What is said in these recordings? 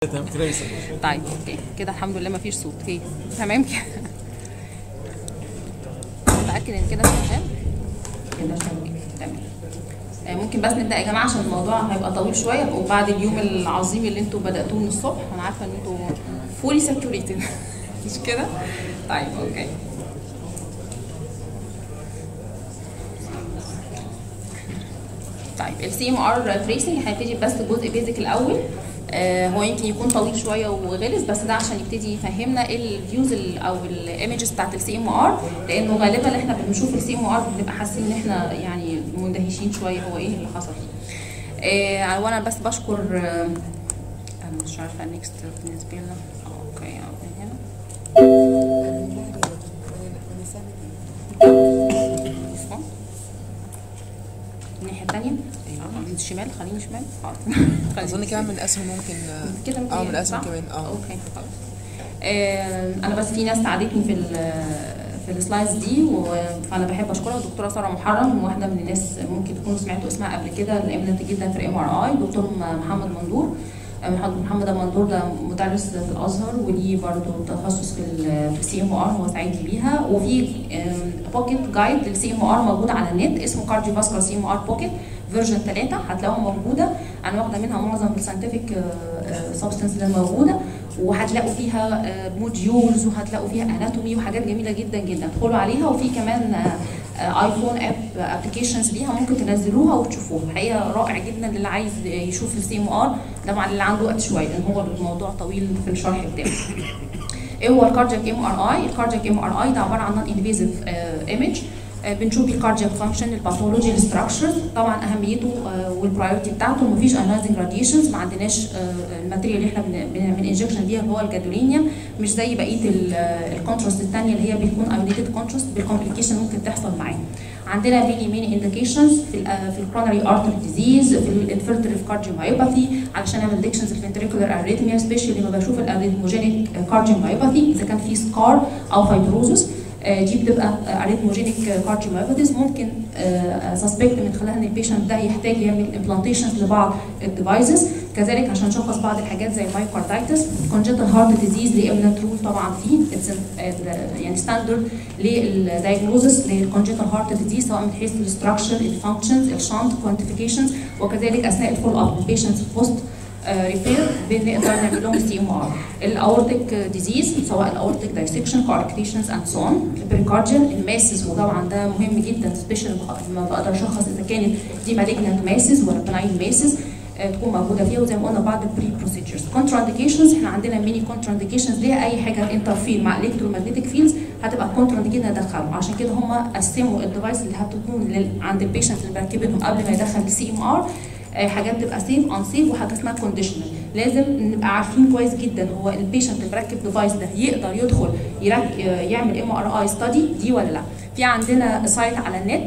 تمام كده يسأل طيب اوكي كده الحمد لله مفيش صوت اوكي تمام كده متاكد ان كده شغال كده شغال تمام آه، ممكن بس نبدا يا جماعه عشان الموضوع هيبقى طويل شويه وبعد اليوم العظيم اللي انتوا بداتوه من الصبح انا عارفه ان انتوا فولي ساتوريتد مش كده طيب اوكي طيب السي ام ار تريسنج هيبتدي بس جزء بيزك الاول آه هو يمكن يكون طويل شويه وغلس بس ده عشان يبتدي يفهمنا ايه الفيوز او الايمجز بتاعت السي ام ار لانه غالبا احنا بنشوف السي ام ار بنبقى حاسين ان احنا يعني مندهشين شويه هو ايه اللي حصل فيه. آه وانا بس بشكر آه انا مش عارفه النكست بالنسبه لنا آه، اوكي أوكي، هنا مفهوم؟ الناحيه الثانيه من الشمال خليني شمال حاضر خليني اظن شمال. كمان من الاسهم ممكن كده اه من متهيألي، الاسهم صح؟ كمان اه اوكي خلاص آه، انا بس في ناس ساعدتني في ال في السلايدز دي و- فانا بحب اشكرها الدكتوره ساره محرم واحده من الناس ممكن تكونوا سمعتوا اسمها قبل كده الامنت جدا في الام ار اي دكتور م- محمد مندور آه، محمد محمد مندور ده مدرس في الازهر وليه برضه تخصص في ال- في السي ام ار هو ساعدني بيها وفي بوكيت جايد للسي ام ار موجود على النت اسمه كارديو فاسكولار سي ام ار بوكيت فيرجن 3 هتلاقوها موجوده انا واخده منها معظم الساينتفك سبستنس اللي موجوده وهتلاقوا فيها موديولز وهتلاقوا فيها اناتومي وحاجات جميله جدا جدا ادخلوا عليها وفي كمان ايفون اب ابلكيشنز ليها ممكن تنزلوها وتشوفوها الحقيقه رائع جدا للي عايز يشوف السي ام ار طبعا اللي عنده وقت شويه لان هو الموضوع طويل في الشرح بتاعه ايه هو الكاردياك ام ار اي الكاردياك ام ار اي ده عباره عن نون انفيزيف ايمج بنشوف الكاردياك فانكشن الباثولوجي الستراكشر طبعا اهميته آه، والبرايورتي بتاعته مفيش انايزنج راديشنز ما عندناش آه، الماتيريال اللي احنا بنعمل انجكشن بيها اللي هو الجادولينيوم مش زي بقيه الكونتراست الثانيه اللي هي بيكون ايونيتد كونتراست بالكومبليكيشن ممكن تحصل معاه عندنا ميني ميني انديكيشنز في ال في الكرونري ارتري ديزيز في الانفلتريف كارديومايوباثي علشان اعمل ديكشنز الفنتريكولار اريثميا سبيشالي لما بشوف الاريثموجينيك كارديومايوباثي اذا كان في سكار او فايبروزس دي بتبقى اريثموجينيك كارديومايوباثيز ممكن سسبكت من خلالها ان البيشنت ده يحتاج يعمل امبلانتيشنز لبعض الديفايسز كذلك عشان نشخص بعض الحاجات زي المايوكاردايتس كونجنتال هارت ديزيز لامنت رول طبعا فيه It's a- يعني ستاندرد للدايجنوزس للكونجنتال هارت ديزيز سواء من حيث الاستراكشر الفانكشنز الشانت كوانتيفيكيشنز وكذلك اثناء الفول اب البيشنتس بوست ريبير بنقدر نعمل لهم سي ام ار الاورتيك ديزيز سواء الاورتيك دايسكشن كاركتيشنز اند سو اون البريكارديال الماسز وطبعا ده مهم جدا سبيشال لما بقدر اشخص اذا كانت دي مالجنت ماسز ولا بناين ماسز تكون موجوده فيها وزي ما قلنا بعض البري بروسيجرز كونترا انديكيشنز احنا عندنا ميني كونترا انديكيشنز ليها اي حاجه انترفير مع الكترومagnetic فيلدز هتبقى كونترا انديكيشن ندخلهم عشان كده هم قسموا الديفايس اللي هتكون لل- عند البيشنت اللي مركبينهم قبل ما يدخل السي ام ار حاجات تبقى سيف ان سيف وحاجه اسمها كونديشنال لازم نبقى عارفين كويس جدا هو البيشنت اللي مركب ديفايس ده يقدر يدخل يرك- يعمل ام ار اي ستادي دي ولا لا في عندنا سايت على النت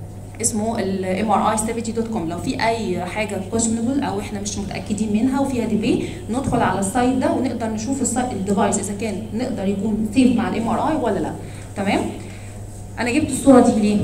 اسمه الام ار اي ستابيتي دوت كوم لو في اي حاجه كويشنبل او احنا مش متاكدين منها وفيها ديبي ندخل على السايت ده ونقدر نشوف السايت الديفايس اذا كان نقدر يكون سيف مع الام ار اي ولا لا تمام انا جبت الصوره دي ليه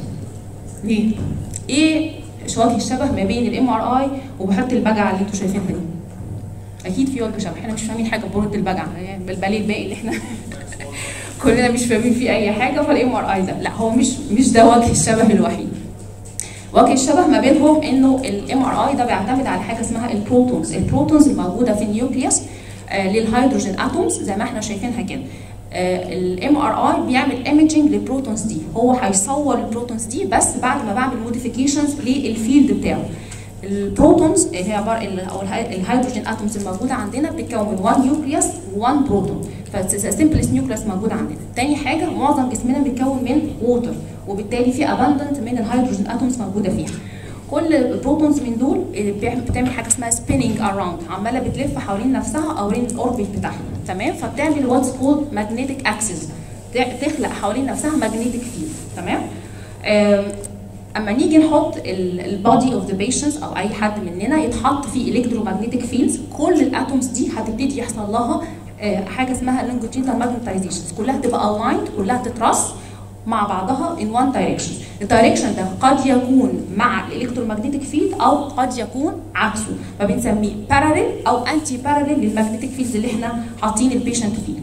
ليه ايه وجه الشبه ما بين الام ار اي وبحيره البجعه اللي انتوا شايفينها دي اكيد في وجه شبه احنا مش فاهمين حاجه ببحيره البجعه يعني بالبالي الباقي اللي احنا كلنا مش فاهمين فيه اي حاجه فالام ار اي ده لا هو مش مش ده وجه الشبه الوحيد وجه الشبه ما بينهم انه الام ار اي ده بيعتمد على حاجه اسمها البروتونز البروتونز الموجوده في النيوكليوس آه للهيدروجين اتومز زي ما احنا شايفينها كده الام ار اي بيعمل ايمجنج للبروتونز دي هو هيصور البروتونز دي بس بعد ما بعمل موديفيكيشنز للفيلد بتاعه البروتونز هي عباره ال- او الهي- الهيدروجين اتومز الموجوده عندنا بتتكون من 1 نيوكليوس و1 بروتون فالسمبلست نيوكليوس موجود عندنا تاني حاجه معظم جسمنا بيتكون من ووتر وبالتالي في اباندنت من الهيدروجين اتومز موجوده فيها كل بروتونز من دول بيعمل- بتعمل حاجه اسمها سبيننج اراوند عماله بتلف حوالين نفسها حوالين الاوربت بتاعها تمام فبتعمل واتس كولد ماجنتيك اكسس تخلق حوالين نفسها ماجنتيك فيلد تمام آم، اما نيجي نحط البادي اوف ذا بيشنتس او اي حد مننا يتحط فيه الكترومagnetic فيلدز كل الاتومز دي هتبتدي يحصل لها آه، حاجه اسمها longitudinal magnetizations كلها تبقى aligned كلها تترص مع بعضها in one direction الدايركشن ده قد يكون مع الالكترومagnetic فيلد او قد يكون عكسه فبنسميه باراليل او انتي باراليل للمagnetic فيلد اللي احنا حاطين البيشنت فيه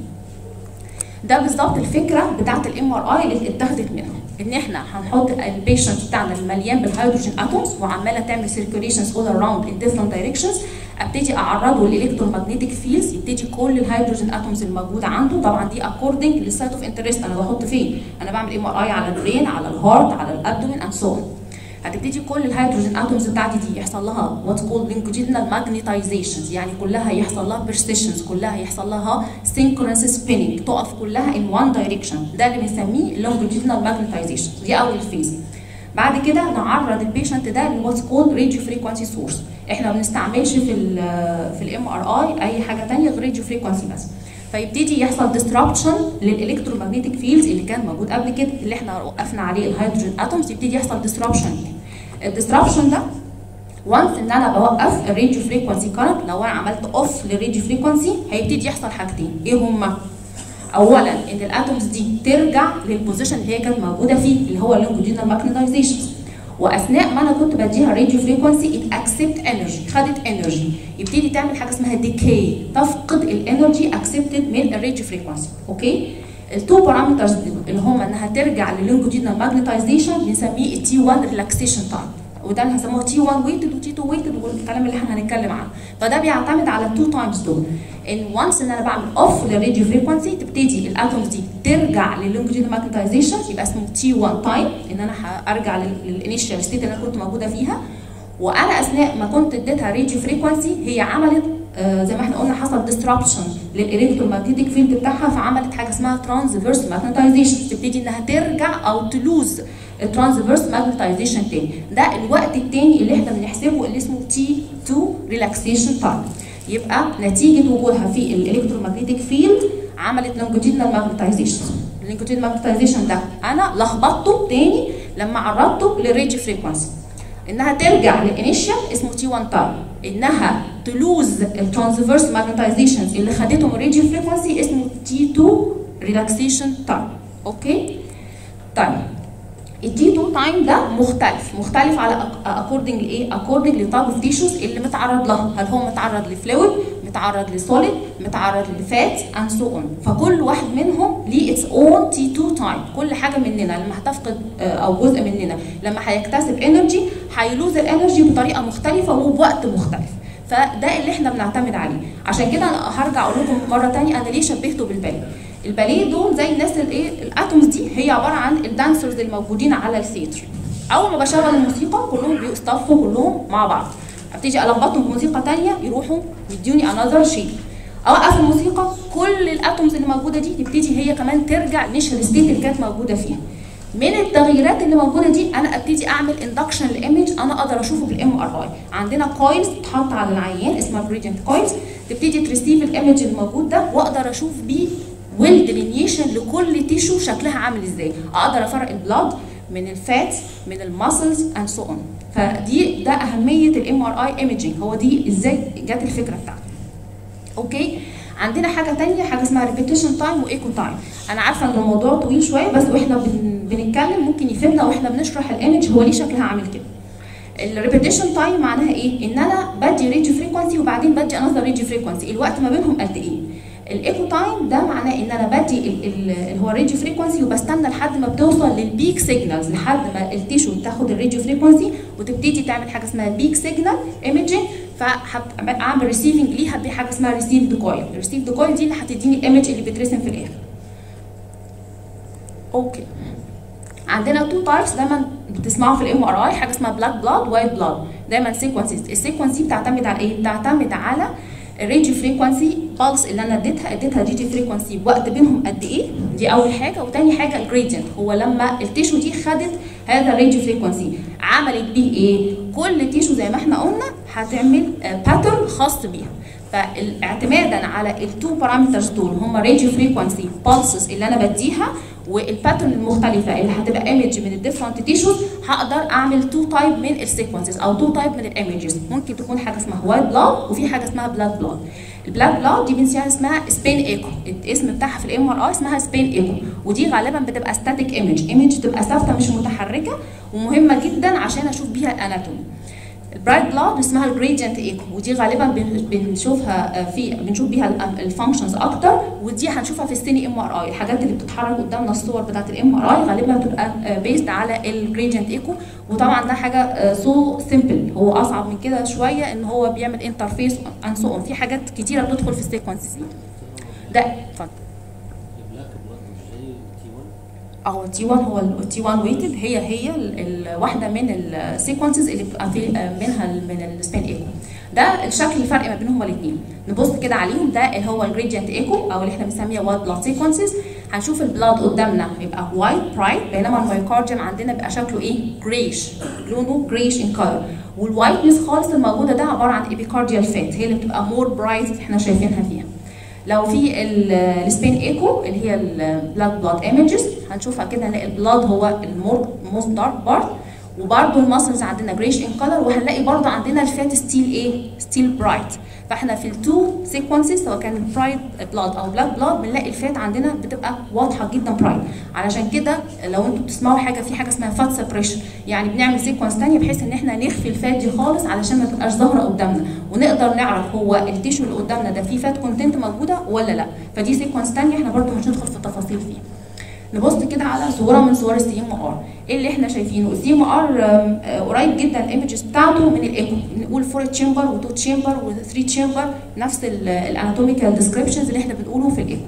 ده بالظبط الفكره بتاعت الام ار اي اللي اتاخدت منها ان احنا هنحط البيشنت بتاعنا المليان بالهيدروجين اتومز وعماله تعمل سيركيوليشنز اول اراوند ان ديفرنت دايركشنز ابتدي اعرضه للالكترومagnetic فيلدز يبتدي كل الهيدروجين اتومز الموجوده عنده طبعا دي اكوردنج للسايت اوف انترست انا بحط فين انا بعمل ام ار اي على البرين على الهارت على الابدومين اند سو هتبتدي كل الهيدروجين اتومز بتاعتي دي يحصل لها واتس كولد لينكوجينال ماجنتايزيشنز يعني كلها يحصل لها بيرسيشنز كلها يحصل لها سينكرونس سبيننج تقف كلها ان وان دايركشن ده اللي بنسميه لونجيتودينال ماجنتايزيشن دي اول فيز بعد كده نعرض البيشنت ده لواتس كولد راديو فريكوانسي سورس احنا ما بنستعملش في ال في الام ار اي اي حاجه ثانيه غير راديو فريكوانسي بس فيبتدي يحصل ديستربشن للالكترومagnetic فيلدز اللي كان موجود قبل كده اللي احنا وقفنا عليه الهيدروجين اتومز يبتدي يحصل ديستربشن ليه الديستربشن ده وانس ان انا بوقف الراديو فريكوانسي كارنت لو انا عملت اوف للراديو فريكوانسي هيبتدي يحصل حاجتين ايه هما اولا ان الاتومز دي ترجع للبوزيشن اللي هي كانت موجوده فيه اللي هو اللونجيتودينال ماجنتايزيشن واثناء ما انا كنت بديها راديو فريكوانسي ات اكسبت انرجي خدت انرجي يبتدي تعمل حاجه اسمها ديكي تفقد الانرجي اكسبتد من الراديو فريكوانسي اوكي التو بارامترز اللي هم انها ترجع للونجيتودينال ماجنتايزيشن بنسميه التي 1 ريلاكسيشن تايم وده اللي هنسموه تي 1 ويتد وتي 2 ويتد والكلام اللي احنا هنتكلم عنه فده بيعتمد على التو تايمز دول ان وانس ان انا بعمل اوف للراديو فريكوانسي تبتدي الاتومز دي ترجع للونجيتودينال ماجنتايزيشن يبقى اسمه تي 1 تايم ان انا هرجع للانيشال ستيت اللي انا كنت موجوده فيها وانا اثناء ما كنت اديتها راديو فريكوانسي هي عملت آه زي ما احنا قلنا حصل ديستربشن للالكترومagnetic فيلد بتاعها فعملت حاجه اسمها ترانسفيرس ماجنتايزيشن تبتدي انها ترجع او تلوز الترانسفيرس ماجنتايزيشن تاني ده الوقت التاني اللي احنا بنحسبه اللي اسمه تي 2 ريلاكسيشن تايم يبقى نتيجه وجودها في الالكترومagnetic فيلد عملت لونجيتودينال ماجنتايزيشن اللونجيتودينال ماجنتايزيشن ده انا لخبطته تاني لما عرضته للراديو فريكوانسي انها ترجع للانيشال اسمه تي 1 تايم انها تلوز الترانسفيرس ماجنتايزيشنز اللي خدتهم الراديو فريكوانسي اسمه تي 2 ريلاكسيشن تايم اوكي طيب التي 2 تايم ده مختلف مختلف على اكوردنج لايه اكوردنج لتايب اوف تيشوز اللي متعرض لها هل هو متعرض لفلويد متعرض لسوليد متعرض لفات اند سو اون فكل واحد منهم ليه اتس اون تي 2 تايم كل حاجه مننا لما هتفقد او جزء مننا لما هيكتسب انرجي هيلوز الانرجي بطريقه مختلفه وبوقت مختلف فده اللي احنا بنعتمد عليه عشان كده انا هرجع اقول لكم مره ثانيه انا ليه شبهته بالباليه الباليه دول زي الناس الايه الاتومز دي هي عباره عن الدانسرز الموجودين على الثياتر اول ما بشغل الموسيقى كلهم بيصطفوا كلهم مع بعض ابتدي الخبطهم بموسيقى ثانيه يروحوا يدوني انذر شيء اوقف الموسيقى كل الاتومز اللي موجوده دي تبتدي هي كمان ترجع نيشال ستيت اللي كانت موجوده فيها من التغييرات اللي موجوده دي انا ابتدي اعمل اندكشن لايمج انا اقدر اشوفه بالام ار اي عندنا كويلز بتتحط على العيان اسمها جريدينت كويلز تبتدي تريسيف الايمج الموجود ده واقدر اشوف بيه ويل ديلينيشن لكل تيشو شكلها عامل ازاي اقدر افرق البلاد من الفات من الماسلز اند سو اون فدي ده اهميه الام ار اي ايمجينج هو دي ازاي جت الفكره بتاعته اوكي عندنا حاجه تانية حاجه اسمها ريبيتيشن تايم وايكو تايم انا عارفه ان الموضوع طويل شويه بس واحنا بن... بنتكلم ممكن يفيدنا واحنا بنشرح الايمج هو ليه شكلها عامل كده الريبيتيشن تايم معناها ايه ان انا بدي راديو فريكوانسي وبعدين بدي انذر راديو فريكوانسي الوقت ما بينهم قد ايه الايكو تايم ده معناه ان انا بدي اللي هو الراديو فريكوانسي وبستنى لحد ما بتوصل للبيك سيجنالز لحد ما التيشو تاخد الراديو فريكوانسي وتبتدي تعمل حاجه اسمها بيك سيجنال ايمجنج فاعمل ريسيفنج ليها بحاجه اسمها ريسيفد كويل الريسيفد كويل دي اللي هتديني الايمج اللي بيترسم في الاخر اوكي عندنا تو تايبس دايما بتسمعوا في الام ار اي حاجه اسمها بلاك بلاد وايت بلاد دايما سيكونسز السيكونس دي بتعتمد على ايه بتعتمد على الراديو فريكوانسي بالس اللي انا اديتها اديتها راديو فريكوانسي بوقت بينهم قد ايه دي اول حاجه وتاني حاجه الجريدينت هو لما التيشو دي خدت هذا الراديو فريكوانسي عملت بيه ايه كل تيشو زي ما احنا قلنا هتعمل باترن خاص بيها فاعتمادا على التو بارامترز دول هم راديو فريكوانسي بالسز اللي انا بديها والباترن المختلفه اللي هتبقى ايمج من الديفرنت تيشوز هقدر اعمل تو تايب من السيكونسز او تو تايب من الايمجز ممكن تكون حاجه اسمها وايت بلاد وفي حاجه اسمها بلاك بلاد البلاك بلاد دي بنسميها اسمها سبين ايكو الاسم بتاعها في الام ار اي اسمها سبين ايكو ودي غالبا بتبقى ستاتيك ايمج ايمج تبقى ثابته مش متحركه ومهمه جدا عشان اشوف بيها الاناتومي البرايت بلاد اسمها الجريدينت ايكو ودي غالبا بن- بنشوفها في بنشوف بيها الفانكشنز اكتر ودي هنشوفها في السيني ام ار اي الحاجات اللي بتتحرك قدامنا الصور بتاعت الام ار اي غالبا بتبقى بيزد على الجريدينت ايكو وطبعا ده حاجه سو سيمبل هو اصعب من كده شويه ان هو بيعمل انترفيس ان سو في حاجات كتيره بتدخل في السيكونسز دي ده اتفضل البلاك بلاد مش زي تي 1 اهو تي 1 هو التي 1 ويتد هي هي ال- ال- واحده من السيكونسز اللي بتبقى في منها ال- من السبين ايكو ده الشكل الفرق ما بينهم الاثنين نبص كده عليهم ده اللي هو الجريدينت ايكو او اللي احنا بنسميها وايت بلاد سيكونسز هنشوف البلاد قدامنا يبقى وايت برايت بينما المايوكارديوم عندنا بيبقى شكله ايه جريش لونه جريش ان كلر والوايتنس خالص الموجوده ده عباره عن ايبيكارديال فات هي اللي بتبقى مور برايت احنا شايفينها فيها لو في السبين ايكو اللي هي البلاك بلاد ايمجز هنشوفها كده نلاقي البلاد هو المور موست دارك بارت وبرده الماسلز عندنا جريش ان كلر وهنلاقي برده عندنا الفات ستيل ايه ستيل برايت فاحنا في التو سيكونسز سواء كان برايت بلاد او بلاك بلاد بنلاقي الفات عندنا بتبقى واضحه جدا برايت علشان كده لو انتوا بتسمعوا حاجه في حاجه اسمها فات سيبريشن يعني بنعمل سيكونس ثانيه بحيث ان احنا نخفي الفات دي خالص علشان ما تبقاش ظاهره قدامنا ونقدر نعرف هو التيشو اللي قدامنا ده فيه فات كونتنت موجوده ولا لا فدي سيكونس ثانيه احنا برده مش هندخل في التفاصيل فيها نبص كده على صوره من صور السي ام ار ايه اللي احنا شايفينه السي ام ار قريب جدا الايمجز بتاعته من الايكو نقول فور تشامبر وتو تشامبر وثري تشامبر نفس الاناتوميكال ديسكريبشنز اللي احنا بنقوله في الايكو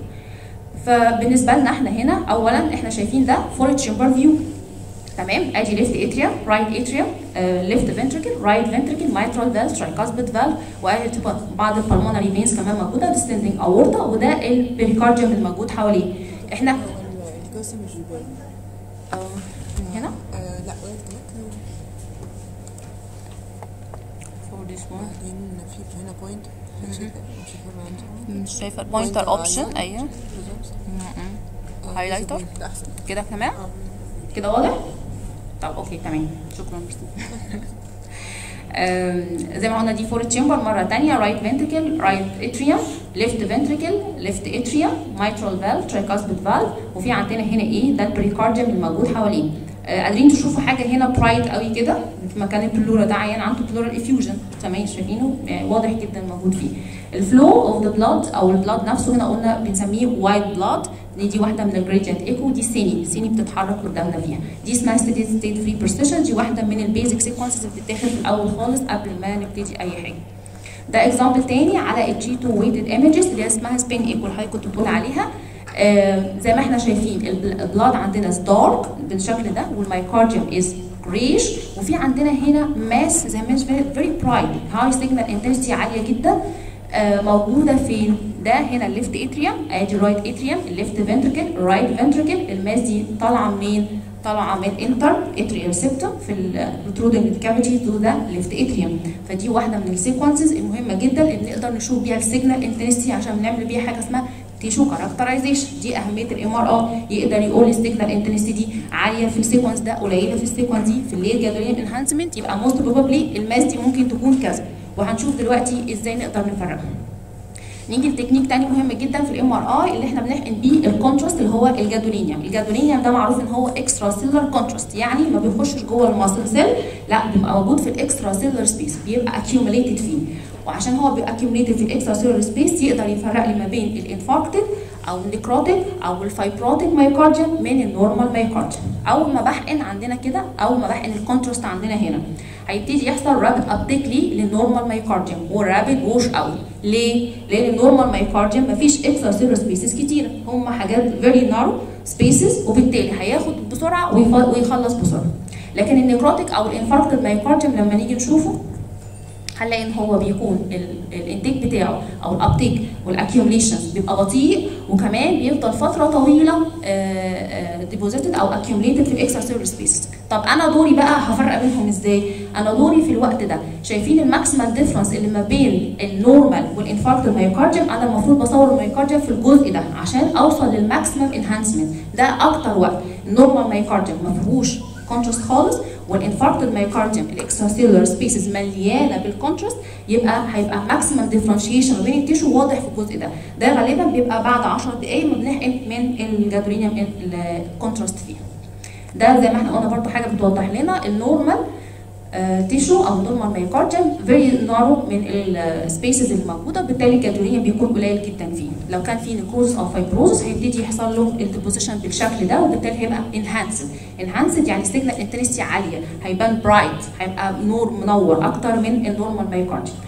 فبالنسبه لنا احنا هنا اولا احنا شايفين ده فور تشامبر فيو تمام ادي ليفت اتريا رايت اتريا ليفت فنتريكل رايت فنتريكل مايترال فالف ترايكاسبيد فالف وادي بعض البلمونري فينز كمان موجوده ديستندنج اورتا وده البريكارديوم الموجود حواليه احنا هو الجسم مش بيبان هنا آه لا وقت هناك for this one بعدين في هنا بوينت مش شايفه عندي مش شايفه البوينتر اوبشن ايوه بالظبط Highlighter؟ ده احسن كده تمام كده واضح طب اوكي تمام شكرا ميرسي آم، زي ما قلنا دي فور تشامبر مره ثانيه رايت فنتريكل رايت اتريوم ليفت فنتريكل ليفت اتريوم مايترال فالف ترايكاسبيد فالف وفي عندنا هنا ايه ده البريكارديوم الموجود حواليه آه، قادرين تشوفوا حاجه هنا برايت قوي كده في مكان البلورا ده عيان عنده بلورال افيوجن تمام شايفينه يعني واضح جدا موجود فيه الفلو اوف ذا بلاد او البلاد نفسه هنا قلنا بنسميه وايت بلاد دي دي واحده من الجريدينت ايكو دي سيني سيني بتتحرك قدامنا فيها دي اسمها ستيدي ستيت فري برسيشن دي واحده من البيزك سيكونسز اللي بتتاخد في الاول خالص قبل ما نبتدي اي حاجه ده اكزامبل تاني على الجي 2 ويتد ايمجز اللي هي اسمها سبين ايكو اللي حضرتك كنت بتقول عليها آه زي ما احنا شايفين البل- البلاد عندنا دارك بالشكل ده والمايكارديوم از جريش وفي عندنا هنا ماس زي ما فيري برايت هاي سيجنال انتنسيتي عاليه جدا آه، موجوده فين؟ ده هنا الليفت اتريوم ادي رايت اتريوم الليفت فنتركل رايت فنتركل الماس دي طالعه منين؟ طالعه من انتر اتريال سيبتم في البروترودنج كافيتي تو ذا ليفت اتريوم فدي واحده من السيكونسز المهمه جدا اللي نقدر نشوف بيها السيجنال انتنسيتي عشان نعمل بيها حاجه اسمها تيشو كاركترايزيشن دي اهميه الام ار اي يقدر يقول السيجنال انتنسيتي دي عاليه في السيكونس ده قليله في السيكونس دي في الليل جادولين انهانسمنت يبقى موست بروبابلي الماس دي ممكن تكون كذا وهنشوف دلوقتي ازاي نقدر نفرقها نيجي لتكنيك تاني مهم جدا في الام ار اي اللي احنا بنحقن بيه الكونتراست اللي هو الجادولينيوم الجادولينيوم ده معروف ان هو اكسترا سيلر كونتراست يعني ما بيخشش جوه الماسل سيل لا بيبقى موجود في الاكسترا سيلر سبيس بيبقى اكيوميليتد فيه وعشان هو بيبقى اكيوميليتد في الاكسترا سيلر سبيس يقدر يفرق لي ما بين الانفاركتد او النيكروتيك او الفايبروتيك مايوكارديوم من النورمال مايوكارديوم اول ما بحقن عندنا كده اول ما بحقن الكونتراست عندنا هنا هيبتدي يحصل رابid ابتيك ليه للنورمال مايوكارديوم ورابid ووش اوت ليه؟ لان النورمال مايوكارديوم مفيش اكسترا سيلر سبيسز كتيره هم حاجات فيري نارو سبيسز وبالتالي هياخد بسرعه ويف- ويخلص بسرعه لكن النيكروتيك او الانفاركتد مايوكارديوم لما نيجي نشوفه هنلاقي ان هو بيكون ال- الانتاج بتاعه او الابتيك والاكيوميليشن بيبقى بطيء وكمان بيفضل فتره طويله ديبوزيتد او اكيوميليتد في الاكسترا سيلر سبيس طب انا دوري بقى هفرق بينهم ازاي انا دوري في الوقت ده شايفين الماكسيمال ديفرنس اللي ما بين النورمال والانفاركت المايوكارديوم انا المفروض بصور المايوكارديوم في الجزء ده عشان اوصل للماكسيمم انهانسمنت ده اكتر وقت النورمال مايوكارديوم ما فيهوش كونتراست خالص والانفاركتد مايوكارديوم الاكسترا سيلولار سبيسز مليانه بالكونتراست يبقى هيبقى ماكسيمم ديفرنشيشن ما بين التيشو واضح في الجزء ده ده غالبا بيبقى بعد 10 دقائق ما بنحقن من الجادرينيوم الكونتراست فيها ده زي ما احنا قلنا برضو حاجه بتوضح لنا النورمال تيشو او نورمال مايوكارديوم فيري نارو من السبيسز اللي موجوده بالتالي الجادرينيوم بيكون قليل جدا فيه لو كان في نيكروز او فايبروزس هيبتدي يحصل له الديبوزيشن بالشكل ده وبالتالي هيبقى انهانسد انهانسد يعني سيجنال انتنسيتي عاليه هيبان برايت هيبقى نور منور اكتر من النورمال مايوكارديوم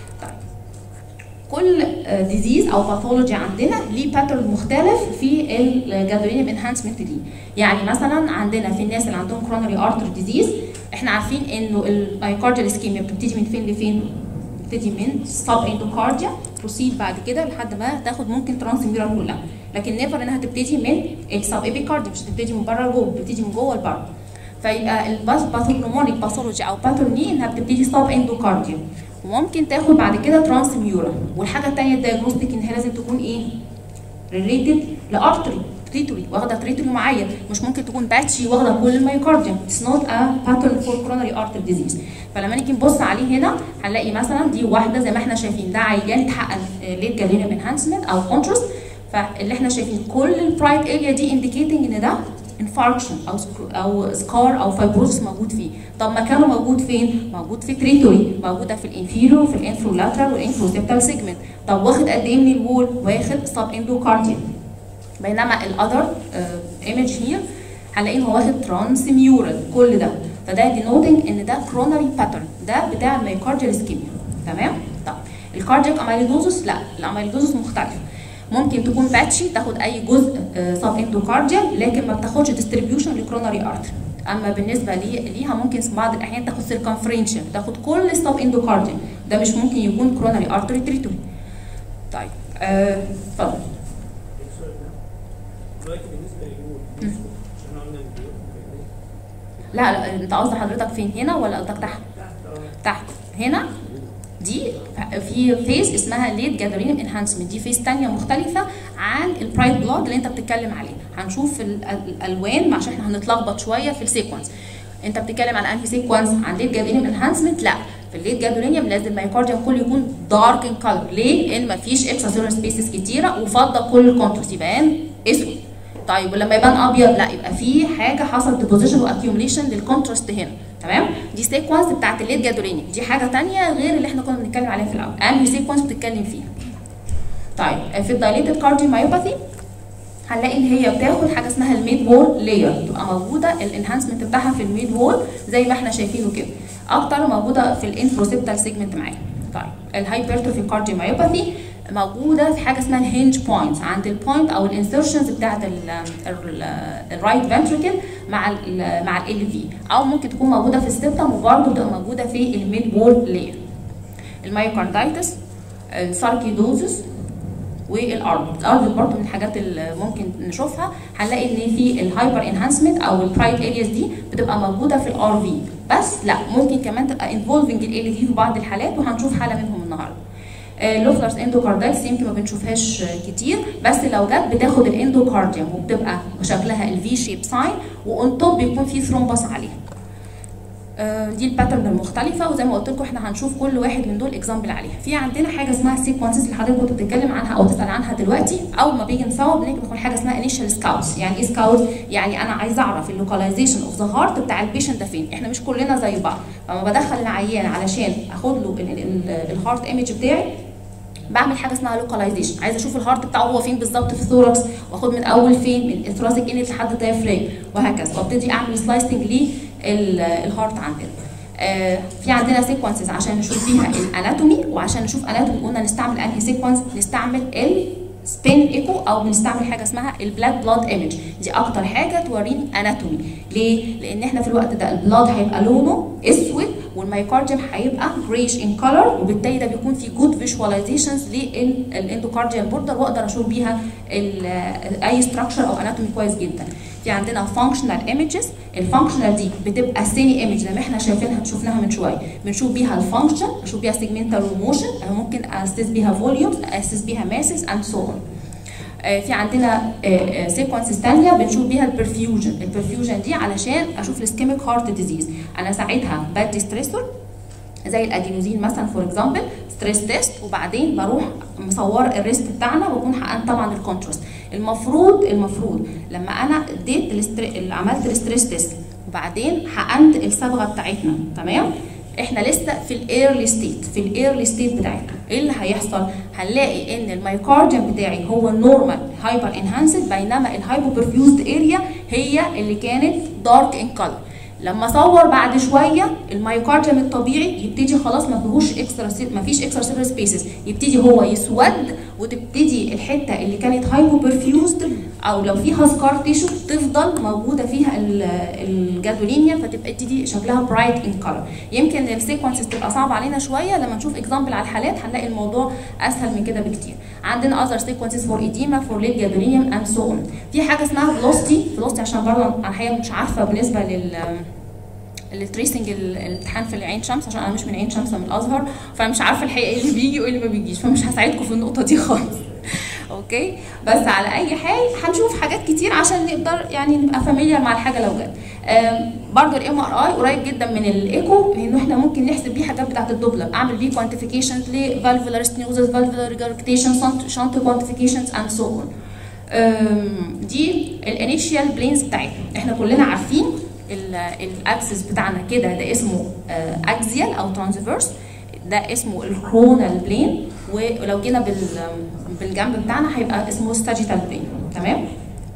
كل ديزيز او باثولوجي عندنا ليه باترن مختلف في الجادرينيوم انهانسمنت دي يعني مثلا عندنا في الناس اللي عندهم كرونري ارتر ديزيز احنا عارفين انه المايوكارديال اسكيميا بتبتدي من فين لفين بتبتدي من سب اندوكارديا بروسيد بعد كده لحد ما تاخد ممكن ترانسميرال كلها لكن نيفر انها تبتدي من السب ايبيكارديا مش تبتدي من بره لجوه بتبتدي من جوه لبره فيبقى الباثوجنومونيك باثولوجي او باترن دي انها بتبتدي سب اندوكارديا وممكن تاخد بعد كده ترانسميورال والحاجه الثانيه الدايجنوستيك ان هي لازم تكون ايه ريليتد لارتري تريتوري واخده تريتوري معين مش ممكن تكون باتشي واخده كل المايوكارديوم اتس نوت ا باترن فور كورونري ارتر ديزيز فلما نيجي نبص عليه هنا هنلاقي مثلا دي واحده زي ما احنا شايفين ده عيان اتحقن ليت جالينيوم انهانسمنت او كونتراست فاللي احنا شايفين كل البرايت اريا دي انديكيتنج ان ده انفاركشن او او سكار او فايبروسس موجود فيه طب مكانه موجود فين موجود في تريتوري موجوده في الانفيرو في الانفرولاترال والانفروسيبتال سيجمنت طب واخد قد ايه من الوول واخد سب اندوكارديوم بينما الاذر ايمج هير هنلاقيه هو واخد ترانسميورال كل ده فده دينوتنج ان ده كرونري باترن ده بتاع الميوكارديال اسكيميا تمام طب الكاردياك اميليدوزس لا الاميليدوزس مختلف ممكن تكون باتشي تاخد اي جزء سب اندوكارديال لكن ما بتاخدش ديستريبيوشن لكرونري ارتري اما بالنسبه لي ليها ممكن في بعض الاحيان تاخد سيركمفرنشال تاخد كل السب اندوكارديال ده مش ممكن يكون كرونري ارتري تريتوري طيب اتفضل أه دلوقتي بالنسبه للجول عشان قلنا الجول لا لا انت قصد حضرتك فين هنا ولا قصدك تحت؟ تحت هنا دي في فيز اسمها ليت جادرين انهانسمنت دي فيز ثانيه مختلفه عن البرايت بلاد اللي انت بتتكلم عليه هنشوف الالوان عشان احنا هنتلخبط شويه في السيكونس انت بتتكلم عن انهي سيكونس عن ليت جادرين انهانسمنت لا في الليت جادرينيوم لازم المايوكارديوم كله يكون دارك ان كلر ليه؟ لان مفيش اكسترا سيلولار سبيسز كتيره وفضل كل الكونتراست يبان اسود طيب ولما يبان ابيض لا يبقى في حاجه حصل ديبوزيشن واكيوميليشن للكونتراست هنا تمام دي سيكونس بتاعت الليد جادولينيوم دي حاجه ثانيه غير اللي احنا كنا بنتكلم عليها في الاول انهي سيكونس بتتكلم فيها طيب في الدايليتد كارديومايوباثي هنلاقي ان هي بتاخد حاجه اسمها الميد وول لاير تبقى موجوده الانهانسمنت بتاعها في الميد وول زي ما احنا شايفينه كده اكتر موجوده في الانفروسيبتال سيجمنت معايا طيب الهايبرتروفي كارديومايوباثي موجوده في حاجه اسمها الهنج بوينت عند البوينت او الانسرشنز بتاعت الرايت فنتريكل مع ال مع ال في او ممكن تكون موجوده في السبتم وبرضه تبقى موجوده في الميد وول لاير المايوكاردايتس الساركيدوزس والارض الارض برضه من الحاجات اللي ممكن نشوفها هنلاقي ان في الهايبر انهانسمنت او البرايت ارياز دي بتبقى موجوده في الار في بس لا ممكن كمان تبقى انفولفنج ال في في بعض الحالات وهنشوف حاله منهم النهارده اللوفلرز اندوكاردايتس يمكن ما بنشوفهاش كتير بس لو جت بتاخد الاندوكارديوم وبتبقى شكلها الفي شيب ساين وان توب بيكون في ثرومبس عليها دي الباترن المختلفة وزي ما قلت لكم احنا هنشوف كل واحد من دول اكزامبل عليها. في عندنا حاجة اسمها سيكونسز اللي حضرتك كنت بتتكلم عنها او تسأل عنها دلوقتي، أول ما بيجي نصور بندخل حاجة اسمها انيشال سكاوتس، يعني ايه سكاوت؟ يعني أنا عايزة أعرف اللوكاليزيشن اوف ذا هارت بتاع البيشنت ده فين، احنا مش كلنا زي بعض، فلما بدخل العيان علشان اخد له الهارت ايمج بتاعي بعمل حاجه اسمها لوكاليزيشن عايزه اشوف الهارت بتاعه هو فين بالظبط في الثوركس واخد من اول فين من الثراسيك انت لحد الدايفرام وهكذا وابتدي اعمل سلايسنج للهارت عندنا آه في عندنا سيكونسز عشان نشوف فيها الاناتومي وعشان نشوف اناتومي قلنا نستعمل انهي سيكونس نستعمل ال سبين ايكو او بنستعمل حاجه اسمها البلاك بلاد ايمج دي اكتر حاجه توريني اناتومي ليه لان احنا في الوقت ده البلاد هيبقى لونه اسود والمايوكارديوم هيبقى جريش ان كلر وبالتالي ده بيكون في جود فيجواليزيشنز للاندوكارديال بوردر واقدر اشوف بيها اي ستراكشر او اناتومي كويس جدا في عندنا فانكشنال ايمجز الفانكشنال دي بتبقى سيمي ايمج زي ما احنا شايفينها شفناها من شويه بنشوف بيها الفانكشن اشوف بيها سيجمنتال موشن ممكن اسس بيها فوليومز اسس بيها ماسز اند سو اون آه، في عندنا سيكونسز ثانيه بنشوف بيها البرفيوجن البرفيوجن دي علشان اشوف الاسكيميك هارت ديزيز انا ساعتها بدي ستريسور زي الادينوزين مثلا فور اكزامبل ستريس تيست وبعدين بروح مصور الريست بتاعنا واكون حققت طبعا الكونتراست المفروض المفروض لما انا اديت الاستر... عملت الستريس تيست وبعدين حقنت الصبغه بتاعتنا تمام احنا لسه في الايرلي ستيت في الايرلي ستيت بتاعتنا ايه اللي هيحصل هنلاقي ان المايكارديوم بتاعي هو النورمال هايبر انهانسد بينما الهايبو برفيوزد اريا هي اللي كانت دارك ان كلر لما اصور بعد شويه المايوكارديوم الطبيعي يبتدي خلاص ما فيهوش اكسترا ما فيش اكسترا سيلر سبيسز يبتدي هو يسود وتبتدي الحته اللي كانت هايبو برفيوزد او لو فيها سكار تيشو تفضل موجوده فيها ال- الجادولينيا فتبتدي شكلها برايت ان كلر يمكن السيكونسز تبقى صعبه علينا شويه لما نشوف اكزامبل على الحالات هنلاقي الموضوع اسهل من كده بكتير عندنا اذر سيكونسز فور ايديما فور ليد جادولينيوم اند سو اون في حاجه اسمها فلوستي فلوستي عشان برضه انا الحقيقه مش عارفه بالنسبه لل التريسنج ال- الامتحان في العين شمس عشان انا مش من عين شمس من الازهر فانا مش عارفه الحقيقه ايه اللي بيجي وايه اللي ما بيجيش فمش هساعدكم في النقطه دي خالص اوكي بس على اي حال هنشوف حاجات كتير عشان نقدر يعني نبقى فاميليار مع الحاجه لو جت آم، برضو الام ار اي قريب جدا من الايكو لانه احنا ممكن نحسب بيه حاجات بتاعت الدوبلر اعمل بيه كوانتيفيكيشن لفالفولار ستنوزس فالفولار ريجاركتيشن شنط كوانتيفيكيشنز اند سو اون دي الانيشيال بلينز بتاعتنا احنا كلنا عارفين الاكسس بتاعنا كده ده اسمه اكزيال او ترانسفيرس ده اسمه الكرونال بلين ولو جينا بال بالجنب بتاعنا هيبقى اسمه ستاجيتال بلين تمام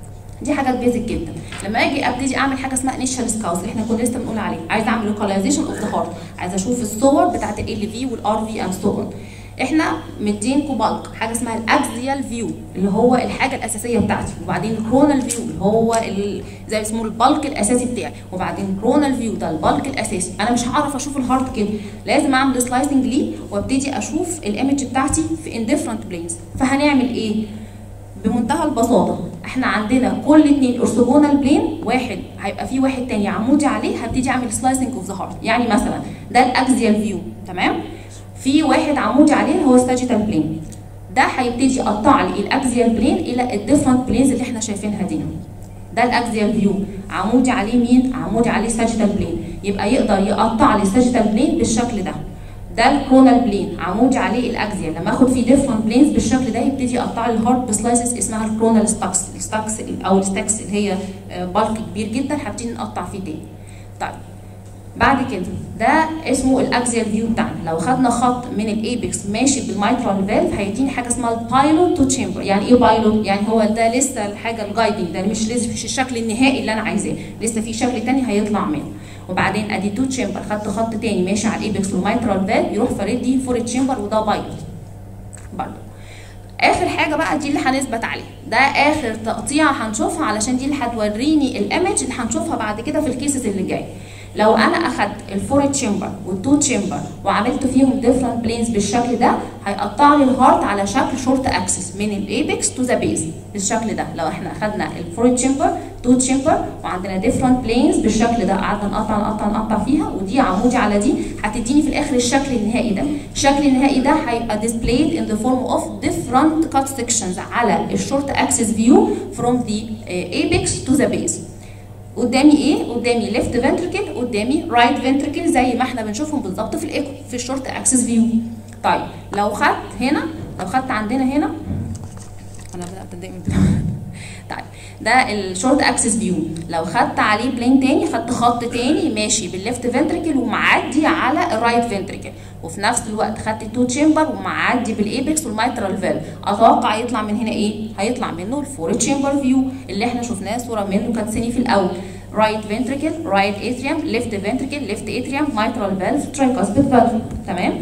دي حاجات بيزك جدا لما اجي ابتدي اعمل حاجه اسمها انيشال سكاوز اللي احنا كنا لسه بنقول عليه عايز اعمل لوكاليزيشن اوف ذا هارت عايز اشوف الصور بتاعت ال في والار في اند سو اون احنا مدينكم بالك حاجه اسمها الاكزيال فيو اللي هو الحاجه الاساسيه بتاعتي وبعدين الكرونال فيو اللي هو ال- زي اسمه البالك الاساسي بتاعي وبعدين الكرونال فيو ده البالك الاساسي انا مش هعرف اشوف الهارت كده لازم اعمل سلايسنج ليه وابتدي اشوف الايمج بتاعتي في ان ديفرنت بلينز فهنعمل ايه بمنتهى البساطه احنا عندنا كل اتنين اورثوجونال بلين واحد هيبقى فيه واحد تاني عمودي عليه هبتدي اعمل سلايسنج اوف ذا هارت يعني مثلا ده الاكزيال فيو تمام في واحد عمودي عليه هو الساجيتال بلين ده هيبتدي يقطع لي الاكزيال بلين الى الديفرنت بلينز اللي احنا شايفينها دي ده الاكزيال فيو عمودي عليه مين عمودي عليه ساجيتال بلين يبقى يقدر يقطع لي الساجيتال بلين بالشكل ده ده الكرونال بلين عمودي عليه الاكزيال لما اخد فيه ديفرنت بلينز بالشكل ده يبتدي يقطع لي الهارت بسلايسز اسمها الكرونال ستاكس الستاكس او الستاكس اللي هي بالك كبير جدا هبتدي نقطع فيه تاني طيب بعد كده ده اسمه الاكزيال فيو بتاعنا لو خدنا خط من الايبكس ماشي بالمايترال فالف هيديني حاجه اسمها البايلوت تو تشامبر يعني ايه بايلوت يعني هو ده لسه الحاجه الجايدنج ده مش لسه مش الشكل النهائي اللي انا عايزاه لسه في شكل تاني هيطلع منه وبعدين ادي تو تشامبر خدت خط تاني ماشي على الايبكس والمايترال فالف يروح فارد لي فور تشامبر وده بايلوت برضه اخر حاجه بقى دي اللي هنثبت عليها ده اخر تقطيع هنشوفها علشان دي اللي هتوريني الايمج اللي هنشوفها بعد كده في الكيسز اللي جايه لو انا اخدت الفور تشامبر والتو تشامبر وعملت فيهم ديفرنت بلينز بالشكل ده هيقطع لي الهارت على شكل شورت اكسس من الايبكس تو ذا بيز بالشكل ده لو احنا اخدنا الفور تشامبر تو تشامبر وعندنا ديفرنت بلينز بالشكل ده قعدنا نقطع نقطع نقطع فيها ودي عمودي على دي هتديني في الاخر الشكل النهائي ده الشكل النهائي ده هيبقى displayed in the form of different cut sections على الشورت اكسس فيو from the uh, apex to the base قدامي ايه؟ قدامي ليفت فنتركل قدامي رايت فنتركل زي ما احنا بنشوفهم بالظبط في الايكو في الشورت اكسس فيو. طيب لو خدت هنا لو خدت عندنا هنا انا بدات اتضايق من طيب ده الشورت اكسس فيو لو خدت عليه بلين تاني خدت خط تاني ماشي بالليفت فنتركل ومعدي على الرايت فنتركل وفي نفس الوقت خدت التو تشامبر ومعدي بالايبكس والمايترال فالف اتوقع يطلع من هنا ايه هيطلع منه الفور تشامبر فيو اللي احنا شفناه صوره منه كانت سني في الاول رايت فنتركل رايت اتريوم ليفت فنتركل ليفت اتريوم مايترال فالف ترايكاسبيد فالف تمام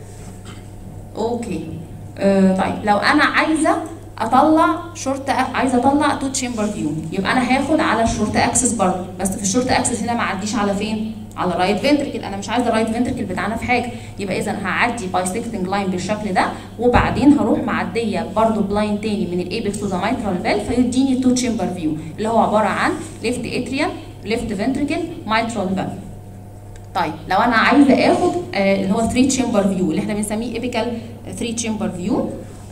اوكي آه طيب لو انا عايزه اطلع شورت عايزه اطلع تو تشامبر فيو يبقى انا هاخد على الشورت اكسس برضه بس في الشورت اكسس هنا ما عديش على فين على رايت فنتركل انا مش عايزه الرايت فنتركل بتاعنا في حاجه يبقى اذا هعدي بايسكتنج لاين بالشكل ده وبعدين هروح معديه برضه بلاين تاني من الايبكس تو ذا مايترال فالف فيديني تو تشامبر فيو اللي هو عباره عن ليفت اتريوم ليفت فنتركل مايترال فالف طيب لو انا عايزه اخد آه اللي هو 3 تشامبر فيو اللي احنا بنسميه ايبيكال 3 تشامبر فيو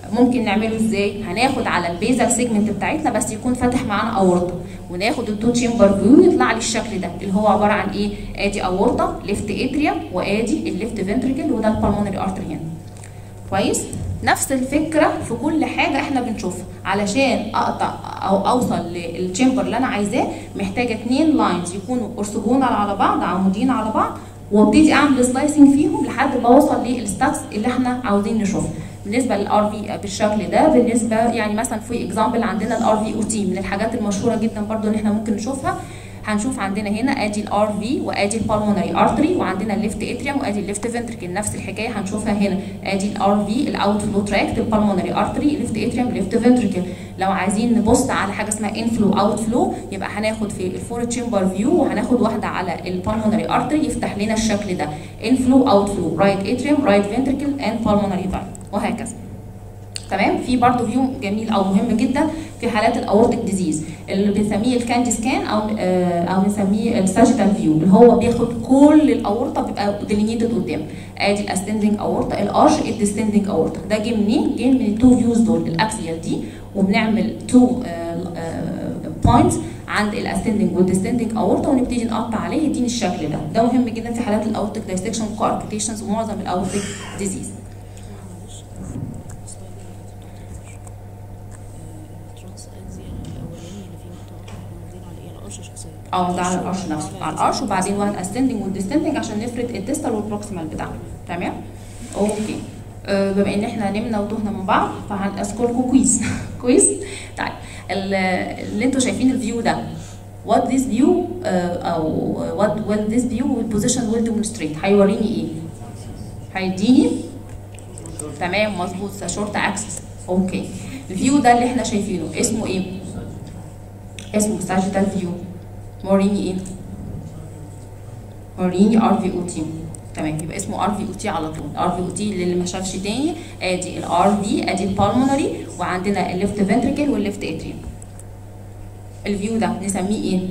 ممكن نعمله ازاي هناخد على البيزل سيجمنت بتاعتنا بس يكون فاتح معانا اورطه وناخد التو تشامبر فيو يطلع لي الشكل ده اللي هو عباره عن ايه ادي اورطه ليفت اتريوم وادي الليفت فنتريكل وده البلمونري ارتري هنا كويس نفس الفكره في كل حاجه احنا بنشوفها علشان اقطع او اوصل للتشامبر اللي انا عايزاه محتاجه اتنين لاينز يكونوا اورثوجونال على بعض عمودين على بعض وابتدي اعمل سلايسنج فيهم لحد ما اوصل للستاتس اللي احنا عاوزين نشوفها بالنسبه للار في بالشكل ده بالنسبه يعني مثلا في اكزامبل عندنا الار في او تي من الحاجات المشهوره جدا برضو ان احنا ممكن نشوفها هنشوف عندنا هنا ادي الار في وادي البالمونري ارتري وعندنا الليفت اتريوم وادي الليفت فنتركل نفس الحكايه هنشوفها هنا ادي الار في الاوت فلو تراكت البالمونري ارتري الليفت اتريوم الليفت فنتركل لو عايزين نبص على حاجه اسمها انفلو اوت فلو يبقى هناخد في الفور تشامبر فيو وهناخد واحده على البالمونري ارتري يفتح لنا الشكل ده انفلو اوت فلو رايت اتريوم رايت فنتركل اند بالمونري فالف وهكذا تمام في برضه فيو جميل او مهم جدا في حالات الاورتيك ديزيز اللي بنسميه الكاندي سكان او آه او بنسميه الساجيتال فيو اللي هو بياخد كل الاورطه بيبقى ديلينيتد قدام ادي الاسندنج اورطه الارش الديسندنج اورطه ده جه منين؟ جه من التو فيوز دول الاكسيال دي وبنعمل تو بوينتس عند الاسندنج والديسندنج اورطه ونبتدي نقطع عليه يديني الشكل ده ده مهم جدا في حالات الاورتيك دايسكشن كواركتيشنز ومعظم الاورتيك ديزيز الترانس اكزيال الاولاني اللي فيه مقطوعات احنا واخدين على ايه القرش شخصيا اه ده على القرش نفسه على القرش وبعدين واحد اسندنج والديستندنج عشان نفرد الديستال والبروكسيمال بتاعه تمام اوكي آه بما ان احنا نمنا وتهنا من بعض فهنذكركم كويس كويس طيب ال- اللي انتوا شايفين الفيو ده what this view uh, او what will this view position will demonstrate هيوريني ايه هيديني تمام مظبوط شورت اكسس اوكي الفيو ده اللي احنا شايفينه اسمه ايه اسمه ساجيتال فيو موريني ايه موريني ار في او تي تمام يبقى اسمه ار في او تي على طول ار في او تي اللي ما شافش تاني ادي الار في ادي البالمونري وعندنا الليفت فنتريكل والليفت اتريوم الفيو ده نسميه ايه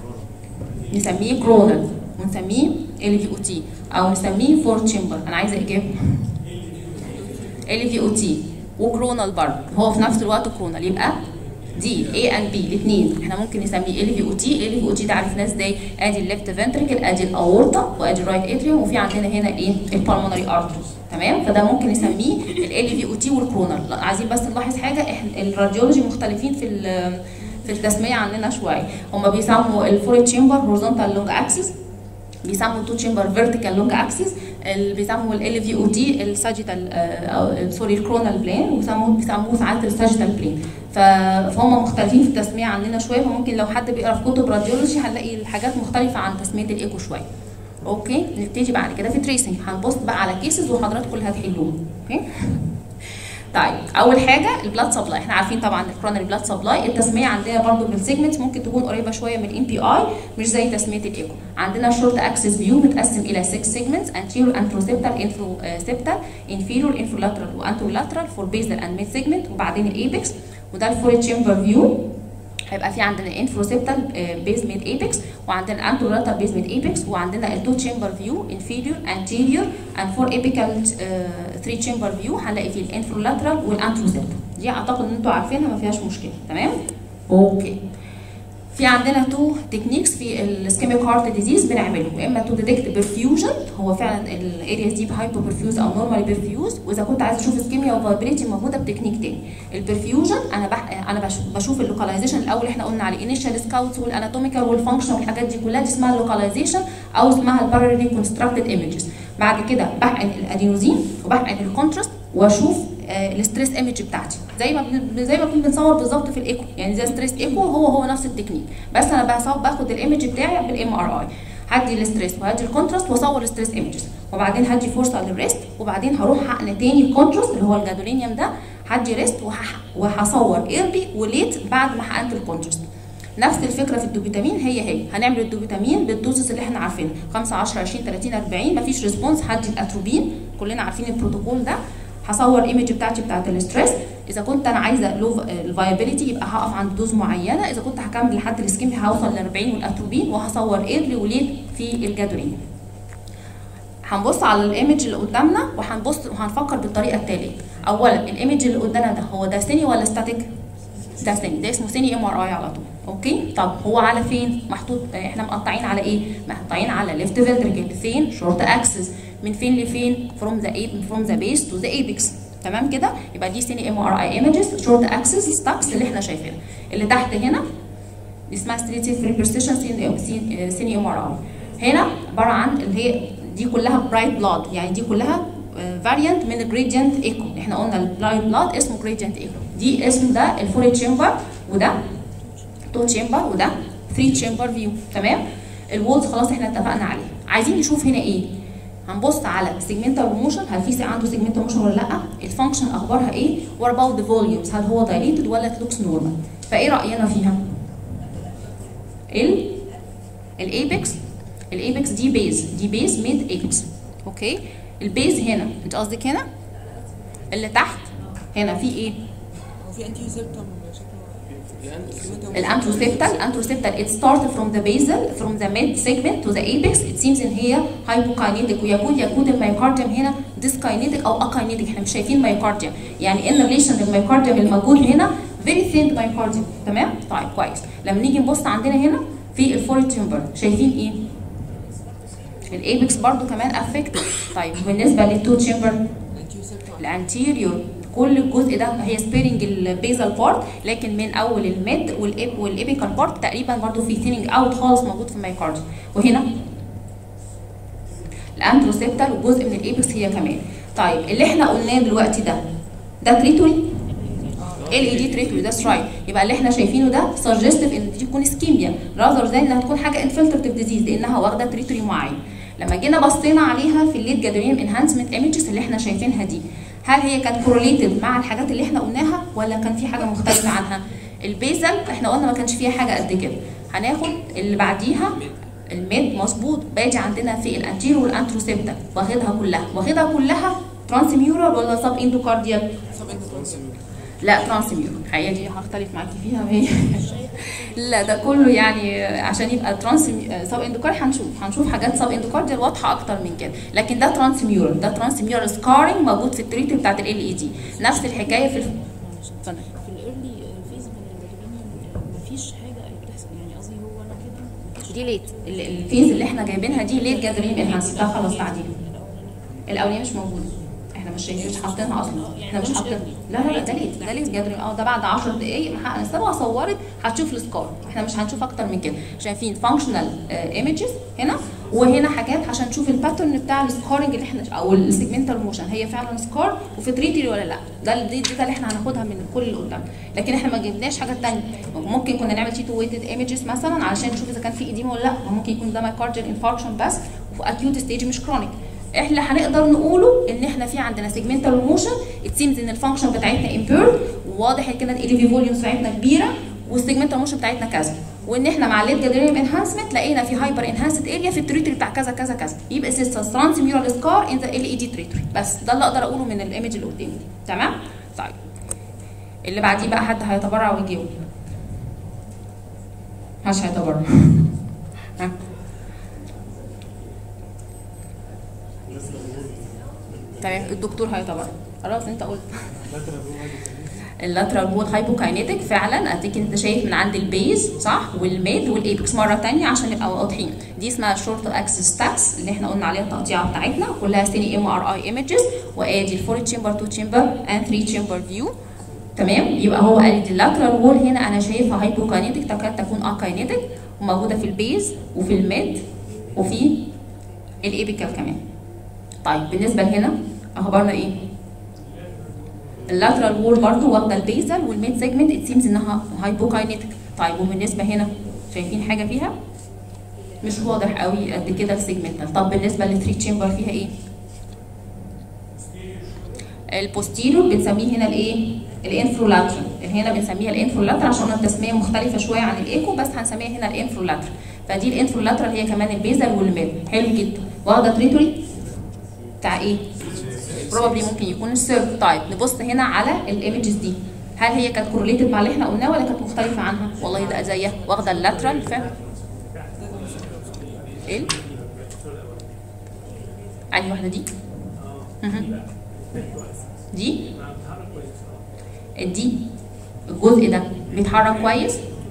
نسميه كرونال ونسميه ال في او تي او نسميه فور تشامبر انا عايزه اجابه ال في او تي وكرونال برضه هو في نفس الوقت كرونال يبقى دي A and B الاثنين احنا ممكن نسميه ال في او تي ال في او تي ده عرفناه ازاي ادي الليفت فنتريكل ادي الاورطه وادي الرايت اتريوم وفي عندنا هنا الايه البالمونري ارتري تمام فده ممكن نسميه ال في او تي والكرونال لا، عايزين بس نلاحظ حاجه احنا الراديولوجي مختلفين في ال- في التسميه عننا شويه هم بيسموا الفور تشامبر هورزونتال لونج اكسس بيسموا التو تشامبر فيرتيكال لونج اكسس اللي بيسموا ال في او دي الساجيتال او سوري الكرونال بلان وبيسموه بيسموه ساعات الساجيتال بلان فهم مختلفين في التسميه عننا شويه فممكن لو حد بيقرا في كتب راديولوجي هنلاقي الحاجات مختلفه عن تسميه الايكو شويه اوكي نبتدي بعد كده في تريسنج هنبص بقى على كيسز وحضراتكم اللي هتحلوها اوكي طيب اول حاجه البلاد سبلاي احنا عارفين طبعا الكرونري بلاد سبلاي التسميه عندنا برضو بالسيجمنت ممكن تكون قريبه شويه من الام بي اي مش زي تسميه الايكو عندنا شورت اكسس فيو متقسم الى 6 سيجمنتس anterior anteroceptal infroseptal inferior infrolateral وانترولاترال فور بيزل اند ميد سيجمنت وبعدين الايبكس وده الفور تشامبر فيو هيبقى في عندنا انفروسيبتال بيز ميد ايبكس وعندنا انترولاتر بيز ميد ايبكس وعندنا التو تشامبر فيو انفيريور انتيريور اند فور ايبيكال 3 تشامبر فيو هنلاقي فيه الانفرولاترال والانتروسيبتال دي اعتقد ان انتوا عارفينها ما فيهاش مشكله تمام اوكي في عندنا تو تكنيكس في الاسكيميك هارت ديزيز بنعمله يا اما تو ديتكت برفيوجن هو فعلا الارياز دي هايبو برفيوز او نورمالي برفيوز واذا كنت عايز اشوف اسكيميا وفايبريتي موجوده بتكنيك تاني البرفيوجن انا بح... انا بش- بشوف اللوكاليزيشن الاول احنا قلنا عليه انيشال سكاوتس والاناتوميكال والفانكشن والحاجات دي كلها دي اسمها اللوكاليزيشن او اسمها الباراليلي كونستراكتد ايمجز بعد كده بحقن الادينوزين وبحقن الكونتراست واشوف آه، الستريس ايمج بتاعتي زي ما بن- زي ما كنا بنصور بالظبط في الايكو يعني زي ستريس ايكو هو هو نفس التكنيك بس انا بصور باخد الايمج بتاعي بالام ار اي هدي الستريس وهدي الكونتراست واصور الستريس ايمجز وبعدين هدي فرصه للريست وبعدين هروح حقن تاني الكونتراست اللي هو الجادولينيوم ده هدي ريست وهح- وهصور ايرلي وليت بعد ما حقنت الكونتراست نفس الفكره في الدوبيتامين هي هي هنعمل الدوبيتامين بالدوزز اللي احنا عارفينها 5 10 20 30 40 مفيش ريسبونس هدي الاتروبين كلنا عارفين البروتوكول ده هصور ايمج بتاعتي بتاعت الاستريس اذا كنت انا عايزه لو الفايبيليتي يبقى هقف عند دوز معينه اذا كنت هكمل لحد السكيم هوصل ل 40 والاتروبين وهصور ايرلي وليت في الجدولين هنبص على الايمج اللي قدامنا وهنبص وهنفكر بالطريقه التاليه اولا الايمج اللي قدامنا ده هو ده سيني ولا ستاتيك ده سيني ده اسمه سيني ام ار اي على طول اوكي طب هو على فين محطوط آه، احنا مقطعين على ايه مقطعين على ليفت فنتريكل فين شورت اكسس من فين لفين فروم ذا فروم ذا بيس تو ذا ايبكس تمام كده يبقى دي سيني ام ار اي ايمجز شورت اكسس ستاكس اللي احنا شايفينها اللي تحت هنا دي اسمها ستريتيف ريبرستيشن سيني ام ار اي هنا عباره عن اللي هي دي كلها برايت بلاد يعني دي كلها فاريانت من الجريدينت ايكو احنا قلنا البرايت بلاد اسمه جريدينت ايكو دي اسم ده الفوري تشامبر وده تو تشامبر وده 3 تشامبر فيو تمام الوولز خلاص احنا اتفقنا عليه عايزين نشوف هنا ايه هنبص على سيجمنتال موشن هل في عنده سيجمنتال موشن ولا لا الفانكشن اخبارها ايه وات اباوت ذا فوليومز هل هو دايليتد ولا لوكس نورمال فايه راينا فيها ال الايبكس الايبكس دي بيز دي بيز ميد ايبكس اوكي البيز هنا انت قصدك هنا اللي تحت هنا في ايه هو في انتي سيبتم شكله الانتروسيبتال الانتروسيبتال it started from the basal from the mid segment to the apex it seems ان هي hypokinetic ويكون يكون الميوكارديوم هنا dyskinetic او akinetic احنا مش شايفين ميوكارديوم يعني ان ريليشن للميوكارديوم الموجود هنا very thin myocardium تمام طيب كويس لما نيجي نبص عندنا هنا في الفوري تيومبر شايفين ايه الايبكس برضو كمان افكت طيب بالنسبه للتو تشامبر انتي سيبتم الانتيريور كل الجزء ده هي سبيرنج البيزال بارت لكن من اول الميد والإب والابيكال بارت تقريبا برضو في ثيننج اوت خالص موجود في الميوكارديوم وهنا الانتروسيبتال وجزء من الايبكس هي كمان طيب اللي احنا قلناه دلوقتي ده ده تريتوري ال اي دي تريتوري ده رايت يبقى اللي احنا شايفينه ده سجستيف ان دي تكون اسكيميا راذر ذان انها تكون حاجه انفلترتيف ديزيز لانها واخده تريتوري معين لما جينا بصينا عليها في الليد جادريم انهانسمنت ايمجز اللي احنا شايفينها دي هل هي كانت كورليتد مع الحاجات اللي احنا قلناها ولا كان في حاجه مختلفه عنها البيزل احنا قلنا ما كانش فيها حاجه قد كده هناخد اللي بعديها الميد مظبوط باجي عندنا في الانتيرو والانتروسيبتا واخدها كلها واخدها كلها ترانسميورال ولا سب اندوكارديال سب انتي لا ترانسميورال الحقيقه دي هختلف معاكي فيها هي لا ده كله يعني عشان يبقى ترانس سب اندوكار هنشوف هنشوف حاجات سب اندوكارديال واضحه اكتر من كده لكن ده ترانسميورال ده ترانسميورال سكارنج موجود في التريت بتاعت ال اي دي نفس الحكايه في الف... اتفضل. في الايرلي فيز من الجدرين مفيش حاجه بتحصل يعني قصدي هو انا كده مفيش دي ليت ال- الفيز اللي احنا جايبينها دي ليت جاذرين انهانس ده خلاص تعديل الاولانيه مش موجوده احنا مش شايفين مش حاطينها اصلا احنا مش حاطين لا لا لا ده ليت ده ليت جاذرين اه ده بعد 10 دقائق محقق السبعه صورت هتشوف السكار احنا مش هنشوف اكتر من كده شايفين فانكشنال ايمجز هنا وهنا حاجات عشان نشوف الباترن بتاع السكارنج اللي احنا او السيجمنتال موشن هي فعلا سكار وفي تريتري ولا لا ده دي, دي ده اللي احنا هناخدها من كل اللي قدام لكن احنا ما جبناش حاجه ثانيه ممكن كنا نعمل تيتو ويتد ايمجز مثلا علشان نشوف اذا كان في ايديما ولا لا ممكن يكون ده مايكارديال انفاركشن بس وفي اكيوت ستيج مش كرونيك احنا هنقدر نقوله ان احنا في عندنا سيجمنتال موشن ات سيمز ان الفانكشن بتاعتنا امبيرد وواضح ان كده الاي في فوليوم بتاعتنا كبيره والسيجمنتال موشن بتاعتنا كذا وان احنا مع الليد جادريم انهانسمنت لقينا في هايبر انهانسد اريا في التريتوري بتاع كذا كذا كذا يبقى سيستس ترانسميورال سكار ان ذا ال اي دي تريتوري بس ده اللي اقدر اقوله من الايمج اللي قدامي دي تمام طيب اللي بعديه بقى حد هيتبرع ويجاوب محدش هيتبرع ها تمام الدكتور هيتبرع خلاص انت قلت اللاترال وول هايبوكاينيتك فعلا اديك انت شايف من عند البيز صح والميد والايبكس مره ثانيه عشان نبقى واضحين دي اسمها شورت اكسس تاكس اللي احنا قلنا عليها التقطيعه بتاعتنا كلها سيني ام ار اي ايمجز وادي الفور تشامبر تو تشامبر اند 3 تشامبر فيو تمام يبقى هو قال لي اللاترال وول هنا انا شايفها هايبوكاينيتك تكاد تكون اكاينيتك وموجوده في البيز وفي الميد وفي الايبيكال كمان طيب بالنسبه لهنا اخبارنا ايه اللاترال وول برضو واخده البيزل والميد سيجمنت ات سيمز انها هايبوكاينيتك طيب وبالنسبه هنا شايفين حاجه فيها مش واضح قوي قد كده السيجمنتال طب بالنسبه للثري تشامبر فيها ايه البوستيريور بنسميه هنا الايه الانفرولاترال هنا بنسميها الانفرولاترال عشان التسميه مختلفه شويه عن الايكو بس هنسميها هنا الانفرولاترال فدي الانفرولاترال هي كمان البيزل والميد حلو جدا واخده تريتوري بتاع ايه بروبلي ممكن يكون السيرف طيب نبص هنا على الايمجز دي هل هي كانت كورليتد مع اللي احنا قلناه ولا كانت مختلفه عنها والله ده زيها واخده اللاترال فاهم ايه انهي واحده دي مهم. دي دي الجزء ده بيتحرك كويس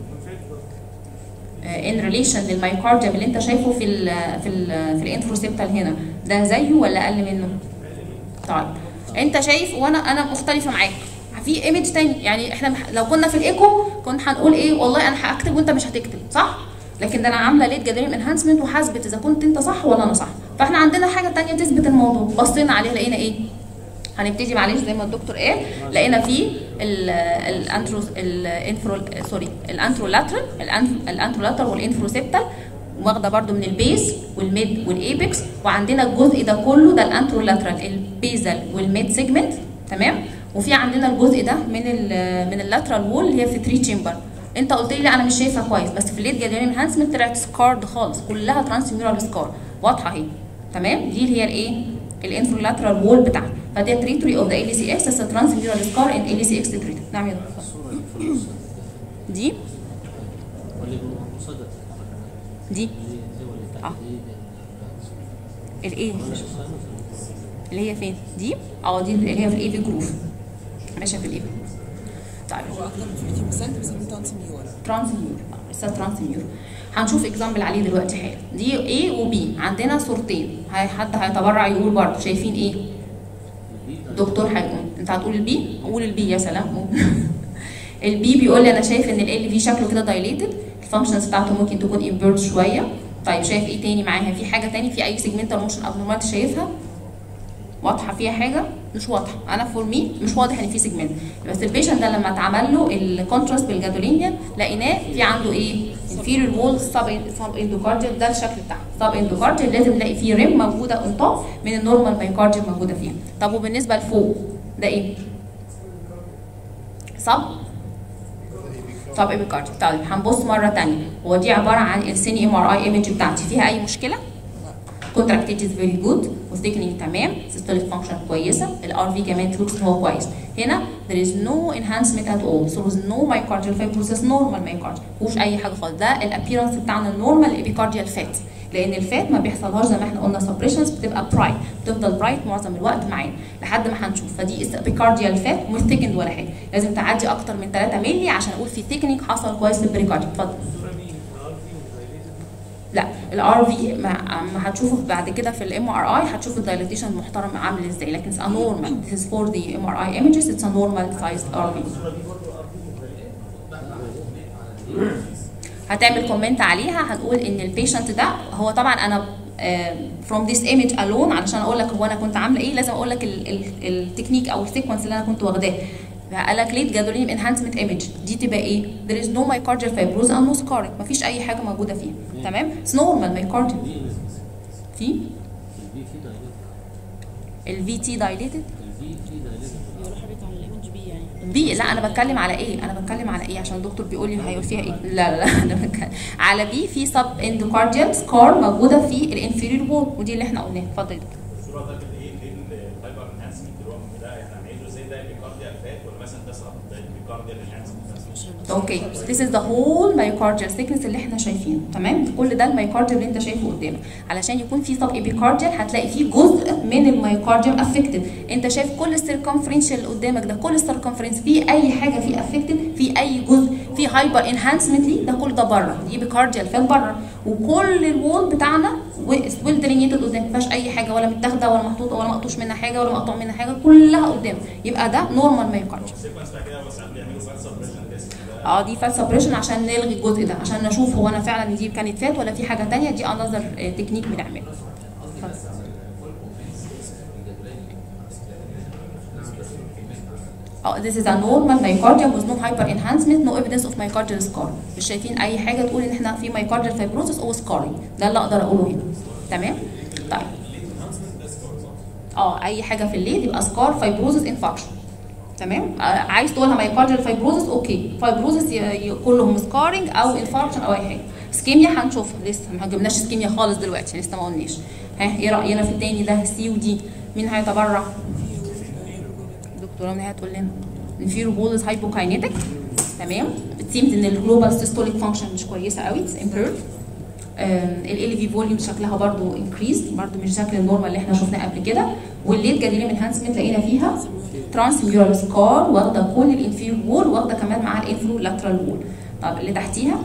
ان ريليشن للمايكارديوم اللي انت شايفه في ال في ال في الانتروسيبتال هنا ده زيه ولا اقل منه؟ طيب انت شايف وانا انا مختلفه معاك في ايمج تاني يعني احنا مح- لو كنا في الايكو كنا هنقول ايه والله انا هكتب وانت مش هتكتب صح لكن ده انا عامله ليت جدريم انهانسمنت وحاسبت اذا كنت انت صح ولا انا صح فاحنا عندنا حاجه تانية تثبت الموضوع بصينا عليها لقينا ايه هنبتدي معلش زي ما الدكتور قال لقينا فيه ال- الانترو الانفرو سوري الانترولاترال الأنف- الانترولاترال والانفروسيبتال واخده برضو من البيز والميد والايبكس وعندنا الجزء ده كله ده الانترولاترال البيزل والميد سيجمنت تمام وفي عندنا الجزء ده من ال من اللاترال وول اللي هي في 3 تشامبر انت قلت لي انا مش شايفها كويس بس في الليد جادرين انهانسمنت طلعت سكارد خالص كلها ترانسميورال سكار واضحه اهي تمام دي اللي هي الايه الانفرولاترال وول بتاعها فدي تريتوري اوف ذا ال سي اكس ترانسميورال سكار ان ال سي اكس تريت نعم يا دكتور الصورة اللي في النص دي واللي قصادك دي اللي هي واللي تحت آه. دي الايه ولا قصادك؟ اللي هي فين دي اه دي اللي هي في الايفي جروف ماشيه في الايفي طيب هو اكتر من 50% بنسميه ترانسميور ترانسميور لسه ترانسميور هنشوف اكزامبل عليه دلوقتي حالا دي A و B عندنا صورتين هاي حد هيتبرع يقول برضه شايفين ايه دكتور هيقول انت هتقول البي قول البي يا سلام البي بيقول لي انا شايف ان ال في شكله كده دايليتد الفانكشنز بتاعته ممكن تكون انفيرت شويه طيب شايف ايه تاني معاها في حاجه تاني في اي سيجمنتال موشن ابنورماليتي شايفها واضحه فيها حاجه مش واضحه انا فور مي مش واضح ان في سيجمنت بس البيشنت ده لما اتعمل له الكونتراست بالجادولينيا لقيناه في عنده ايه inferior wall sub sub endocardial ده الشكل بتاعه sub endocardial لازم نلاقي فيه ريم موجوده اون توب من النورمال مايكارديوم موجوده فيها طب وبالنسبه لفوق ده ايه sub طب ايبيكارديوم طيب هنبص مره ثانيه هو دي عباره عن السيني ام ار اي ايمج بتاعتي فيها اي مشكله كونتراكتيفيتي فيري جود والثيكنينج تمام سيستوليك فانكشن كويسه الار في كمان لوكس هو كويس هنا there is no enhancement at all so there is no myocardial fibrosis normal myocardial مفيهوش اي حاجه خالص ده الابيرنس بتاعنا النورمال الابيكارديال فات لان الفات ما بيحصلهاش زي ما احنا قلنا سبريشنز بتبقى برايت بتفضل برايت معظم الوقت معانا لحد ما هنشوف فدي ابيكارديال فات مش ثيكند ولا حاجه لازم تعدي اكتر من 3 مللي عشان اقول في ثيكنينج حصل كويس في البريكارديوم اتفضل الصورة مين؟ الار في ومتهيألي لا الار في ما ما هتشوفه بعد كده في الام ار اي هتشوف الدايليتيشن محترم عامل ازاي لكن it's a normal this is for the MRI images it's a normal sized RV الصورة دي برضه ار في متهيألي هتعمل كومنت عليها هنقول ان البيشنت ده هو طبعا انا فروم ذيس ايمج الون علشان اقول لك هو انا كنت عامله ايه لازم اقول لك التكنيك او السيكونس اللي انا كنت واخداه قال لك ليت جادولين انهانسمنت ايمج دي تبقى ايه؟ there is no myocardial fibrosis and no scarring مفيش اي حاجه موجوده فيها تمام؟ it's normal myocardial دي في البي في دايليتد الفي تي dilated البي في دايليتد بيقولوا حضرتك على الايمج بي يعني بي لا انا بتكلم على ايه انا بتكلم على ايه عشان الدكتور بيقول لي هيقول فيها ايه لا لا لا انا بتكلم على بي في سب اندوكارديال سكار موجوده في الانفيريور وول ودي اللي احنا قلناها اتفضل يا دكتور الصوره ده كده ايه ايه الفايبر انهانسمنت اللي هو ده احنا هنعيده ازاي ده بيكارديال فات ولا مثلا ده سب بيكارديال انهانسمنت اوكي this is the whole myocardial thickness اللي احنا شايفينه تمام كل ده الميوكارديوم اللي انت شايفه قدامك علشان يكون في سب ايبيكارديال هتلاقي فيه جزء من الميوكارديوم افكتد انت شايف كل السيركمفرنس اللي قدامك ده كل السيركمفرنس فيه اي حاجه فيه افكتد في اي جزء في هايبر انهانسمنت ليه ده كل ده بره دي بيكارديال فات بره وكل الوول بتاعنا ويل ديلينيتد قدام ما فيهاش اي حاجه ولا متاخده ولا محطوطه ولا مقطوش منها حاجه ولا مقطوع منها حاجه كلها قدام يبقى ده نورمال ميوكارديوم السيكونس بتاع كده بس بيعملوا فات سبريشن تيست اه دي فات سبريشن عشان نلغي الجزء ده عشان نشوف هو انا فعلا دي كانت فات ولا في حاجه تانية دي انذر تكنيك بنعمله اه this is a normal myocardium with no hyper enhancement no evidence of myocardial scar مش شايفين اي حاجه تقول ان احنا في myocardial fibrosis او scarring ده اللي اقدر اقوله هنا تمام طيب اه اي حاجه في الليل يبقى سكار فايبروزس انفكشن تمام آه، عايز تقولها مايكارديال فايبروزس اوكي فايبروزس ي- ي- كلهم سكارنج او انفاركشن او اي حاجه سكيميا هنشوفها لسه ما جبناش سكيميا خالص دلوقتي لسه ما قلناش ها ايه راينا في التاني ده سي ودي مين هيتبرع دكتوره منى هتقول لنا الفيرو بولز هايبوكاينيتك تمام بتسيمز ان الجلوبال سيستوليك فانكشن مش كويسه قوي اتس امبيرد ال في فوليوم شكلها برضو انكريز برضو مش شكل النورمال اللي احنا شفناه قبل كده والليد جاليريم انهانسمنت لقينا فيها ترانس ميورال سكار واخده كل الانفيريور وول واخده كمان معاها الانفرو لاترال وول طب اللي تحتيها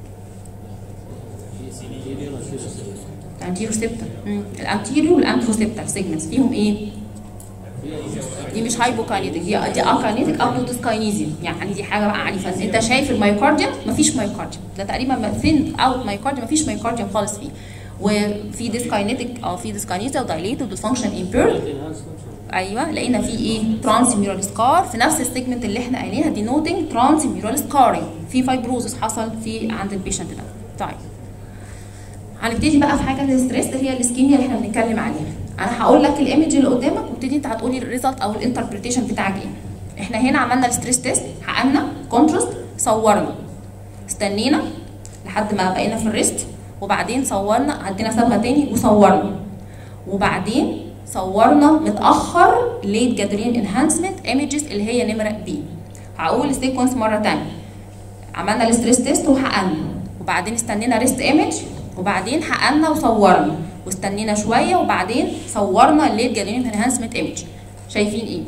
الانتيرو سيبتر الانتيريو والانتروسيبتر سيجمنتس فيهم ايه؟ دي مش هايبوكاينيتك دي دي اكاينيتك او لوتوسكاينيزيوم يعني دي حاجه بقى عنيفه انت شايف المايوكارديوم مفيش مايوكارديوم ده تقريبا ثين اوت مايوكارديوم مفيش مايوكارديوم خالص فيه وفي ديسكاينيتك اه في ديسكاينيزا ودايليتد وفانكشن امبيرد ايوه لقينا في ايه ترانس ميورال سكار في نفس السيجمنت اللي احنا قايلينها دينوتنج ترانس ميورال سكارينج في فايبروزس حصل في عند البيشنت ده طيب هنبتدي بقى في حاجه الستريس اللي هي الاسكيميا اللي احنا بنتكلم عليها انا هقول لك الايمج اللي قدامك وابتدي انت هتقولي الريزلت او الانتربريتيشن بتاعك ايه احنا هنا عملنا الستريس تيست حققنا كونتراست صورنا استنينا لحد ما بقينا في الريست وبعدين صورنا عدينا صبغه تاني وصورنا وبعدين صورنا متاخر ليت جادرين انهانسمنت ايمجز اللي هي نمره بي هقول السيكونس مره تانية عملنا الستريس تيست وحققنا وبعدين استنينا ريست ايمج وبعدين حققنا وصورنا واستنينا شويه وبعدين صورنا الليت جالين انهانسمنت ايمج شايفين ايه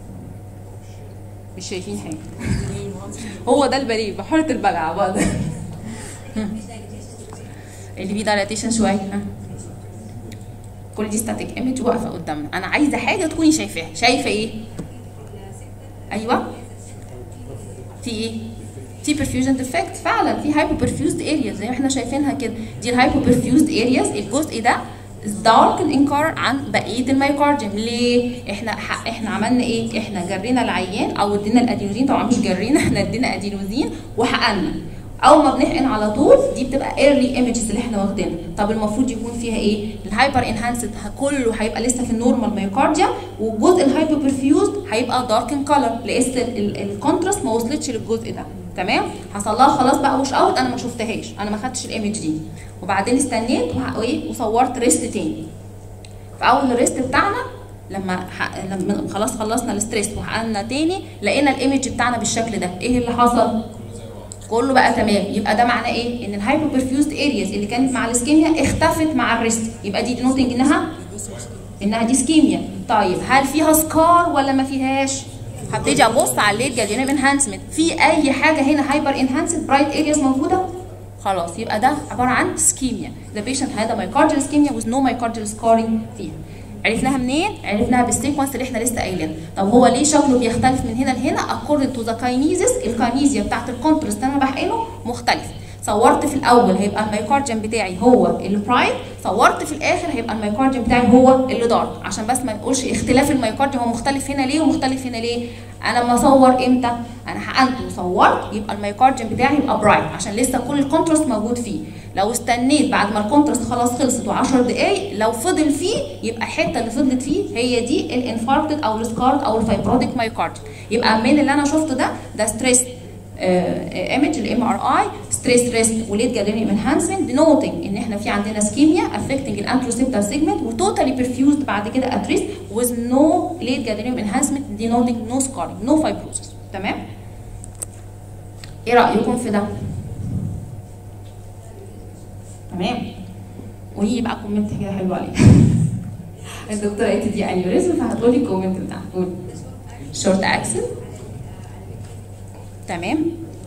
مش شايفين حاجه هو ده البريء بحيره البلع بقى ده اللي فيه دايلاتيشن شويه ها كل دي ستاتيك ايمج واقفه قدامنا انا عايزه حاجه تكوني شايفاها شايفه ايه ايوه في ايه في perfusion defect فعلا في hypo perfused areas زي ما احنا شايفينها كده دي الهايبو perfused areas الجزء ده دارك ان color عن بقيه الميوكارديوم ليه احنا ح- احنا عملنا ايه احنا جرينا العيان او ادينا الادينوزين طبعا مش جرينا احنا ادينا ادينوزين وحققنا اول ما بنحقن على طول دي بتبقى early images اللي احنا واخدينها طب المفروض يكون فيها ايه الهايبر انهانسد كله هيبقى لسه في النورمال مايوكارديا والجزء الهايبر برفيوزد هيبقى دارك ان كلر لسه الكونتراست ما وصلتش للجزء ده تمام حصل لها خلاص بقى وش اوت انا ما شفتهاش انا ما خدتش الايمج دي وبعدين استنيت وح- وايه وصورت ريست تاني في اول الريست بتاعنا لما ح... لما خلاص خلصنا الستريس وحققنا تاني لقينا الايمج بتاعنا بالشكل ده ايه اللي حصل كله بقى تمام يبقى ده معناه ايه ان الهايبر برفيوزد ارياز اللي كانت مع الاسكيميا اختفت مع الريست يبقى دي نوتنج انها انها دي اسكيميا طيب هل فيها سكار ولا ما فيهاش هبتدي ابص على الليد جالينيم انهانسمنت في اي حاجه هنا هايبر انهانسد برايت ارياز موجوده خلاص يبقى ده عباره عن سكيميا ذا بيشنت هذا مايكارديال سكيميا with no myocardial scarring فيها عرفناها منين؟ عرفناها بالسيكونس اللي احنا لسه قايلينه، طب هو ليه شكله بيختلف من هنا لهنا؟ according to the kinesis الكاينيزيا بتاعت الكونترست اللي انا بحقنه مختلف، صورت في الاول هيبقى الميوكارديوم بتاعي هو البرايم صورت في الاخر هيبقى الميوكارديوم بتاعي هو اللي دارك عشان بس ما نقولش اختلاف الميوكارديوم هو مختلف هنا ليه ومختلف هنا ليه انا لما اصور امتى انا حقنت وصورت يبقى الميوكارديوم بتاعي يبقى برايت عشان لسه كل الكونتراست موجود فيه لو استنيت بعد ما الكونتراست خلاص خلصت و10 دقايق لو فضل فيه يبقى الحته اللي فضلت فيه هي دي الانفاركتد او السكارد او الفايبروتيك مايوكارديوم يبقى من اللي انا شفته ده ده ستريس ايمج الام ار اي ستريس ريست وليت جاليريم انهانسمنت دينوتنج ان احنا في عندنا سكيميا افكتنج الانتروسيبتال سيجمنت وتوتالي برفيوزد بعد كده ات ريست with no late gadolinium enhancement denoting no scarring no fibrosis تمام ايه رايكم في ده تمام وهي بقى كومنت كده حلو عليك الدكتوره قالت دي انيوريزم فهتقولي الكومنت بتاعها قولي شورت اكسل تمام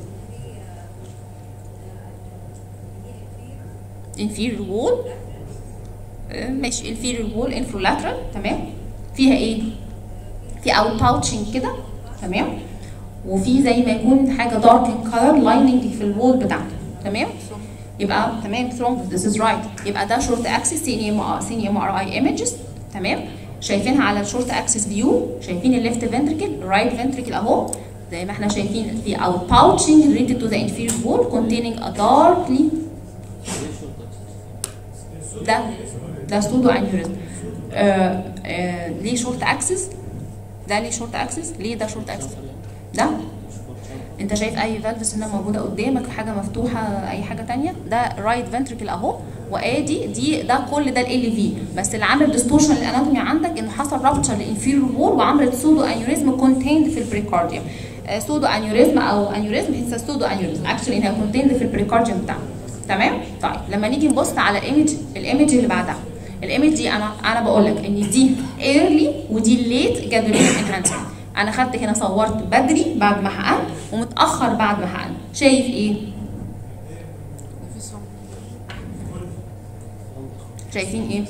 inferior wall آه، ماشي inferior wall infralateral تمام فيها ايه في اوت باوتشنج كده تمام وفي زي ما يكون حاجه دارك ان كلر لايننج في الوول بتاعته تمام يبقى تمام ثرومبس ذس از رايت يبقى ده شورت اكسس سيني ام ار سيني ام ار اي ايمجز تمام شايفينها على الشورت اكسس فيو شايفين الليفت فنتريكل رايت فنتريكل اهو زي ما احنا شايفين في اوت باوتشنج related to the inferior wall containing a darkly ده ده سودو انيوريزم آه آه ليه شورت اكسس ده ليه شورت اكسس ليه ده شورت اكسس ده انت شايف اي فالفس هنا موجوده قدامك حاجه مفتوحه اي حاجه تانية ده رايت فنتريكل اهو وادي دي ده كل ده ال في بس اللي عامل ديستورشن للاناتومي عندك انه حصل رابتشر للانفيريور وول وعملت سودو انيوريزم كونتيند في البريكارديوم سودو انيوريزم او انيوريزم اتس سودو انيوريزم اكشلي انها كونتيند في البريكارديوم بتاعنا تمام طيب لما نيجي نبص على الايمج الايمج اللي بعدها الايمج دي انا انا بقول لك ان دي ايرلي ودي ليت جادولين انهانسمنت انا خدت هنا صورت بدري بعد ما حقنت ومتاخر بعد ما حقنت شايف ايه مفيش صمت شايفين ايه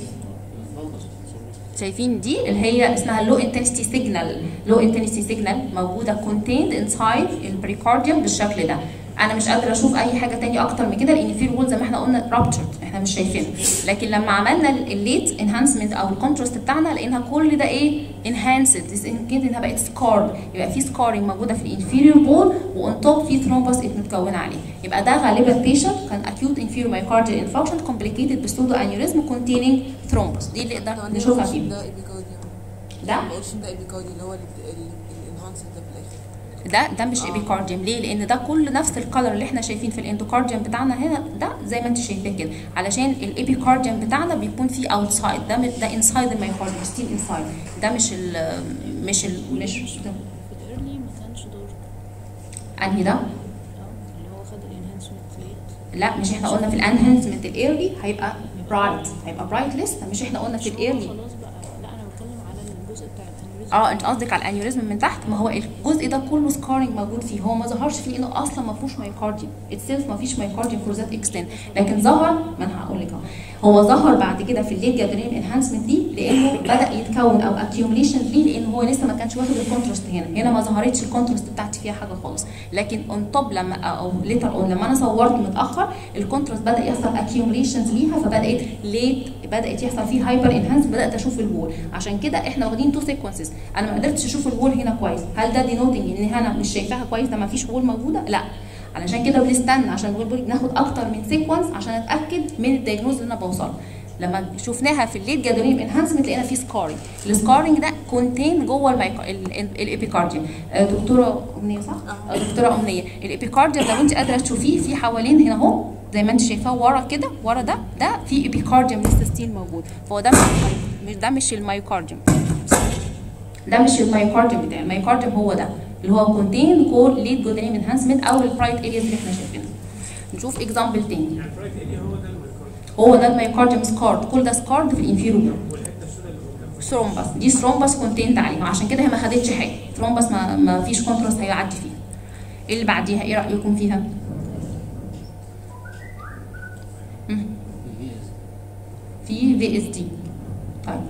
شايفين دي اللي هي اسمها لو انتنسيتي سيجنال لو انتنسيتي سيجنال موجوده كونتيند انسايد البريكارديوم بالشكل ده انا مش قادره اشوف اي حاجه تانية اكتر من كده لان في الوول زي ما احنا قلنا رابتشرد احنا مش شايفينه لكن لما عملنا الليت انهانسمنت او الكونتراست بتاعنا لقينا كل ده ايه انهانسد كده انها بقت سكارد يبقى في سكارنج موجوده في الانفيريور بول وان توب في ثرومبس متكونه عليه يبقى ده غالبا بيشنت كان اكيوت انفيريور مايكارديال انفكشن كومبليكيتد بسودو انيوريزم كونتيننج ثرومبس دي اللي طب نقدر أنا نشوفها بقولش إن فيه ده ايبيكارديوم ده ما بقولش ان ده ايبيكارديوم اللي هو الانهانسد ده في الاخر ده ده مش آه. ايبيكارديوم ليه لان ده كل نفس الكلر اللي احنا شايفين في الاندوكارديوم بتاعنا هنا ده زي ما انت شايفاه كده علشان الايبيكارديوم بتاعنا بيكون فيه اوتسايد ده مش- ده انسايد المايكارديوم ستيل انسايد ده مش ال مش ال مش في الايرلي ما كانش دور انهي ده اه اللي هو خد الانهانسمنت ليت لا مش احنا قلنا في الانهانسمنت الايرلي هيبقى برايت هيبقى برايت لسه مش احنا قلنا في مش هو الايرلي خلاص بقى لا انا بتكلم على الجزء بتاع الانوريزم اه انت قصدك على الانيوريزم من تحت ما هو الجزء ده كله سكارنج موجود فيه هو ما ظهرش فيه لانه اصلا ما فيهوش مايكارديوم اتسيلف ما فيش مايكارديوم فور ذات اكستنت لكن ظهر ما انا هقول لك اهو هو ظهر بعد كده في الليت جادرين انهانسمنت دي لانه بدا يتكون او اكيوميليشن فيه لان هو لسه ما كانش واخد الكونتراست هنا هنا ما ظهرتش الكونتراست بتاعتي فيها حاجه خالص لكن اون توب لما او ليتر اون لما انا صورت متاخر الكونتراست بدا يحصل اكيوميليشنز ليها فبدات ليت بدات يحصل فيه هايبر انهانس بدات اشوف الوول عشان كده احنا واخدين تو سيكونسز انا ما قدرتش اشوف الوول هنا كويس هل ده دينوتنج ان انا مش شايفاها كويس ده ما فيش وول موجوده لا علشان كده بنستنى عشان بقول بقول ناخد اكتر من سيكونس عشان اتاكد من الدايجنوز اللي انا بوصله لما شفناها في الليت جادولين انهانسمنت لقينا في سكارنج السكارنج ده كونتين جوه المايكو الابيكارديوم آه، دكتوره امنيه صح؟ آه، دكتوره امنيه الابيكارديوم لو انت قادره تشوفيه في حوالين هنا اهو زي ما انت شايفاه ورا كده ورا ده ده في ابيكارديوم لسه ستيل موجود فهو ده مش مش ده مش المايوكارديوم ده مش المايوكارديوم بتاعي المايوكارديوم هو ده اللي هو كونتين كول ليد جودريم انهانسمنت او البرايت ارياز اللي احنا شايفينها نشوف اكزامبل تاني يعني الرايت اريا هو ده المايكروفون هو ده المايوكارديوم سكارد كل ده سكارد في الانفيرو والحته السوداء اللي قدام ثرومبس دي ثرومبس كونتينت عليها عشان كده هي ما خدتش حاجه ثرومبس ما, ما فيش كونتراست هيعدي فيها ايه اللي بعديها ايه رايكم فيها مم. في في اس دي طيب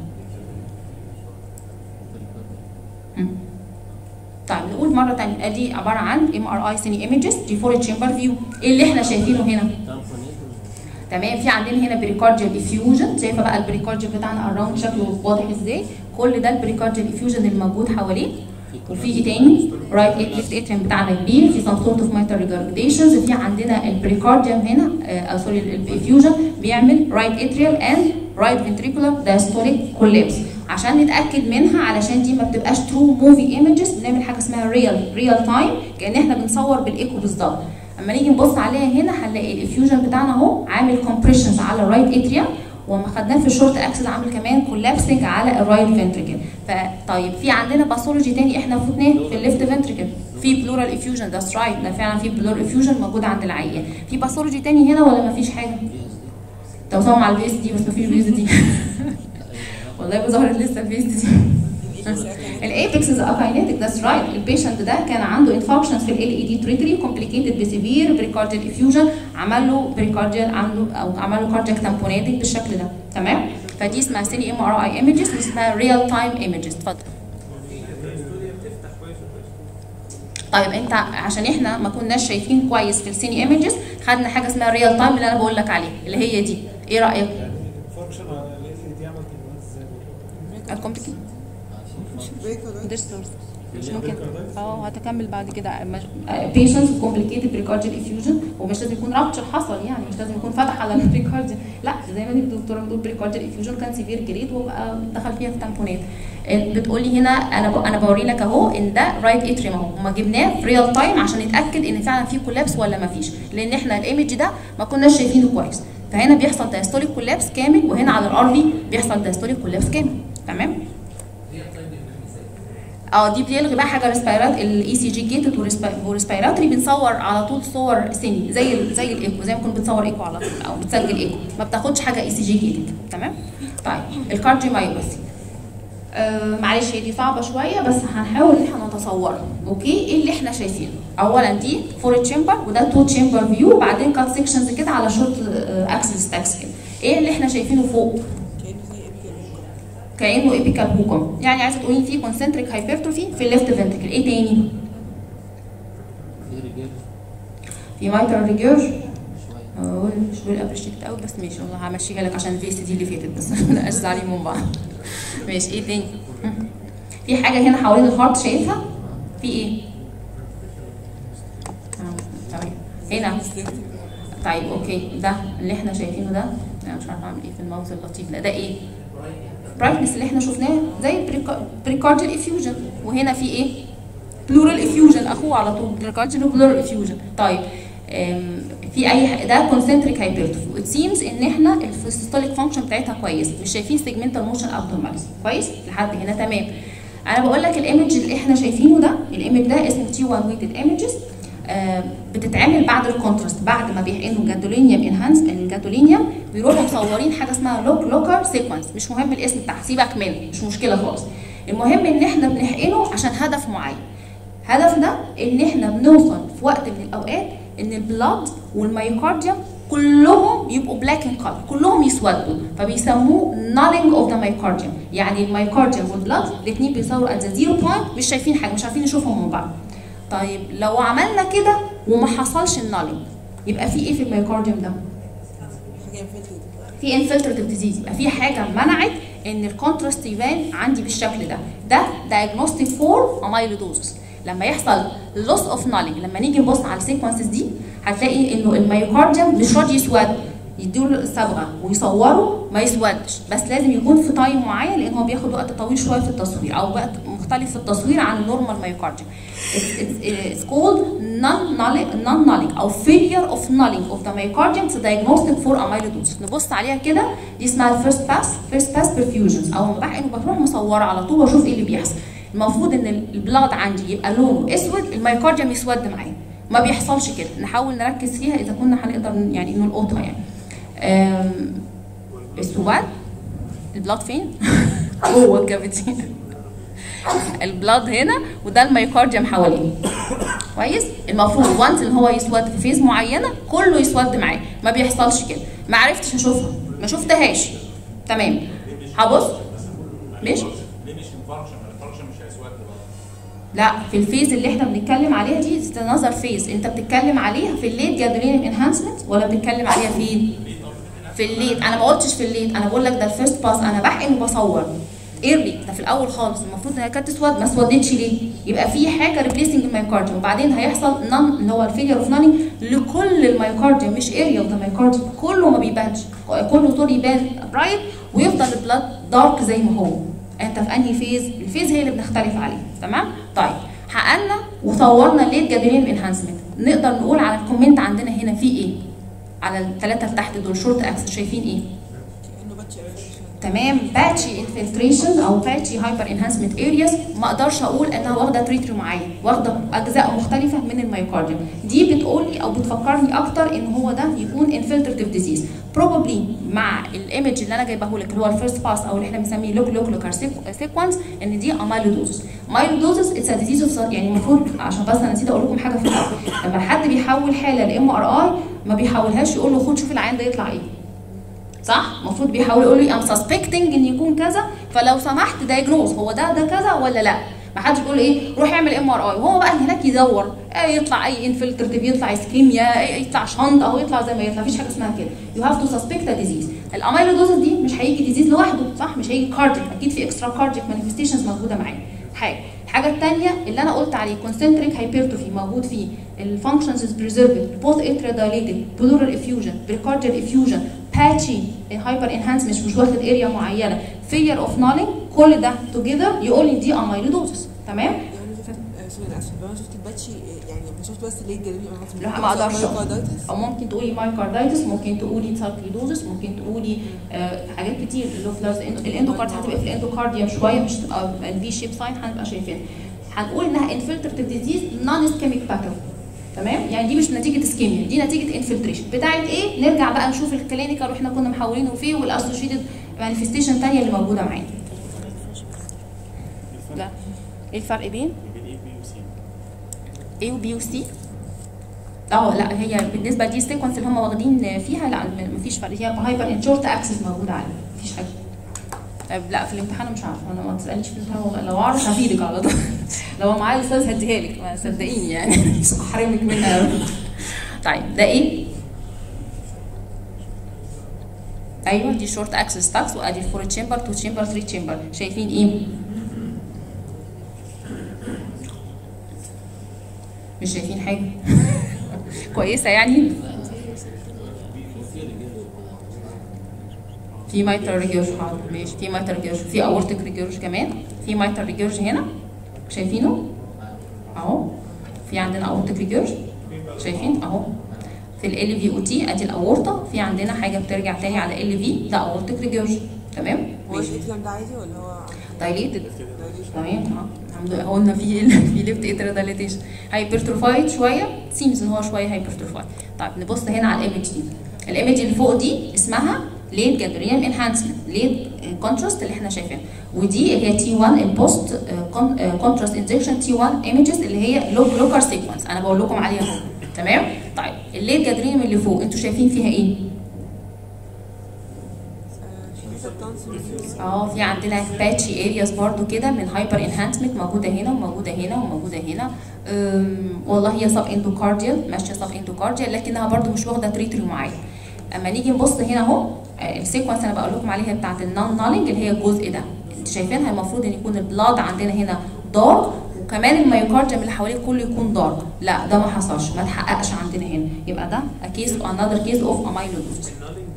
مم. طيب نقول مره ثانيه ادي عباره عن ام ار اي سيني ايمجز دي فور تشامبر فيو ايه اللي احنا شايفينه هنا تمام في عندنا هنا بريكارديال افيوجن شايفه بقى البريكارديال بتاعنا اراوند شكله واضح ازاي كل ده البريكارديال افيوجن اللي موجود حواليه وفي ايه تاني رايت ليفت اتريم بتاعنا كبير في سم سورت اوف مايتر ريجارديشنز في عندنا البريكارديوم هنا آه سوري الافيوجن بيعمل رايت اتريال اند رايت فنتريكولار دايستوليك كولابس عشان نتاكد منها علشان دي ما بتبقاش ترو موفي ايمجز بنعمل حاجه اسمها ريال ريال تايم كان احنا بنصور بالايكو بالظبط اما نيجي نبص عليها هنا هنلاقي الافيوجن بتاعنا اهو عامل كومبريشنز على الرايت اتريا وما خدناه في الشورت اكسس عامل كمان كولابسنج على الرايت فنتريكل فطيب في عندنا باثولوجي تاني احنا فوتناه في الليفت فنتريكل في بلورال افيوجن ذاتس رايت ده فعلا في بلورال افيوجن موجود عند العيان في باثولوجي تاني هنا ولا ما فيش حاجه توصلوا مع البي اس دي بس ما فيش بي اس دي والله ما ظهرت لسه البي اس دي الايبكس از اكاينيتك ذاتس رايت البيشنت ده كان عنده انفكشنز في ال اي دي تريتري كومبليكيتد بسيفير بريكارديال افيوجن عمل له بريكارديال عنده او عمل له كاردياك تامبوناتيك بالشكل ده تمام فدي اسمها سيني ام ار اي ايمجز اسمها ريال تايم ايمجز اتفضل الاستوديو بتفتح كويس وكويس طيب انت عشان احنا ما كناش شايفين كويس في السيني ايمجز خدنا حاجه اسمها ريال تايم اللي انا بقول لك عليه اللي هي دي ايه رايك فانكشن على الاف دي عملت ازاي الكومبليكيت بريكر مش ممكن اه هتكمل بعد كده بيشنتس كومبليكيتد بريكارديال افيوجن ومش لازم يكون رابتشر حصل يعني مش لازم يكون فتح على البريكارديال لا زي ما الدكتوره بتقول بريكارديال افيوجن كان سيفير جريد وبقى دخل فيها في تامبونات بتقولي هنا انا ب... انا بوري لك اهو ان ده رايت اتريم اهو هما جبناه في ريال تايم عشان نتاكد ان فعلا في كولابس ولا ما فيش لان احنا الايمج ده ما كناش شايفينه كويس فهنا بيحصل دايستوليك كولابس كامل وهنا على الار في بيحصل دايستوليك كولابس كامل تمام اه دي بيلغي بقى حاجه ريسبيرات الاي سي جي جيتد وريسبيراتوري بنصور على طول صور سيني زي ال زي الايكو زي ما كنا بنصور ايكو على طول او بتسجل ايكو ما بتاخدش حاجه اي سي جي جيتد تمام طيب الكارديومايوباثي آه معلش هي دي صعبه شويه بس هنحاول ان احنا نتصورها اوكي ايه اللي احنا شايفينه اولا دي فور تشامبر وده تو تشامبر فيو وبعدين كات سيكشنز كده على شورت اكسس ستاكس كده ايه اللي احنا شايفينه فوق كأنه زي ابيجال كانه ايبيكال هوكم يعني عايزه تقولي في كونسنتريك هايبرتروفي في الليفت فنتركل ايه تاني في رجال في مايترال ريجيرج شويه أقول مش بقول ابريشيت قوي بس ماشي والله همشيها لك عشان الفي اس دي اللي فاتت بس ما نبقاش زعلانين من بعض ماشي ايه تاني مم. في حاجه هنا حوالين الهارت شايفها في ايه آه، تمام هنا طيب اوكي ده اللي احنا شايفينه ده انا مش عارفه اعمل ايه في الماوس اللطيف ده ده ايه برايتنس اللي احنا شفناه زي بريكارديال افيوجن وهنا في ايه بلورال افيوجن اخوه على طول بريكارديال وبلورال افيوجن طيب أم، في اي ح- ده كونسنتريك هايبرتروفي ات سيمز ان احنا السيستوليك فانكشن بتاعتها كويس مش شايفين سيجمنتال موشن ابنورماليتي كويس لحد هنا تمام انا بقول لك الايمج اللي احنا شايفينه ده الايمج ده اسمه تي 1 ويتد ايمجز بتتعمل بعد الكونتراست بعد ما بيحقنوا جادولينيوم انهانس الجادولينيوم بيروحوا مصورين حاجه اسمها لوك لوكر سيكونس مش مهم الاسم بتاعها سيبك منه مش مشكله خالص المهم ان احنا بنحقنه عشان هدف معين هدفنا ان احنا بنوصل في وقت من الاوقات ان البلاد والميوكارديوم كلهم يبقوا بلاك ان كولر كلهم يسودوا فبيسموه نالينج اوف ذا مايوكارديوم يعني الميوكارديوم والبلاد الاثنين بيصوروا ات ذا زيرو بوينت مش شايفين حاجه مش عارفين نشوفهم من بعض طيب لو عملنا كده وما حصلش النالينج يبقى في ايه في الميوكارديوم ده؟ حاجه انفلتريتد في انفلترتيف ديزيز يبقى في حاجه منعت ان الكونتراست يبان عندي بالشكل ده ده دايجنوستيك فور اميلودوزس لما يحصل لوس اوف نالينج لما نيجي نبص على السيكونسز دي هتلاقي انه الميوكارديوم مش راضي يسود يديله الصبغه ويصوروا ما يسودش بس لازم يكون في تايم معين لان هو بياخد وقت طويل شويه في التصوير او وقت مختلف في التصوير عن النورمال مايوكارديوم it's called non-nulling non-nulling او failure of nulling of the myocardium to diagnostic for amyloidosis نبص عليها كده دي اسمها الفيرست باس فيرست باس perfusions او لما بحقن بروح مصوره على طول واشوف ايه اللي بيحصل المفروض ان البلاد عندي يبقى لونه اسود الميوكارديوم يسود معايا ما بيحصلش كده نحاول نركز فيها اذا كنا هنقدر يعني نلقطها يعني أم، السواد البلاد فين؟ جوه الكافيتي البلاد هنا وده الميوكارديوم حواليه كويس المفروض وانس ان هو يسود في فيز معينه كله يسود معاه ما بيحصلش كده ما عرفتش اشوفها ما شفتهاش تمام هبص مش ليه مش انفاركشن الانفاركشن مش هيسود برضه لا في الفيز اللي احنا بنتكلم عليها دي نظر فيز انت بتتكلم عليها في الليت جادولينيوم انهانسمنت ولا بتتكلم عليها فين في الليت انا ما قلتش في الليت انا بقول لك ده الفيرست باس انا بحقن وبصور ايرلي ده في الاول خالص المفروض انها كانت تسود ما اسودتش ليه يبقى في حاجه ريبليسنج المايوكارديوم وبعدين هيحصل نون اللي هو الفيلير اوف نانينج لكل المايوكارديوم مش اريا اوف ذا مايوكارديوم كله ما بيبانش كله طول يبان برايت ويفضل البلاد دارك زي ما هو انت في انهي فيز الفيز هي اللي بنختلف عليه تمام طيب حققنا وصورنا ليت جادولينيوم انهانسمنت نقدر نقول على الكومنت عندنا هنا في ايه على الثلاثه اللي تحت دول شورت اكس شايفين ايه كانه باتش تمام باتشي انفلتريشن او باتشي هايبر انهانسمنت ارياز ما اقدرش اقول انها واخده تريتري معين واخده اجزاء مختلفه من الميوكارديوم دي بتقول لي او بتفكرني اكتر ان هو ده يكون انفلترتيف ديزيز بروبابلي مع الايمج اللي انا جايبه لك اللي هو الفيرست باس او اللي احنا بنسميه لوك لوك لوكر سيكونس ان دي اميلودوزس اميلودوزس اتس ديزيز يعني المفروض عشان بس انا نسيت اقول لكم حاجه في الاول لما حد بيحول حاله لام ار اي ما بيحولهاش يقول له خد شوف العيان ده يطلع ايه صح المفروض بيحاول يقول لي ام سسبكتنج ان يكون كذا فلو سمحت دايجنوز هو ده ده كذا ولا لا ما حدش بيقول ايه روح اعمل ام ار اي وهو بقى هناك يدور آه يطلع اي انفلترتيف يطلع اسكيميا يطلع شنط او يطلع زي ما يطلع مفيش حاجه اسمها كده يو هاف تو سسبكت ا ديزيز الاميلودوزس دي مش هيجي ديزيز لوحده صح مش هيجي كارديك اكيد في اكسترا كارديك مانيفستيشنز موجوده معايا حاجه الحاجه الثانيه اللي انا قلت عليه كونسنتريك هايبرتروفي موجود فيه الفانكشنز از بريزرفد بوث اترا دايليتد بلورال افيوجن بريكارديال افيوجن باتشي هايبر انهانس مش واخد اريا معينه فير اوف نولينج كل ده توجذر يقول لي دي اميلودوزس تمام يعني شفت آه، سوري انا اسف لو انا شفت الباتشي آه، يعني ما شفت بس ليه الجلابيه لا ما اقدرش مايوكاردايتس او ممكن تقولي مايوكاردايتس ممكن تقولي ساركيدوزس ممكن تقولي آه حاجات كتير اللوفلاز الاندوكارد هتبقى في الاندوكارديوم شويه مش تبقى الفي شيب ساين هنبقى شايفينها هنقول انها انفلترتيف ديزيز نون اسكيميك باترن تمام يعني دي مش نتيجه اسكيميا دي نتيجه انفلتريشن بتاعت ايه نرجع بقى نشوف الكلينيكال واحنا كنا محولينه فيه والاسوشيتد مانيفستيشن تانية اللي موجوده معانا لا ايه الفرق بين بين ايه بي وسي A و B و C اه لا هي بالنسبه دي السيكونس اللي هم واخدين فيها لا م- مفيش فرق هي هايبر ان شورت اكسس موجوده عليها مفيش حاجه طيب لا في الامتحان أنا مش عارفه انا ما تسالنيش في الامتحان والله لو اعرف هفيدك على طول لو معايا الاستاذ هديها لك ما صدقيني يعني مش هحرمك منها طيب ده ايه؟ ايوه دي شورت اكسس تاكس وادي الفور تشامبر تو تشامبر 3 تشامبر شايفين ايه؟ مش شايفين حاجه كويسه يعني في مايتر ريجيرج حاضر ماشي في مايتر ريجيرج في اورتيك ريجيرج كمان في مايتر ريجيرج هنا شايفينه اهو في عندنا اورتيك ريجيرج شايفين اهو في ال في او تي ادي الاورطه في عندنا حاجه بترجع تاني على ال في ده اورتيك ريجيرج تمام هو ماشي الاتيام ده عادي ولا هو دايليتد dilatation؟ تمام اه الحمد لله قلنا في في ليفت اتر دايليتيشن هايبرتروفايد شويه سيمز ان هو شويه هايبرتروفايد طيب نبص هنا على الايمج دي الايمج اللي فوق دي اسمها ليد جادريان انهانسمنت ليد كونتراست اللي احنا شايفينها ودي اللي هي تي 1 البوست كونتراست انجكشن تي 1 ايمجز اللي هي لوك لوكر سيكونس انا بقول لكم عليها اهو تمام طيب الليد جادريان اللي فوق انتوا شايفين فيها ايه آه، في substance اه في عندنا باتشي ارياز برضو كده من هايبر انهانسمنت موجوده هنا وموجوده هنا وموجوده هنا أم، والله هي سب اندوكارديال ماشيه سب اندوكارديال لكنها برضو مش واخده تريتري معين اما نيجي نبص هنا اهو آه، السيكونس انا بقول لكم عليها بتاعت النون نالينج اللي هي الجزء ده انت شايفينها المفروض ان يكون البلاد عندنا هنا دارك وكمان الميوكارديوم اللي حواليه كله يكون دارك لا ده ما حصلش ما اتحققش عندنا هنا يبقى ده كيس انذر كيس اوف اميلودوز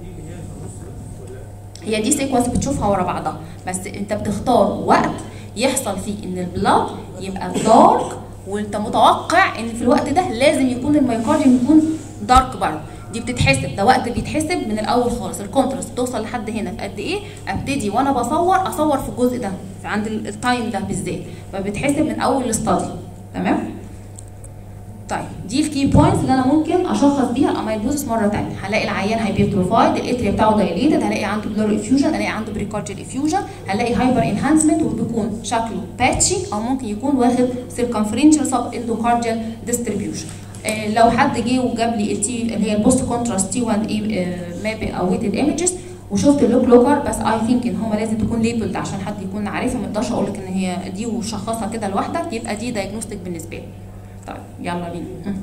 هي دي سيكونس بتشوفها ورا بعضها بس انت بتختار وقت يحصل فيه ان البلاد يبقى دارك وانت متوقع ان في الوقت ده لازم يكون الميوكارديوم يكون دارك برضه دي بتتحسب ده وقت بيتحسب من الاول خالص الكونتراست توصل لحد هنا في قد ايه ابتدي وانا بصور اصور في الجزء ده في عند ال- التايم ده بالذات فبتحسب من اول الاستادي تمام طيب دي الكي بوينتس اللي انا ممكن اشخص بيها الاميلوزس مره ثانيه هلاقي العيان هايبرتروفايد الاتريا بتاعه دايليتد هلاقي عنده بلور افيوجن هلاقي عنده بريكارديال افيوجن هلاقي هايبر انهانسمنت وبيكون شكله باتشي او ممكن يكون واخد سيركمفرنشال سب اندوكارديال ديستريبيوشن آه لو حد جه وجاب لي التي اللي هي البوست كونتراست تي 1 اي ماب او ويتد ايمجز وشفت اللوك لوكر بس اي ثينك ان هم لازم تكون ليبلد عشان حد يكون عارفها ما اقدرش اقول لك ان هي دي وشخصها كده لوحدك يبقى دي دايجنوستيك بالنسبه لي طيب يلا بينا هم.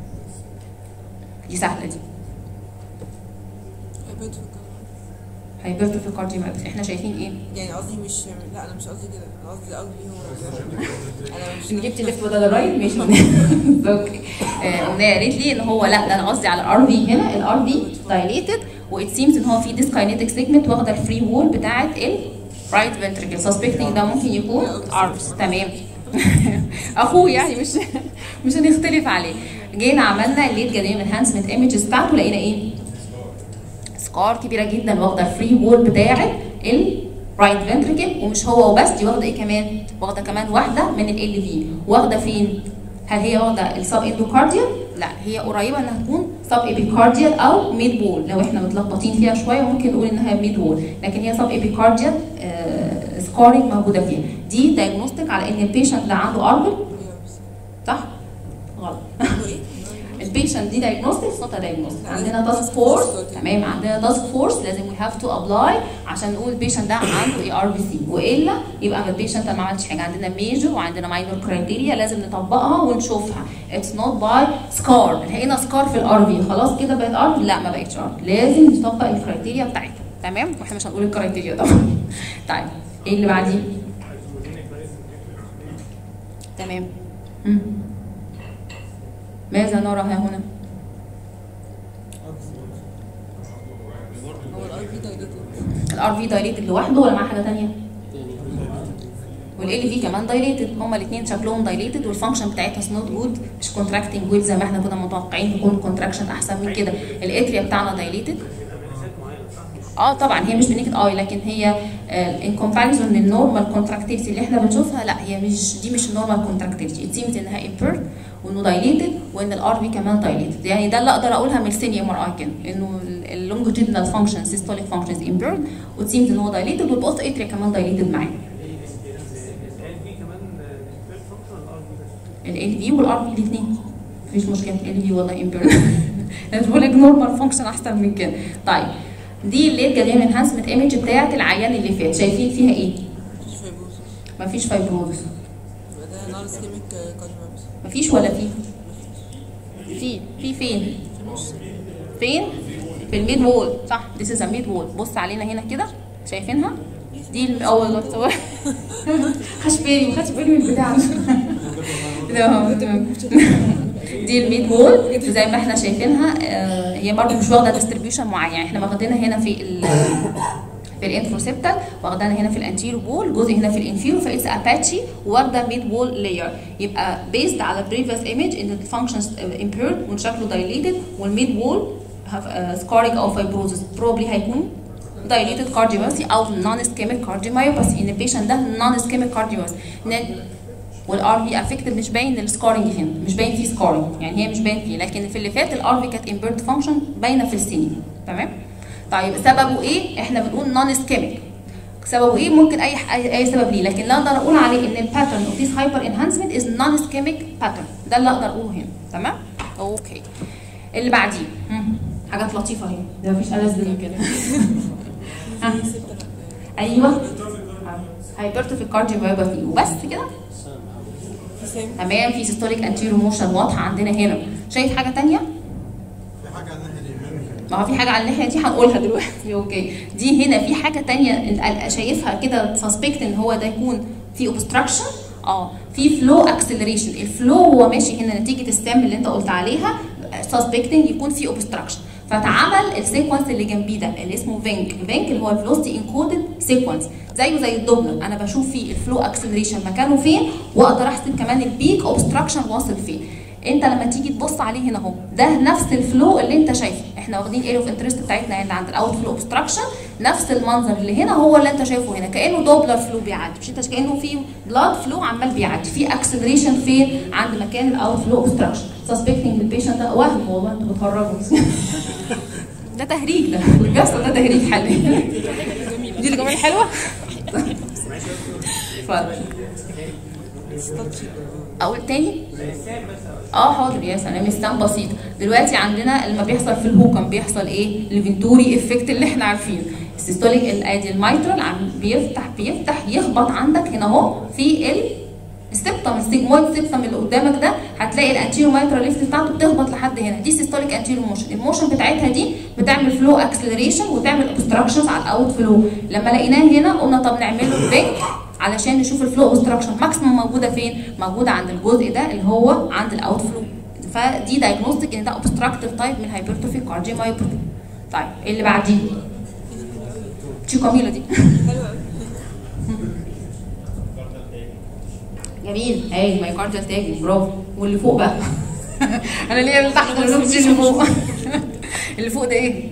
دي سهله دي هيبان في الكلام. هايبرتروفي كارديوميوباثي احنا شايفين ايه؟ يعني قصدي مش لا انا مش قصدي كده انا قصدي قصدي هو انا مش ان جبت ليفت بدل الرايت ماشي اوكي آه، امنيه قالت لي ان هو لا ده انا قصدي على الار في هنا الار في دايليتد وات سيمز ان هو في ديسكاينيتك سيجمنت واخده الفري وول بتاعه الرايت فنتريكل سسبكتنج ده ممكن يكون ارمز تمام اخوه يعني مش مش هنختلف عليه جينا عملنا الليد جانيم انهانسمنت ايمجز بتاعته لقينا ايه؟ سكار كبيره جدا واخده الفري وول بتاعه الرايت فنتريكل ومش هو وبس دي واخده ايه كمان؟ واخده كمان واحده من ال في واخده فين؟ هل هي واخده السب اندوكارديال؟ لا هي قريبه انها تكون سب ايبيكارديال او ميد وول لو احنا متلخبطين فيها شويه ممكن نقول انها ميد وول لكن هي سب ايبيكارديال سكارينج موجوده فيها دي دايجنوستيك على ان البيشنت اللي عنده اربل صح؟ غلط البيشنت دي دايجنوستيك نوت دايجنوستيك عندنا تاسك فورس تمام عندنا تاسك فورس لازم وي هاف تو ابلاي عشان نقول البيشنت ده عنده اي ار بي سي والا يبقى البيشنت ما عملش حاجه عندنا ميجر وعندنا ماينور كرايتيريا لازم نطبقها ونشوفها اتس نوت باي سكار لقينا سكار في الار في خلاص كده بقت ار لا ما بقتش ار لازم نطبق الكرايتيريا بتاعتها تمام واحنا مش هنقول الكرايتيريا طبعا طيب ايه اللي بعديه تمام مم. ماذا نرى ها هنا هو الاي بي دايليتد الار في دايليتد لوحده ولا معاه حاجه ثانيه والال في كمان دايليتد هما الاثنين شكلهم دايليتد والفانكشن بتاعتها نوت جود مش كونتراكتنج ويل زي ما احنا كنا متوقعين يكون كونتراكشن احسن من كده الاتريا بتاعنا دايليتد اه طبعا هي مش بنيكد اي لكن هي ان كومباريزون للنورمال كونتراكتيفيتي اللي احنا بنشوفها لا هي مش دي مش النورمال كونتراكتيفيتي ات سيمز انها امبيرد وانه دايليتد وان الار في كمان دايليتد يعني ده اللي اقدر اقولها من السيني ام ار اي كده انه اللونجيتودينال فانكشن سيستوليك فانكشنز امبيرد وتسيمز ان هو دايليتد والبوث اتريا كمان دايليتد معاه ال في كمان الفيرست فانكشن الار في بس ال في والار في الاثنين مفيش مشكله ال في والله امبيرد انا بقول لك نورمال فانكشن احسن من كده طيب دي الليت جاديان انهانسمنت ايمج بتاعت العيان اللي فات شايفين فيها ايه؟ مفيش فيبروز مفيش فايبروز يبقى ده نون سكيميك كارديومايوباثي مفيش ولا في في في فين فين في الميد وول صح ذيس از ميد وول بص علينا هنا كده شايفينها دي الاول خدش بالي ما خدش بالي من البتاع ده تمام دي الميد وول زي ما احنا شايفينها آه، هي برضو مش واخده ديستريبيوشن معين يعني احنا واخدينها هنا في ال في الانتروسبتال واخدانا هنا في الانتيرو بول جزء هنا في الانفيرو فايتس اباتشي واخده ميد وول لاير يبقى بيزد على بريفيوس ايمج ان الفانكشنز امبيرد وشكله دايليتد والميد وول سكارينج او فايبروزس بروبلي هيكون dilated cardiomyopathy او non ischemic cardiomyopathy ان البيشنت ده non ischemic cardiomyopathy والار في افكتد مش باين السكارنج هنا مش باين فيه سكارنج يعني هي مش باين فيه لكن في اللي فات الار في كانت امبيرد فانكشن باينه في السنين تمام طيب سببه ايه احنا بنقول نون اسكيميك سببه ايه ممكن اي اي, أي سبب ليه لكن اللي اقدر اقول عليه ان الباترن اوف ذيس هايبر انهانسمنت از نون اسكيميك باترن ده اللي اقدر اقوله هنا تمام اوكي اللي بعديه هم، حاجات لطيفه اهي ده مفيش ألذ من كده ها. ايوه هايبرتروفيك كارديوميوباثي وبس كده في سام تمام في سيستوليك انتيرو موشن واضحه عندنا هنا شايف حاجه تانية في حاجه عن الناحيه ما هو في حاجه على الناحيه دي هنقولها دلوقتي اوكي دي هنا في حاجه تانية ال- شايفها كده سسبكت ان هو ده يكون في اوبستراكشن اه في فلو اكسلريشن الفلو هو ماشي هنا نتيجه السام اللي انت قلت عليها سسبكتنج يكون في اوبستراكشن فاتعمل السيكونس اللي جنبيه ده اللي اسمه فينك فينك اللي هو الفلوستي انكودد سيكونس زيه زي الدوبلر انا بشوف فيه الفلو اكسلريشن مكانه فين واقدر احسب كمان البيك اوبستراكشن واصل فين انت لما تيجي تبص عليه هنا اهو ده نفس الفلو اللي انت شايفه احنا واخدين اريا اوف انترست بتاعتنا اللي عند الاوت فلو اوبستراكشن نفس المنظر اللي هنا هو اللي انت شايفه هنا كانه دوبلر فلو بيعدي مش انت كانه في بلاد فلو عمال بيعدي في اكسلريشن فين عند مكان الاوت فلو اوبستراكشن سسبكتنج البيشنت ده وهم والله انتوا بتهرجوا ده تهريج ده اللي بيحصل ده تهريج حالي دي الجمله الحلوه اتفضل اقول تاني اه حاضر يا سلام استان بسيط دلوقتي عندنا لما بيحصل في الهوكم بيحصل ايه الفنتوري افكت اللي احنا عارفينه السيستوليك ادي الميترال عم بيفتح بيفتح يخبط عندك هنا اهو في ال السبتم السيجمويد سبتم اللي قدامك ده هتلاقي الانتيرو مايترال ليفت بتاعته بتخبط لحد هنا دي سيستوليك انتيرو موشن الموشن بتاعتها دي بتعمل فلو اكسلريشن وتعمل اوبستراكشنز على الاوت فلو لما لقيناه هنا قلنا طب نعمل له بينك علشان نشوف الفلو اوبستراكشن ماكسيمم موجوده فين موجوده عند الجزء ده اللي هو عند الاوت فلو فدي دايجنوستيك ان ده اوبستراكتيف تايب من هايبرتروفي كارديومايوباثي طيب اللي بعديه دي جميله دي حلوه قوي جميل هاي مايوكارديال تاجي برافو واللي فوق بقى انا ليه اللي تحت واللي اللي فوق اللي فوق ده ايه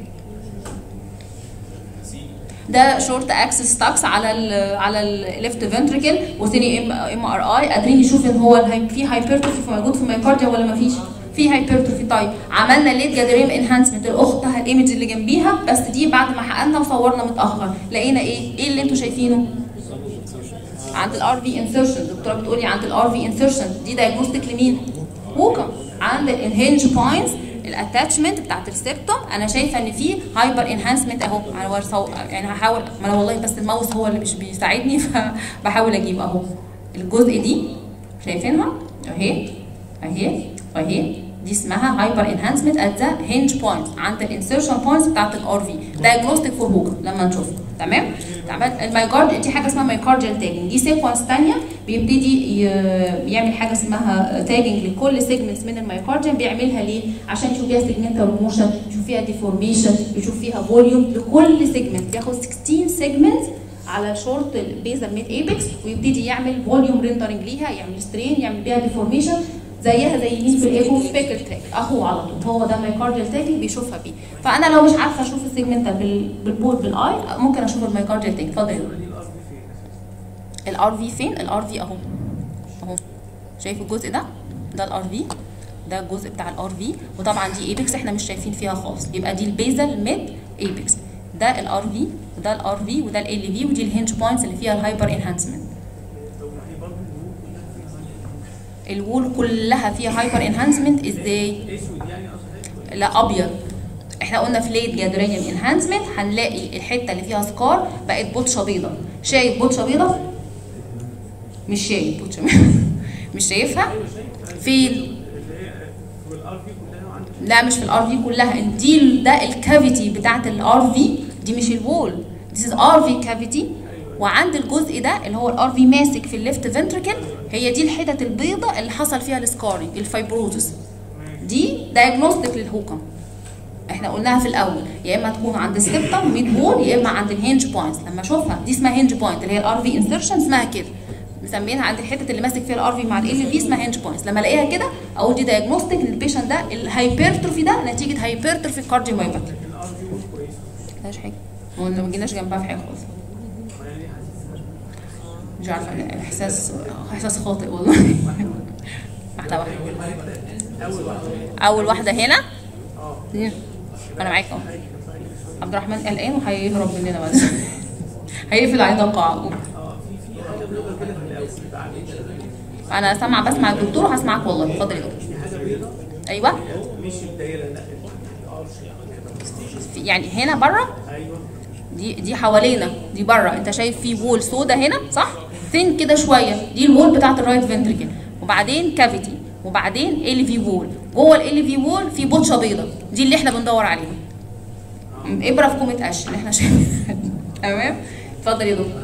ده شورت اكسس ستاكس على ال على الليفت فنتريكل وثاني ام ام ار اي قادرين نشوف ان هو الهاي- في هايبرتروفي موجود في الميوكارديا ولا ما فيش في هايبرتروفي طيب عملنا ليد جادريم انهانسمنت الاختها الايمج اللي جنبيها بس دي بعد ما حققنا وصورنا متاخر لقينا ايه ايه اللي انتوا شايفينه عند الار في انسرشن الدكتوره بتقولي عند الار في انسرشن دي دايجنوستيك لمين؟ ووكم عند الانهنج بوينتس الاتاتشمنت بتاعت السيبتوم انا شايفه ان في هايبر انهانسمنت اهو انا ورصو يعني هحاول ما انا والله بس الماوس هو اللي مش بيساعدني فبحاول اجيب اهو الجزء دي شايفينها اهي اهي اهي دي اسمها هايبر انهانسمنت ات ذا هينج بوينت عند الانسرشن بوينتس بتاعت الار في دايجنوستيك فور هوك لما نشوفها تمام تمام المايكارد دي حاجه اسمها مايكارديال تاجنج دي سيكونس ثانيه بيبتدي ي- يعمل حاجه اسمها تاجنج لكل سيجمنتس من المايكارديوم بيعملها ليه عشان يشوف فيها سيجمنتال موشن يشوف فيها ديفورميشن يشوف فيها فوليوم لكل سيجمنت بياخد 16 سيجمنت على شورت البيزل ميد ايبكس ويبتدي يعمل فوليوم ريندرنج ليها يعمل سترين يعمل بيها ديفورميشن زيها زي مين في الايجو سبيكل تراك اهو على طول هو ده مايكارديال تاجنج بيشوفها بيه فانا لو مش عارفه اشوف السيجمنتال بال- بالبول بالاي ممكن اشوف المايكارديال تاجنج اتفضل يا دكتور. دي الار في فين؟ الار في فين الار في اهو اهو شايف الجزء ده ده الار في ده الجزء بتاع الار في وطبعا دي ايبكس احنا مش شايفين فيها خالص يبقى دي البيزل ميد ايبكس ده الار في وده الار في وده ال في ودي الهنج بوينتس اللي فيها الهايبر انهانسمنت طب ما هي برضه الوول كلها فيها هايبر انهانسمنت ازاي اسود يعني قصدي لا ابيض احنا قلنا في ليت جادرينيوم انهانسمنت هنلاقي الحته اللي فيها سكار بقت بطشه بيضه شايف بطشه بيضه مش شايف بطشه مش شايفها فين اللي هي في الار في كلها وعندك لا مش في الار في كلها دي ال- ده الكافيتي بتاعت الار في دي مش الوول This is ار في كافيتي وعند الجزء ده اللي هو الار في ماسك في الليفت فنتركل هي دي الحتت البيضة اللي حصل فيها السكارينج الفايبروزس دي دايجنوستيك للهوكم احنا قلناها في الاول يا اما تكون عند السبتم ميد وول يا اما عند الهنج بوينتس لما اشوفها دي اسمها هنج بوينت اللي هي الار في انسرشن اسمها كده مسمينها عند الحته اللي ماسك فيها الار في مع ال في اسمها هنج بوينتس لما الاقيها كده اقول دي دايجنوستيك ان البيشنت ده الهايبرتروفي ده نتيجه هايبرتروفي كارديومايوباثي الار في مش كويسه مش حاجه هو ما جيناش جنبها في حاجه خالص ما يعني حاسس مش عارفه احساس احساس خاطئ والله واحده واحده اول واحده اول واحده هنا اه دي. انا معاك اهو عبد الرحمن قلقان وهيهرب مننا بعد هيقفل علينا القاعه اه في في حاجه بيضاء كده في الاول بعد كده انا سامعه بسمع الدكتور وهسمعك والله اتفضل يا دكتور في حاجه بيضاء ايوه مش الدايره لا الارش في- يعني هنا بره ايوه دي دي حوالينا دي بره انت شايف في وول سودا هنا صح ثين كده شويه دي الوول بتاعت الرايت فنتريكل وبعدين كافيتي وبعدين ال في وول جوه ال في وول في بطشه بيضه دي اللي احنا بندور عليها م- ابره في كومه قش اللي احنا شايفينها تمام اتفضل يا دكتور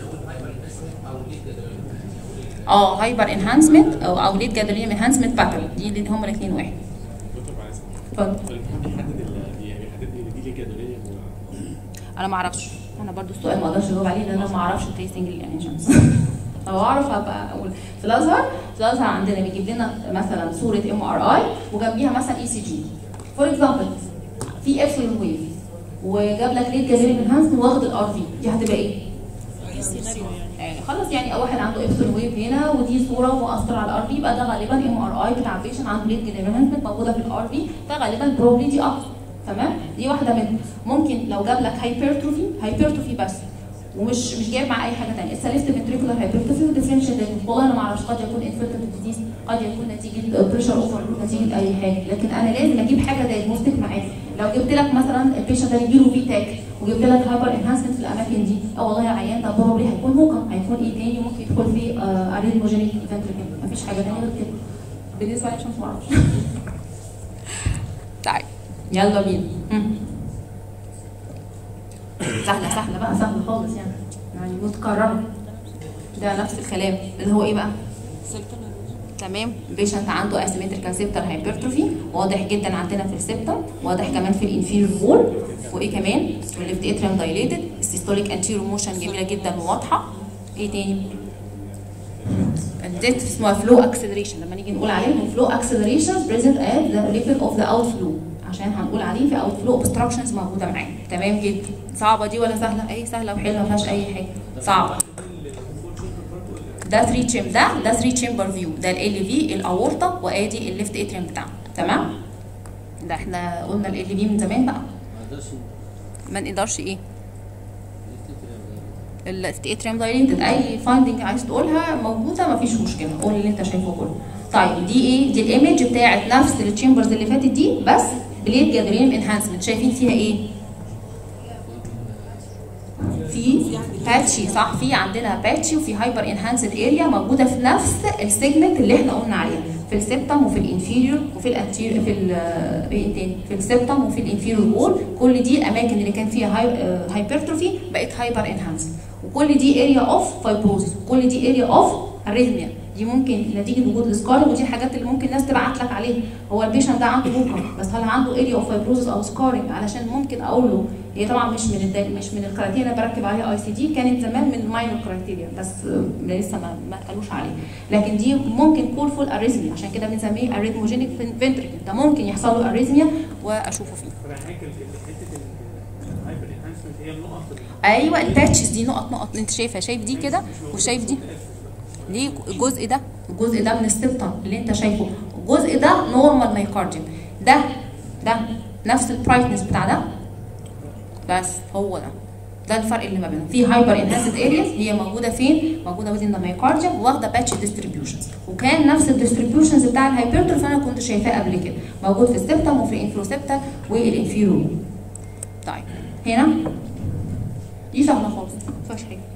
اه هايبر انهانسمنت او او ليد جادرينيوم انهانسمنت باترن دي اللي هما الاثنين واحد دكتور معلش اتفضل بيحدد ال- يعني بيحدد لي دي ليه جدوليه انا ما اعرفش انا برضو السؤال ما اقدرش اجاوب عليه لان انا ما اعرفش تريسنج الانيشنز لو اعرف هبقى اقول في الازهر في الازهر عندنا بيجيب لنا مثلا صوره ام ار اي وجنبيها مثلا اي سي جي فور اكزامبل في ابسلون ويف وجاب لك ليد جازيري انهانسمنت واخد الار في دي هتبقى ايه؟ يعني خلاص يعني واحد عنده ابسلون ويف هنا ودي صوره مؤثره على الار في يبقى ده غالبا ام ار اي بتاع بيشن عنده ليد جازيري انهانسمنت موجوده في الار في ده غالبا بروبليتي اكتر تمام دي واحده منهم ممكن لو جاب لك هايبرتروفي هايبرتروفي بس ومش مش جايب مع اي حاجه ثانيه السليفت فنتريكولار هايبرتروفي وديفرنشال والله انا ما اعرفش قد يكون انفلتد ديزيز قد يكون نتيجه بريشر اوفر نتيجه اي حاجه لكن انا لازم اجيب حاجه دايجنوستيك معايا لو جبت لك مثلا البيشنت ده يجيله في تاك وجبت لك هايبر انهانسمنت في الاماكن دي اه والله العيان ده بروبلي هيكون هوكم هيكون ايه تاني ممكن يدخل فيه اريثموجينيك فنتريكل مفيش حاجه ثانيه غير كده بالنسبه لي عشان ما اعرفش طيب يلا بينا مم. سهله سهله بقى سهله خالص يعني يعني متكرره ده نفس الكلام اللي هو ايه بقى تمام بيشنت عنده اسيمتريكال سيبتال هايبرتروفي واضح جدا عندنا في السيبتم واضح كمان في الانفيريور وول وايه كمان والليفت اتريم دايليتد السيستوليك انتيريور موشن جميله جدا وواضحه ايه تاني ديت اسمها فلو اكسلريشن لما نيجي نقول عليه فلو اكسلريشن بريزنت ات ذا ليفل اوف ذا اوت فلو عشان هنقول عليه في اوت فلو اوبستراكشنز موجوده معانا تمام جدا صعبه دي ولا سهله اي سهله وحلوه ما فيهاش اي حاجه صعبه ده 3 تشيم ده ده 3 تشامبر فيو ده ال في الاورطه وادي الليفت اتريم بتاعه تمام ده احنا قلنا ال في من زمان بقى ما اقدرش ما نقدرش ايه نفتكر الليفت اتريم دايليتد اي فايندنج عايز تقولها موجوده مفيش مشكله قول اللي انت شايفه كله طيب دي ايه دي الايمج بتاعت نفس التشامبرز اللي فاتت دي بس بليد جادرين انهانسمنت شايفين فيها ايه في باتشي صح في عندنا باتشي وفي هايبر انهانسد اريا موجوده في نفس السيجمنت اللي احنا قلنا عليها في السبتم وفي الانفيريور وفي الانتيريور في ال ايه تاني في السبتم وفي الانفيريور وول كل دي الاماكن اللي كان فيها هاي هايبرتروفي بقت هايبر انهانسد وكل دي اريا اوف فايبروزس وكل دي اريا اوف اريثميا دي ممكن نتيجه وجود السكار ودي الحاجات اللي ممكن الناس تبعت لك عليها هو البيشنت ده عنده بوكر بس هل عنده اريا اوف فايبروزس او سكارنج علشان ممكن اقول له هي طبعا مش من الدل... مش من الكرايتيريا اللي بركب عليها اي سي دي كانت زمان من الماينور كرايتيريا بس آه، لسه ما ما قالوش عليه لكن دي ممكن كول فول اريزميا عشان كده بنسميه اريثموجينيك فنتريكل ده ممكن يحصل له اريزميا واشوفه فيه فانا هيك حته الهايبر انهانسمنت هي النقط اللي ايوه الباتشز دي نقط نقط انت شايفها شايف دي كده وشايف دي ليه الجزء ده الجزء ده من السبتم اللي انت شايفه الجزء ده نورمال مايكارديوم ده ده نفس البرايتنس بتاع ده بس هو ده ده الفرق اللي ما بينهم في هايبر انهانسد ارياز هي موجوده فين موجوده وزن ذا مايكارديوم واخده باتش ديستريبيوشنز وكان نفس الديستريبيوشنز بتاع الهايبرتروف انا كنت شايفاه قبل كده موجود في السبتم وفي الانفلوسبتم والانفيرو طيب هنا دي سهله خالص ما فيهاش حاجه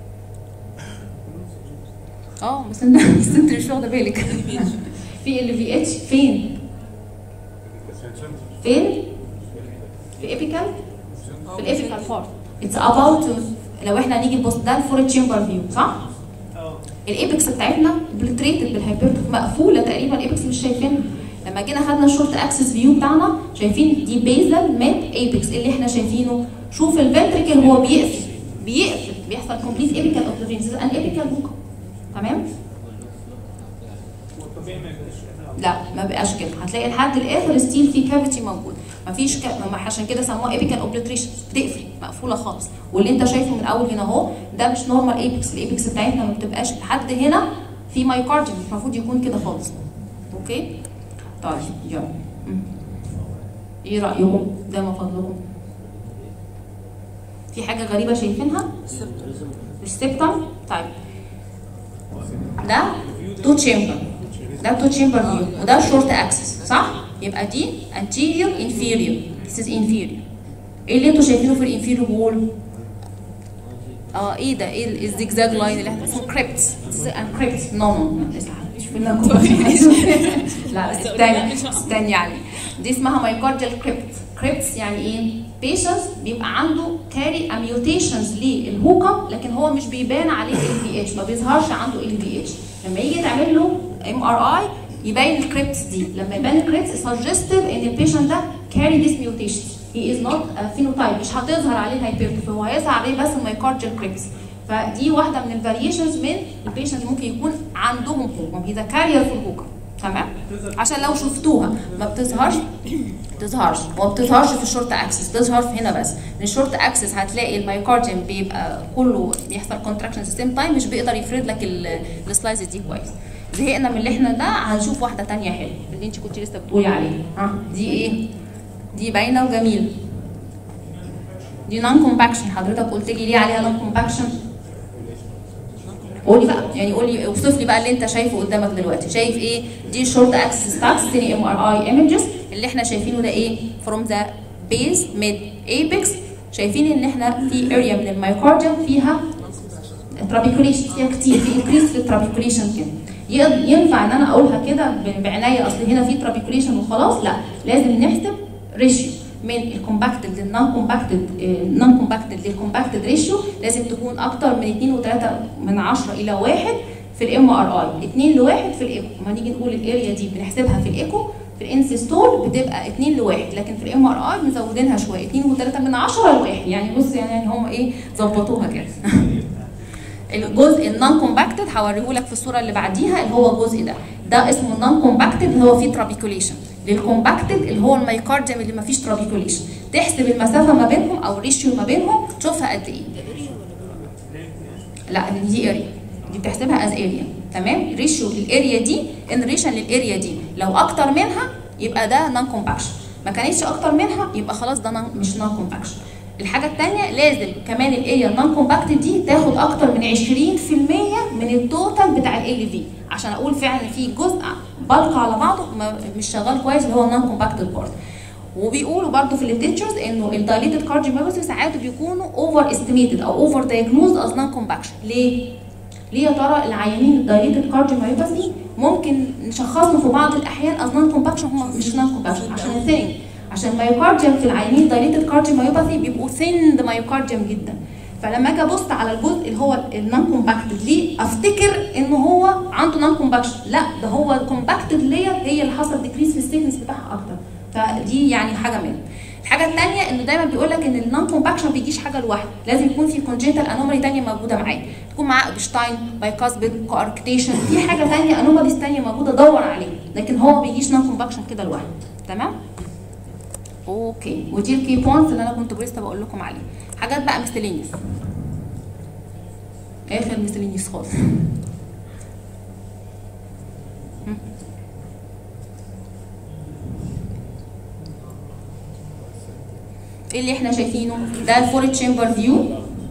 اه بس انت بس انت مش واخده بالك في ال في اتش فين فين في ايبيكال في الافيكال بارت اتس اباوت لو احنا نيجي نبص ده الفور تشامبر فيو صح؟ اه الايبكس بتاعتنا بلتريتد بالهايبرتروف مقفوله تقريبا الايبكس مش شايفينها لما جينا خدنا الشورت اكسس فيو بتاعنا شايفين دي بيزل ميد ايبكس اللي احنا شايفينه شوف الفنتريكل هو بيقفل بيقفل بيحصل كومبليت ايبيكال اوبزرفيشن ان ايبيكال بوكا تمام؟ والطبيعي ما يبقاش كده. لا ما بقاش كده هتلاقي لحد الاخر ستيل في كافيتي موجود مفيش ك... ما عشان كده سموها ايبيكال اوبليتريشن بتقفل مقفوله خالص واللي انت شايفه من اول هنا اهو ده مش نورمال ايبكس الايبكس بتاعتنا ما بتبقاش لحد هنا في مايكارديوم مش المفروض يكون كده خالص اوكي طيب يلا مم. ايه رايكم ده ما فضلكم في حاجه غريبه شايفينها السبتم طيب ده تو تشامبر ده تو تشامبر فيو وده شورت اكسس صح يبقى دي anterior inferior this is inferior ايه اللي انتوا شايفينه في الانفيريور وول اه ايه ده ايه ال- الزجزاج لاين اللي احنا اسمه كريبتس كريبتس نو نو شوف لنا لا لا استني استني يعني دي اسمها مايكارديال كريبت كريبتس يعني ايه بيشنس بيبقى عنده كاري اميوتيشنز للهوكم لكن هو مش بيبان عليه ال في اتش ما بيظهرش عنده ال في اتش لما يجي تعمل له ام ار اي يبين الكريبتس دي لما يبان الكريبتس سجستيف ان البيشنت ده كاري ذيس ميوتيشن هي از نوت فينوتايب مش هتظهر عليه الهايبرتروفي هو هيظهر عليه بس المايكارديال كريبتس فدي واحده من الفاريشنز من البيشنت ممكن يكون عندهم هوكم هي كارير في الهوكم تمام عشان لو شفتوها ما بتظهرش بتظهرش وما بتظهرش في الشورت اكسس بتظهر في هنا بس من الشورت اكسس هتلاقي المايكارديوم بيبقى كله بيحصل كونتراكشن سيستم تايم مش بيقدر يفرد لك ال- السلايز دي كويس زهقنا من اللي احنا ده هنشوف واحده تانية حلوه اللي انت كنت لسه بتقولي عليها ها دي ايه دي باينه وجميله دي نون كومباكشن حضرتك قلت لي ليه عليها نون كومباكشن قولي بقى يعني قولي اوصف لي بقى اللي انت شايفه قدامك دلوقتي شايف ايه دي شورت اكسس ستاكس تاني ام ار اي ايمجز اللي احنا شايفينه ده ايه فروم ذا بيز ميد ايبكس شايفين ان احنا في اريا من المايكارديوم فيها ترابيكوليشن فيها كتير في انكريس في الترابيكوليشن كده ي- ينفع ان انا اقولها كده ب- بعنايه اصل هنا في ترابيكوليشن وخلاص لا لازم نحسب ريشيو من الكومباكتد للنون كومباكتد نون كومباكتد للكومباكتد ريشيو لازم تكون اكتر من 2 و3 من 10 الى 1 في الام ار اي 2 ل 1 في الايكو لما نيجي نقول الاريا دي بنحسبها في الايكو في الانسيستول بتبقى 2 ل 1 لكن في الام ار اي مزودينها شويه 2 و3 من 10 ل 1 يعني بص يعني يعني هم ايه ظبطوها كده الجزء النون كومباكتد هوريه لك في الصوره اللي بعديها اللي هو الجزء ده ده اسمه النون كومباكتد اللي هو فيه ترابيكوليشن للكومباكتد اللي هو المايكارديوم اللي ما فيش ترابيكوليشن تحسب المسافه ما بينهم او الريشيو ما بينهم تشوفها قد ايه لا دي اريا دي بتحسبها از اريا تمام ريشيو للاريا دي ان ريشن للاريا دي لو اكتر منها يبقى ده نون كومباكشن ما كانتش اكتر منها يبقى خلاص ده non- مش نون كومباكشن الحاجه الثانيه لازم كمان الاريا النون كومباكت دي تاخد اكتر من 20% من التوتال بتاع ال في عشان اقول فعلا في جزء بلق على بعضه ما- مش شغال كويس اللي هو النون كومباكتد بارت وبيقولوا برضو في الليترشرز انه الدايليتد كارديوميوباثي ساعات بيكونوا اوفر استيميتد او اوفر دايجنوزد از نون كومباكشن ليه؟ ليه يا ترى العيانين الدايليتد كارديوميوباثي ممكن نشخصهم في بعض الاحيان از نون كومباكشن هم مش نون كومباكشن عشان الثاني عشان المايوكارديوم في العيانين دايليتد كارديوميوباثي بيبقوا ثيند مايوكارديوم جدا فلما اجي ابص على الجزء اللي هو النون كومباكتد ليه افتكر ان هو عنده نون كومباكشن لا ده هو الكومباكتد لير هي اللي حصل ديكريس في السيكنس بتاعها اكتر فدي يعني حاجه منهم الحاجه الثانيه انه دايما بيقول لك ان النون كومباكشن ما بيجيش حاجه لوحده لازم يكون في كونجنتال انومالي ثانيه موجوده معاه تكون معاه ابشتاين بايكاسبيد كواركتيشن في حاجه ثانيه انوماليز ثانيه موجوده دور عليه لكن هو ما بيجيش نون كومباكشن كده لوحده تمام اوكي ودي الكي بوينتس اللي انا كنت لسه بقول لكم عليه حاجات بقى ميستلينيوس اخر ميستلينيوس خالص ايه اللي احنا شايفينه ده الفور تشامبر فيو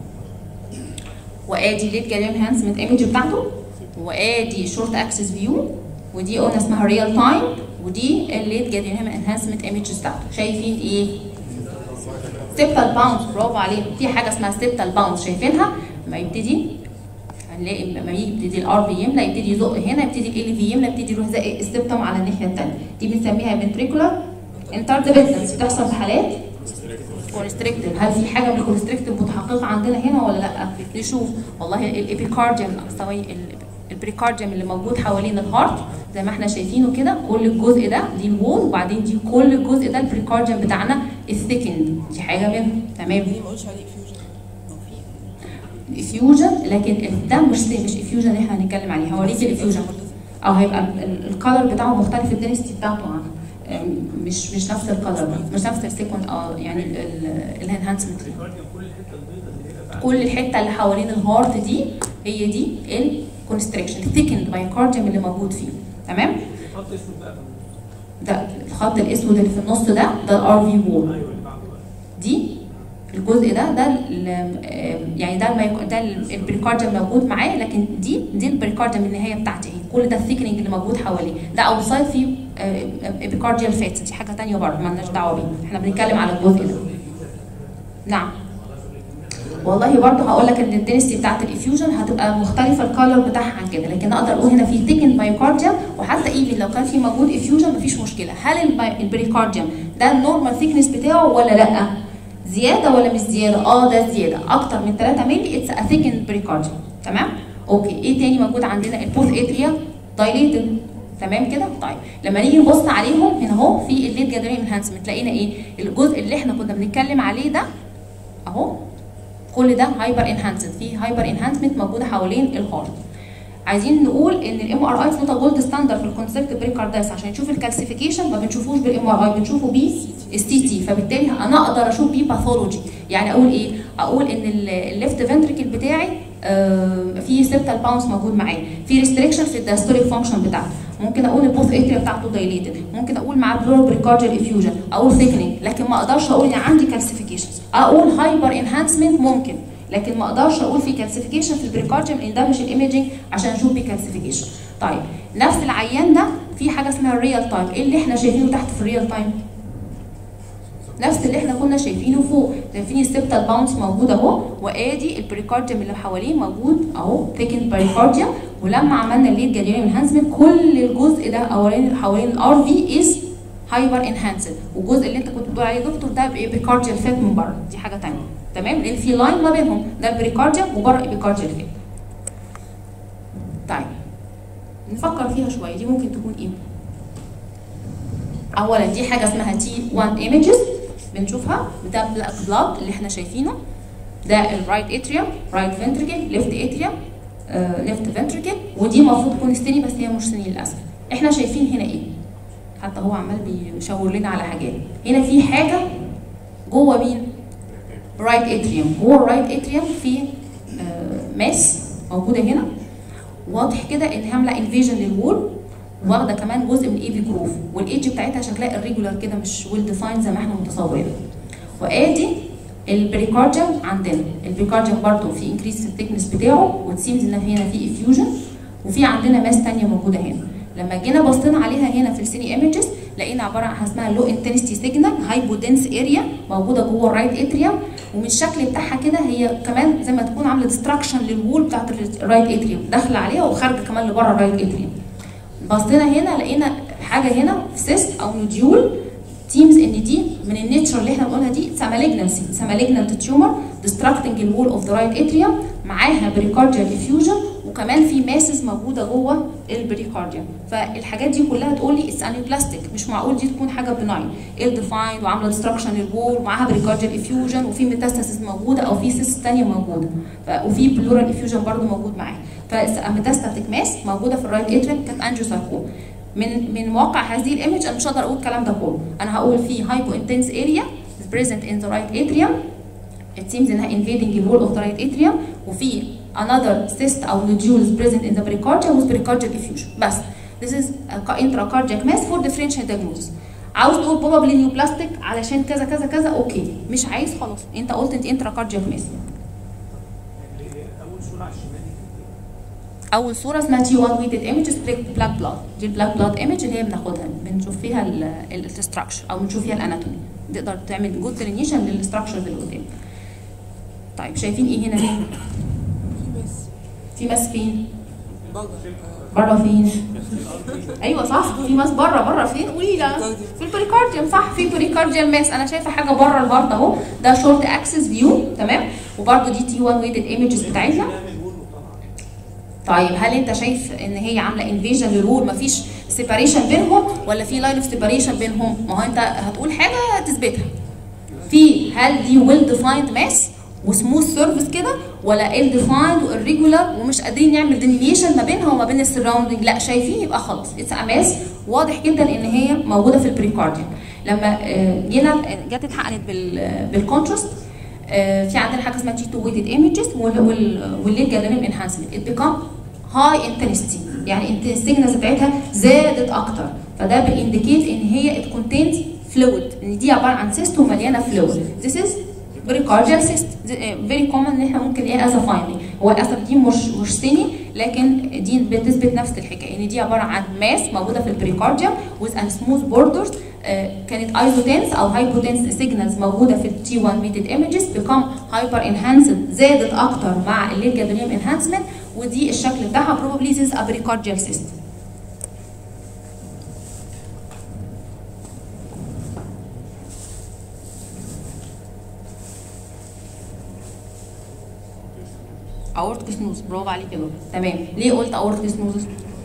وادي الليد جاليوم انهانسمنت ايمج بتاعته وادي شورت اكسس فيو ودي قلنا اسمها ريال تايم ودي الليد جاليوم انهانسمنت ايمج بتاعته شايفين ايه ستيبتال باونس برافو عليك في حاجه اسمها ستيبتال باونس شايفينها لما يبتدي هنلاقي لما يجي يبتدي الار في يملى يبتدي يزق هنا يبتدي ال في يملى يبتدي يروح زق السبتم على الناحيه الثانيه دي بنسميها فنتريكولار انتردبندنس بتحصل في حالات كونستريكتيف هل في حاجه من الكونستريكتيف متحققه عندنا هنا ولا لا نشوف والله الابيكارديوم سوري البريكارديوم اللي موجود حوالين الهارت زي ما احنا شايفينه كده كل الجزء ده دي الوول وبعدين دي كل الجزء ده البريكارديوم بتاعنا الثيكند دي حاجه منهم تمام ليه ما قلتش عليه فيوجن افيوجن لكن ده مش مش افيوجن اللي احنا هنتكلم عليه هوريك الافيوجن او هيبقى الكالر بتاعه مختلف الدنسيتي بتاعته عن أم، مش مش نفس الكالر مش نفس السيكونس اه يعني الانهانسمنت الكارديو كل الحته البيضاء اللي هي بعد كل الحته اللي حوالين الهارت دي هي دي الكونستريكشن الثيكند بايكارديوم اللي موجود فيه تمام خط اسود بقى ده الخط الاسود اللي في النص ده ده الار في وول ايوه اللي بعده بقى دي الجزء ده ده ال- يعني ده الميكو ده البريكارديوم موجود معاه لكن دي دي البريكارديوم النهايه بتاعتي اهي كل ده الثيكنينج اللي موجود حواليه ده اوتسايد فيه ابيكارديال فات دي حاجه ثانيه برضه مالناش دعوه بيه احنا بنتكلم على الجزء ده نعم والله برضه هقول لك ان الدنسيتي بتاعت الافيوجن هتبقى مختلفه الكالر بتاعها عن كده لكن اقدر اقول هنا في ثيكن مايوكارديوم وحتى ايفن لو كان في موجود افيوجن مفيش مشكله هل البي- البريكارديوم ده النورمال ثيكنس بتاعه ولا لا زياده ولا مش زياده اه ده زياده اكتر من 3 مللي اتس ا ثيكن بريكارديوم تمام اوكي ايه تاني موجود عندنا البوث اتريا دايليتد تمام كده طيب لما نيجي نبص عليهم هنا اهو في الليد جادرين انهانسمنت لقينا ايه الجزء اللي احنا كنا بنتكلم عليه ده اهو كل ده هايبر انهانسد في هايبر انهانسمنت موجوده حوالين الهارت عايزين نقول ان الام ار اي نوت جولد ستاندرد في الكونسبت بريكاردايس عشان نشوف الكالسيفيكيشن ما بنشوفوش بالام ار اي بنشوفه بيه السي تي فبالتالي انا اقدر اشوف بيه باثولوجي يعني اقول ايه اقول ان الليفت فنتريكل بتاعي آه، في سيبتال باونس موجود معاه في ريستريكشن في الدايستوليك فانكشن بتاعته ممكن اقول البوث اتريا بتاعته دايليتد ممكن اقول معاه بلور بريكارديال افيوجن اقول ثيكنينج لكن ما اقدرش اقول ان عندي كالسيفيكيشنز اقول هايبر انهانسمنت ممكن لكن ما اقدرش اقول في كالسيفيكيشن في البريكارديوم لان ده مش الايمجنج عشان اشوف بيه كالسيفيكيشن طيب نفس العيان ده في حاجه اسمها الريال تايم ايه اللي احنا شايفينه تحت في الريال تايم نفس اللي احنا كنا شايفينه فوق شايفين السبتال باونس موجود اهو وادي البريكارديوم اللي حواليه موجود اهو ثيكن بريكارديوم ولما عملنا الليد جاليوم انهانسمنت كل الجزء ده حوالين حوالين الار في از هايبر انهانسد والجزء اللي انت كنت بتقول عليه يا دكتور ده بيكارديال فات من بره دي حاجه ثانيه تمام لان في لاين ما بينهم ده البريكارديوم وبره البيكارديال فات طيب نفكر فيها شويه دي ممكن تكون ايه اولا دي حاجه اسمها تي 1 ايمجز بنشوفها ده بلاك بلاد اللي احنا شايفينه ده الرايت اتريوم رايت فنتريكل ليفت اتريوم ليفت فنتريكل ودي المفروض تكون ستيني بس هي مش ستيني للاسف احنا شايفين هنا ايه حتى هو عمال بيشاور لنا على حاجات هنا في حاجه جوه مين رايت اتريوم جوه الرايت اتريوم في ماس موجوده هنا واضح كده ان عامله انفيجن للوول واخده كمان جزء من ايفي جروف والايدج بتاعتها شكلها الريجولار كده مش ويل ديفاين زي ما احنا متصورين وادي البريكارديوم عندنا البريكارديوم برضو في انكريس في الثيكنس بتاعه وتسيمز ان هنا في افيوجن وفي عندنا ماس ثانيه موجوده هنا لما جينا بصينا عليها هنا في السيني ايمجز لقينا عباره عن حاجه اسمها لو انتنستي سيجنال هايبو دنس اريا موجوده جوه الرايت اتريوم ومن الشكل بتاعها كده هي كمان زي ما تكون عامله ديستراكشن للوول بتاعت الرايت اتريوم داخله عليها وخارجه كمان لبره الرايت اتريوم بصينا هنا لقينا حاجه هنا سيست او نوديول تيمز ان دي من النيتشر اللي احنا بنقولها دي سامالجنسي سامالجنت تيومر ديستراكتنج الوول اوف ذا رايت اتريوم معاها بريكارديال افيوجن وكمان في ماسز موجوده جوه البريكارديوم فالحاجات دي كلها تقول لي اتس انيوبلاستيك مش معقول دي تكون حاجه بناين ال ديفايند وعامله ديستراكشن للوول ومعاها بريكارديال افيوجن وفي ميتاستاسيس موجوده او في سيس ثانيه موجوده ف- وفي بلورال افيوجن برضو موجود معاها فميتاستاتيك ماس موجوده في الرايت اتريوم كانت انجيوساركوم من من واقع هذه الايمج انا مش هقدر اقول الكلام ده كله انا هقول في هايبو انتنس اريا present in the right atrium it seems انها invading the wall of the right atrium وفي another cyst او nodules present in the pericardium with pericardial effusion بس this is a intracardiac mass for differential diagnosis عاوز تقول بروبابلي نيو بلاستيك علشان كذا كذا كذا اوكي مش عايز خلاص انت قلت انت انترا كاردياك ماس اول صوره على الشمال دي اول صوره اسمها تي 1 ويتد ايمج سبليت بلاك بلاد دي البلاك بلاد ايمج اللي هي بناخدها بنشوف فيها الاستراكشر او بنشوف فيها الاناتومي تقدر تعمل جود ديلينيشن للاستراكشرز اللي قدام طيب شايفين ايه هنا تاني في بس في ماس فين بره بره فين ايوه صح في ماس بره بره فين قولي لا في البريكارديوم صح في بريكارديال ماس انا شايفه حاجه بره البارت اهو ده شورت اكسس فيو تمام وبرده دي تي 1 ويتد ايمجز بتاعتها طيب هل انت شايف ان هي عامله انفيجن للرول مفيش سيباريشن بينهم ولا في لاين اوف سيباريشن بينهم ما هو انت هتقول حاجه تثبتها في هل دي ويل ديفايند ماس وسموث سيرفيس كده ولا ال ديفايند والريجولار ومش قادرين نعمل ديلينيشن ما بينها وما بين السراوندنج لا شايفين يبقى خلاص اتس ماس واضح جدا ان هي موجوده في البريكارديوم لما آه، جينا جت اتحقنت بال بالكونتراست آه، في عندنا حاجه اسمها تي 2 ويتد ايمجز والليد جالريم انهانسمنت ات بيكام هاي انتنستي يعني السيجنالز بتاعتها زادت اكتر فده بينديكيت ان هي ات كونتينز فلويد ان دي عباره عن سيست ومليانه فلويد ذيس از بريكارديال سيست فيري كومن ان احنا ممكن نلاقيها از فايندينج هو للاسف دي مش مش سيني لكن دي بتثبت نفس الحكايه ان دي عباره عن ماس موجوده في البريكارديوم with ان سموث بوردرز كانت ايزوتنس او هايبوتنس سيجنالز موجوده في التي 1 ميتد ايمجز بيكم هايبر انهانسد زادت اكتر مع الليد جادوليوم انهانسمنت ودي الشكل بتاعها probably this is a pericardial cyst اورتيك سنوز برافو عليك يا دكتور تمام ليه قلت اورتيك سنوز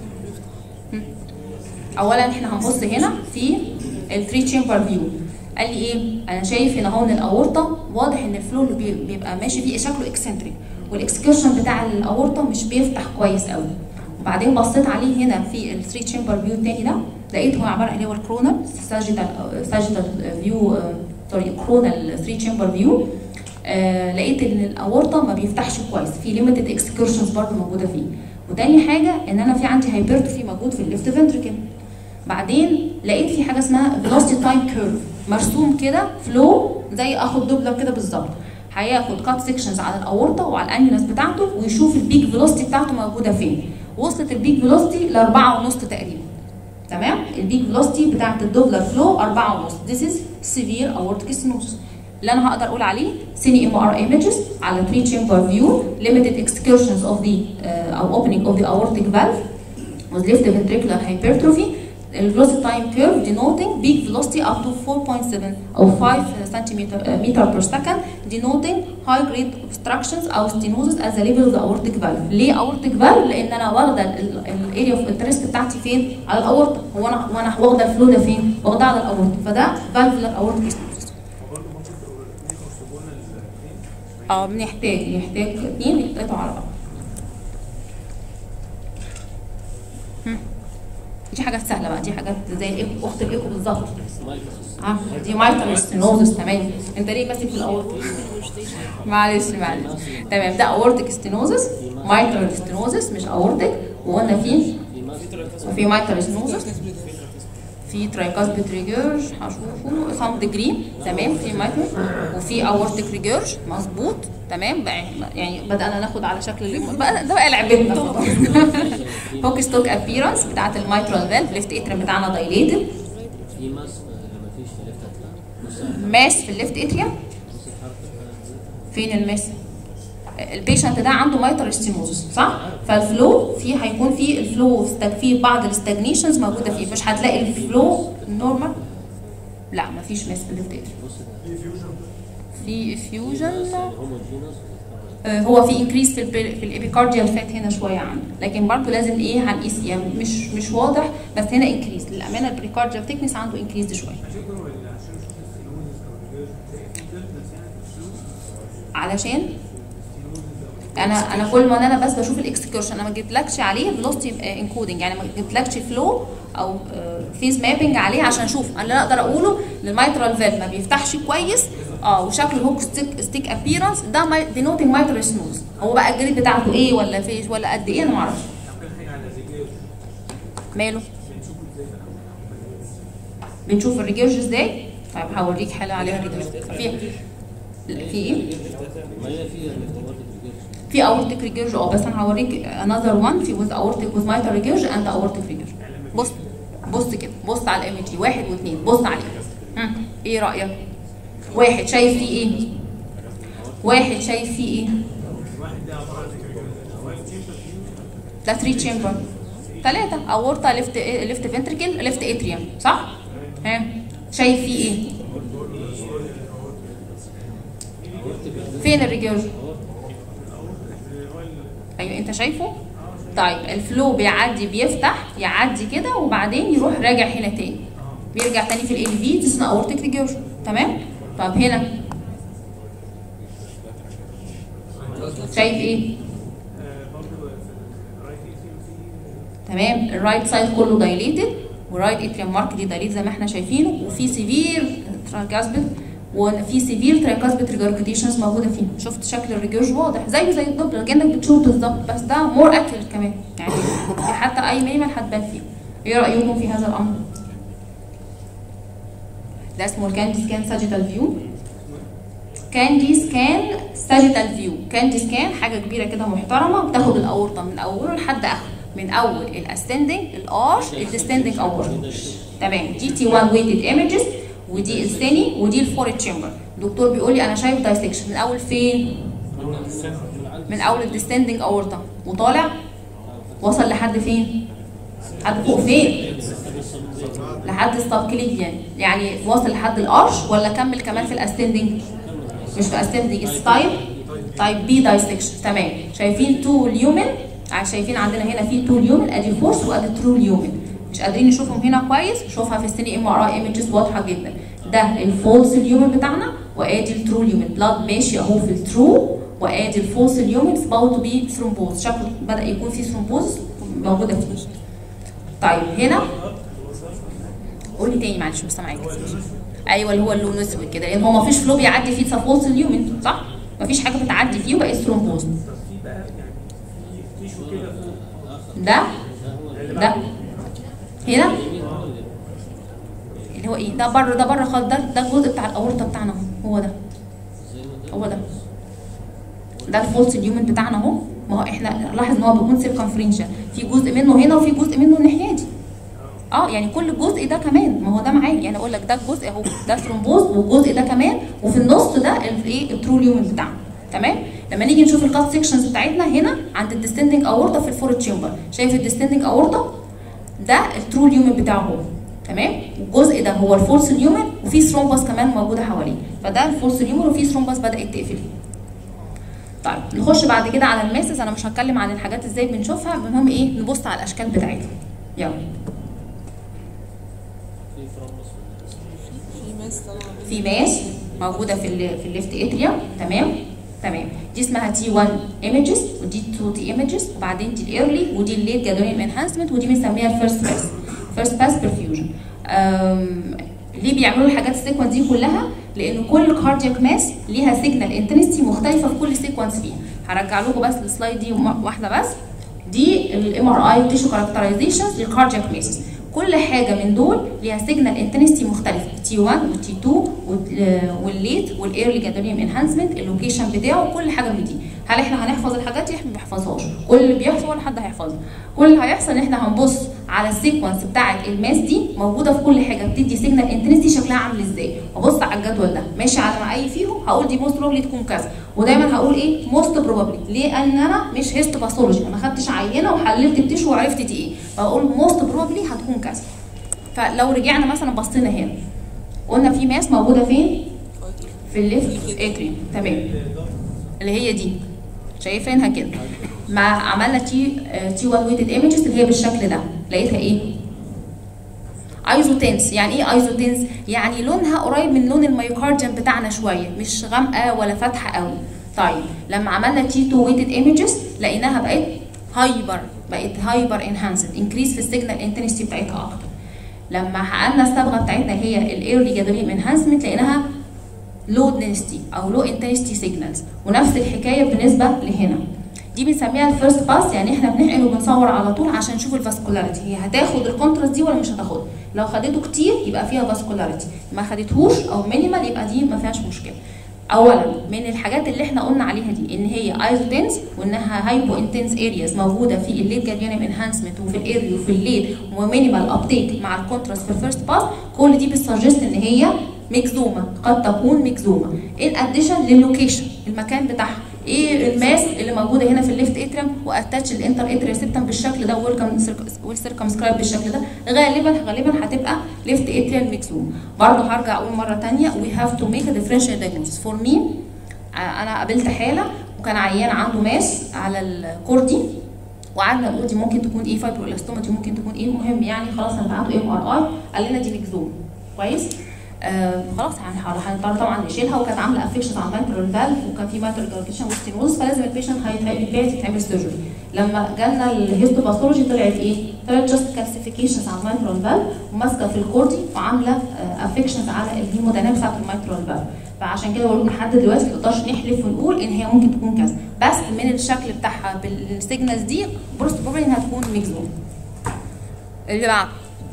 اولا احنا هنبص هنا في الثري تشامبر فيو قال لي ايه انا شايف هنا هون الاورطه واضح ان الفلو اللي بي- بيبقى ماشي فيه شكله اكسنتريك والاكسكيرشن بتاع الاورطه مش بيفتح كويس قوي وبعدين بصيت عليه هنا في الثري تشامبر فيو التاني ده لقيت هو عباره عن اللي هو الكرونال ساجيتال ساجيتال فيو سوري كرونال ثري تشامبر فيو آه لقيت ان الاورطه ما بيفتحش كويس في ليميتد اكسكيرشنز برضه موجوده فيه وتاني حاجه ان انا في عندي هايبرتروفي موجود في الليفت فنتركل بعدين لقيت في حاجه اسمها velocity تايم كيرف مرسوم كده فلو زي اخد دوبلر كده بالظبط هياخد كات سيكشنز على الاورطه وعلى الانيولس بتاعته ويشوف البيك فيلوسيتي بتاعته موجوده فين وصلت البيك فيلوسيتي ل 4.5 تقريبا تمام البيك فيلوسيتي بتاعت الدوبلر فلو 4.5 this is severe aortic stenosis اللي انا هقدر اقول عليه سيني ام ار ايمجز على 3 chamber view limited excursions of the uh, او opening of the aortic valve with left ventricular hypertrophy velocity time curve denoting peak velocity up to 4.7 or 5 centimeter uh, meter per second denoting high grade obstructions او stenosis at the level of the aortic valve. ليه aortic valve؟ لان انا واخده الاريا اوف انترست بتاعتي فين؟ على الاورطه، هو انا وانا واخده الفلو ده فين؟ واخده على الاورطه، فده valvular aortic stenosis. وبرضه ممكن تقول يخرجوا لنا الاثنين اه بنحتاج نحتاج اثنين يتقطعوا على بعض. هم. دي حاجات سهله بقى دي حاجات زي الايكو اخت الايكو بالظبط اه دي مايتر ستينوزس تمام انت ليه ماسك في الاول معلش معلش تمام ده اورتيك ستينوزس مايتر ستينوزس مش اورتيك وقلنا فيه وفي مايتر ستينوزس في ترايكاسبيد ريجيرج هشوفه سام ديجري تمام في مايكرو وفي اورتيك ريجيرج مظبوط تمام بقى يعني بدانا ناخد على شكل اللي بقى ده بقى لعبتنا خلاص هوك ستوك ابييرنس بتاعت المايترال فالف ليفت اتريم بتاعنا دايليتد في ماس لما فيش في ليفت هتلاقي نص ماس في الليفت اتريم نص الحرف فين الماس البيشنت ده عنده مايتر ستينوزس صح فالفلو فيه هيكون فيه الفلو استج- فيه بعض الاستجنيشنز موجوده فيه مش هتلاقي الفلو نورمال لا مفيش ماس في الليفت اتريم بص ده في فيوجن هوموجينوس آه، هو في انكريس في البي- في الابيكارديال فات هنا شويه عنه لكن برضه لازم ايه هنقيس يعني مش مش واضح بس هنا انكريس للامانه البريكارديال ثيكنس عنده انكريس شويه عشان كده ولا عشان نشوف الستينوزس او الريجيرج تلاقي في ديفرنس يعني في الفلوس علشان انا انا كل ما انا بس بشوف الاكسكيرشن انا ما جبتلكش عليه فيلوسيتي انكودنج يعني ما جبتلكش فلو او فيز مابنج عليه عشان اشوف انا اللي اقدر اقوله الميترال فالف ما بيفتحش كويس اه وشكل هوك ستيك ستيك ابييرنس ده دينوتنج مايترال سنوز هو بقى الجريد بتاعته ايه ولا في ولا قد ايه انا ما اعرفش اول حاجه على الريجيرج ماله بنشوفه ازاي بقى بنشوف الريجيرج ازاي طيب هوريك حاله عليها ريجيرج في في ايه ما هي فيها الاختبارات الرجال في اورتيك ريجيرج اه بس انا هوريك another one في with aortic with mitral ريجيرج and aortic ريجيرج بص بص كده بص على الايمج دي واحد واثنين بص عليه هم، ايه رايك واحد شايف فيه ايه واحد شايف فيه ايه واحد ده عباره عن وايف تشامبر ده 3 تشامبر ثلاثة اورتا ليفت ليفت فنتركل ليفت اتريوم صح؟ ها شايف فيه ايه؟ فين الريجيرج؟ ايوه انت شايفه؟ طيب الفلو بيعدي بيفتح يعدي كده وبعدين يروح راجع هنا تاني بيرجع تاني في ال في تسمى اورتيك ريجيرج تمام؟ طب هنا شايف ايه؟ برضه في الرايت ايتيوم في تمام الرايت سايد كله دايليتد ورايت اتريوم مارك دي دايليت زي ما احنا شايفينه وفي سيفير تراكاسبت وفي سيفير تراكاسبت ريجارجيتيشنز موجوده فيه شفت شكل الريجيرج واضح زيه زي الدبل كانك بتشوف بالظبط بس ده مور اكيوريت كمان يعني في حتى اي ميمل هتبان فيه ايه رايكم في هذا الامر ده اسمه الكاندي سكان ساجيتال فيو كاندي سكان ساجيتال فيو كاندي سكان حاجه كبيره كده محترمه بتاخد الاورطه من اوله لحد اخره من اول الاسندنج الارش الديسندنج اورطه تمام دي تي 1 ويتد ايمجز ودي الثاني ودي الفور تشامبر الدكتور بيقول لي انا شايف دايسكشن من اول فين من اول الديسندنج اورطه وطالع وصل لحد فين لحد فوق فين لحد السبكليفيان يعني واصل لحد الارش ولا كمل كمان في الاسندنج مش في اسندنج ستايل تايب بي دايسكشن تمام شايفين تو اليومن شايفين عندنا هنا في تو اليومن ادي فورس وادي ترو اليومن مش قادرين نشوفهم هنا كويس شوفها في السيني ام ار اي ايمجز واضحه جدا ده الفولس اليومن بتاعنا وادي الترو اليومن بلاد ماشي اهو في الترو وادي الفولس اليومن about to be ثرومبوز شكله بدا يكون في ثرومبوز موجوده فيه طيب هنا قولي تاني معلش مش سامعاك ايوه اللي هو اللون اسود كده لان هو ما فيش فلو بيعدي فيه سفولس اليومن صح ما فيش حاجه بتعدي فيه وبقى ثرومبوز طب في بقى يعني في تيشو كده فوق ده ده هنا اللي هو ايه ده بره ده بره خالص ده ده الجزء بتاع الاورطه بتاعنا اهو هو ده هو ده ده الفولس اليومن بتاعنا اهو ما هو احنا لاحظ ان هو بيكون سيركمفرنشال في جزء منه هنا وفي جزء منه الناحيه دي اه يعني كل الجزء ده كمان ما هو ده معاه يعني اقول لك ده الجزء اهو ده ثرومبوز والجزء ده كمان وفي النص ده الايه التروليومن بتاعنا تمام لما نيجي نشوف الكات سيكشنز بتاعتنا هنا عند الديستندنج اورطه في الفور تشامبر شايف الديستندنج اورطه ده التروليومن بتاعه هو تمام والجزء ده هو الفولس اليومن وفي ثرومبس كمان موجوده حواليه فده الفولس اليومن وفي ثرومبس بدات تقفل طيب نخش بعد كده على الماسز انا مش هتكلم عن الحاجات ازاي بنشوفها المهم ايه نبص على الاشكال بتاعتها يلا في فرامبس في ماس طالعه من- في ماس موجوده في ال في الليفت اتريا تمام تمام دي اسمها تي 1 ايمجز ودي 2 تي ايمجز وبعدين دي الايرلي ودي الليت جادولين انهانسمنت ودي بنسميها الفيرست باس فيرست باس برفيوجن ليه بيعملوا الحاجات السيكونس دي كلها لان كل كاردياك ماس ليها سيجنال انتنستي مختلفه في كل سيكونس فيها هرجع لكم بس السلايد دي واحده بس دي الام ار اي تيشو كاركترايزيشنز للكاردياك ماسز كل حاجه من دول ليها سيجنال انتنستي مختلفه تي 1 وتي 2 والليت والايرلي جادوليوم انهانسمنت اللوكيشن بتاعه كل حاجه من دي هل احنا هنحفظ الحاجات دي احنا ما بنحفظهاش كل اللي بيحصل ولا حد هيحفظها كل اللي هيحصل ان احنا هنبص على السيكونس بتاعه الماس دي موجوده في كل حاجه بتدي سيجنال انتنستي شكلها عامل ازاي ابص على الجدول ده ماشي على ما اي فيهم هقول دي موست بروبلي تكون كذا ودايما هقول ايه موست بروبلي ليه ان انا مش هيست باثولوجي ما خدتش عينه وحللت التيشو وعرفت دي ايه فاقول موست بروبلي هتكون كذا فلو رجعنا مثلا بصينا هنا قلنا في ماس موجوده فين في الليفت اتريوم تمام اللي هي دي شايفينها كده مع عملنا تي تي 1 ويتد ايمجز اللي هي بالشكل ده لقيتها ايه ايزوتنس يعني ايه ايزوتنس يعني لونها قريب من لون الميوكارديوم بتاعنا شويه مش غامقه ولا فاتحه قوي طيب لما عملنا تي 2 ويتد ايمجز لقيناها بقت هايبر بقت هايبر انهانسد انكريس في السيجنال انتنسيتي بتاعتها اكتر لما حققنا الصبغه بتاعتنا هي الايرلي جادوليم انهانسمنت لقيناها لو دنسيتي او لو انتنسيتي سيجنالز ونفس الحكايه بالنسبه لهنا دي بنسميها الفيرست باس يعني احنا بنحقن وبنصور على طول عشان نشوف الفاسكولاريتي هي هتاخد الكونتراست دي ولا مش هتاخدها لو خدته كتير يبقى فيها فاسكولاريتي ما خدتهوش او مينيمال يبقى دي ما فيهاش مشكله اولا من الحاجات اللي احنا قلنا عليها دي ان هي ايزودنس وانها هايبو انتنس ارياز موجوده في الليت جاديانم انهانسمنت وفي الايرلي وفي الليت ومينيمال ابتيك مع الكونتراست في الفيرست باس كل دي بتسجست ان هي ميكزوما قد تكون ميكزوما ان اديشن للوكيشن المكان بتاعها ايه الماس اللي موجوده هنا في الليفت اتريم واتاتش الانتر اتريم سيبتم بالشكل ده والسيركمسكرايب بالشكل ده غالبا غالبا هتبقى ليفت اتريم ميكزوما برضه هرجع اقول مره ثانيه وي هاف تو ميك ا ديفرنشال دايجنوستس فور مين انا قابلت حاله وكان عيان عنده ماس على الكوردي وقعدنا نقول دي ممكن تكون ايه فايبرولاستوما دي ممكن تكون ايه المهم يعني خلاص انا بعته ام ار اي قال لنا دي ميكزوما كويس آه خلاص يعني هنضطر طبعا نشيلها وكانت عامله افكشن على المايكرو فالف وكان في مايكرو جالكيشن وستينوز فلازم البيشنت هيتبعت يتعمل سيرجري لما جالنا الهيستوباثولوجي طلعت ايه؟ طلعت جاست كالسيفيكيشنز على المايكرو فالف وماسكه في الكوردي وعامله افكشنز على الهيمودينامكس بتاعت المايكرو فالف فعشان كده بقول لحد دلوقتي ما نقدرش نحلف ونقول ان هي ممكن تكون كذا بس من الشكل بتاعها بالسيجنالز دي بروست بروبلي انها تكون ميكزوم اللي بعد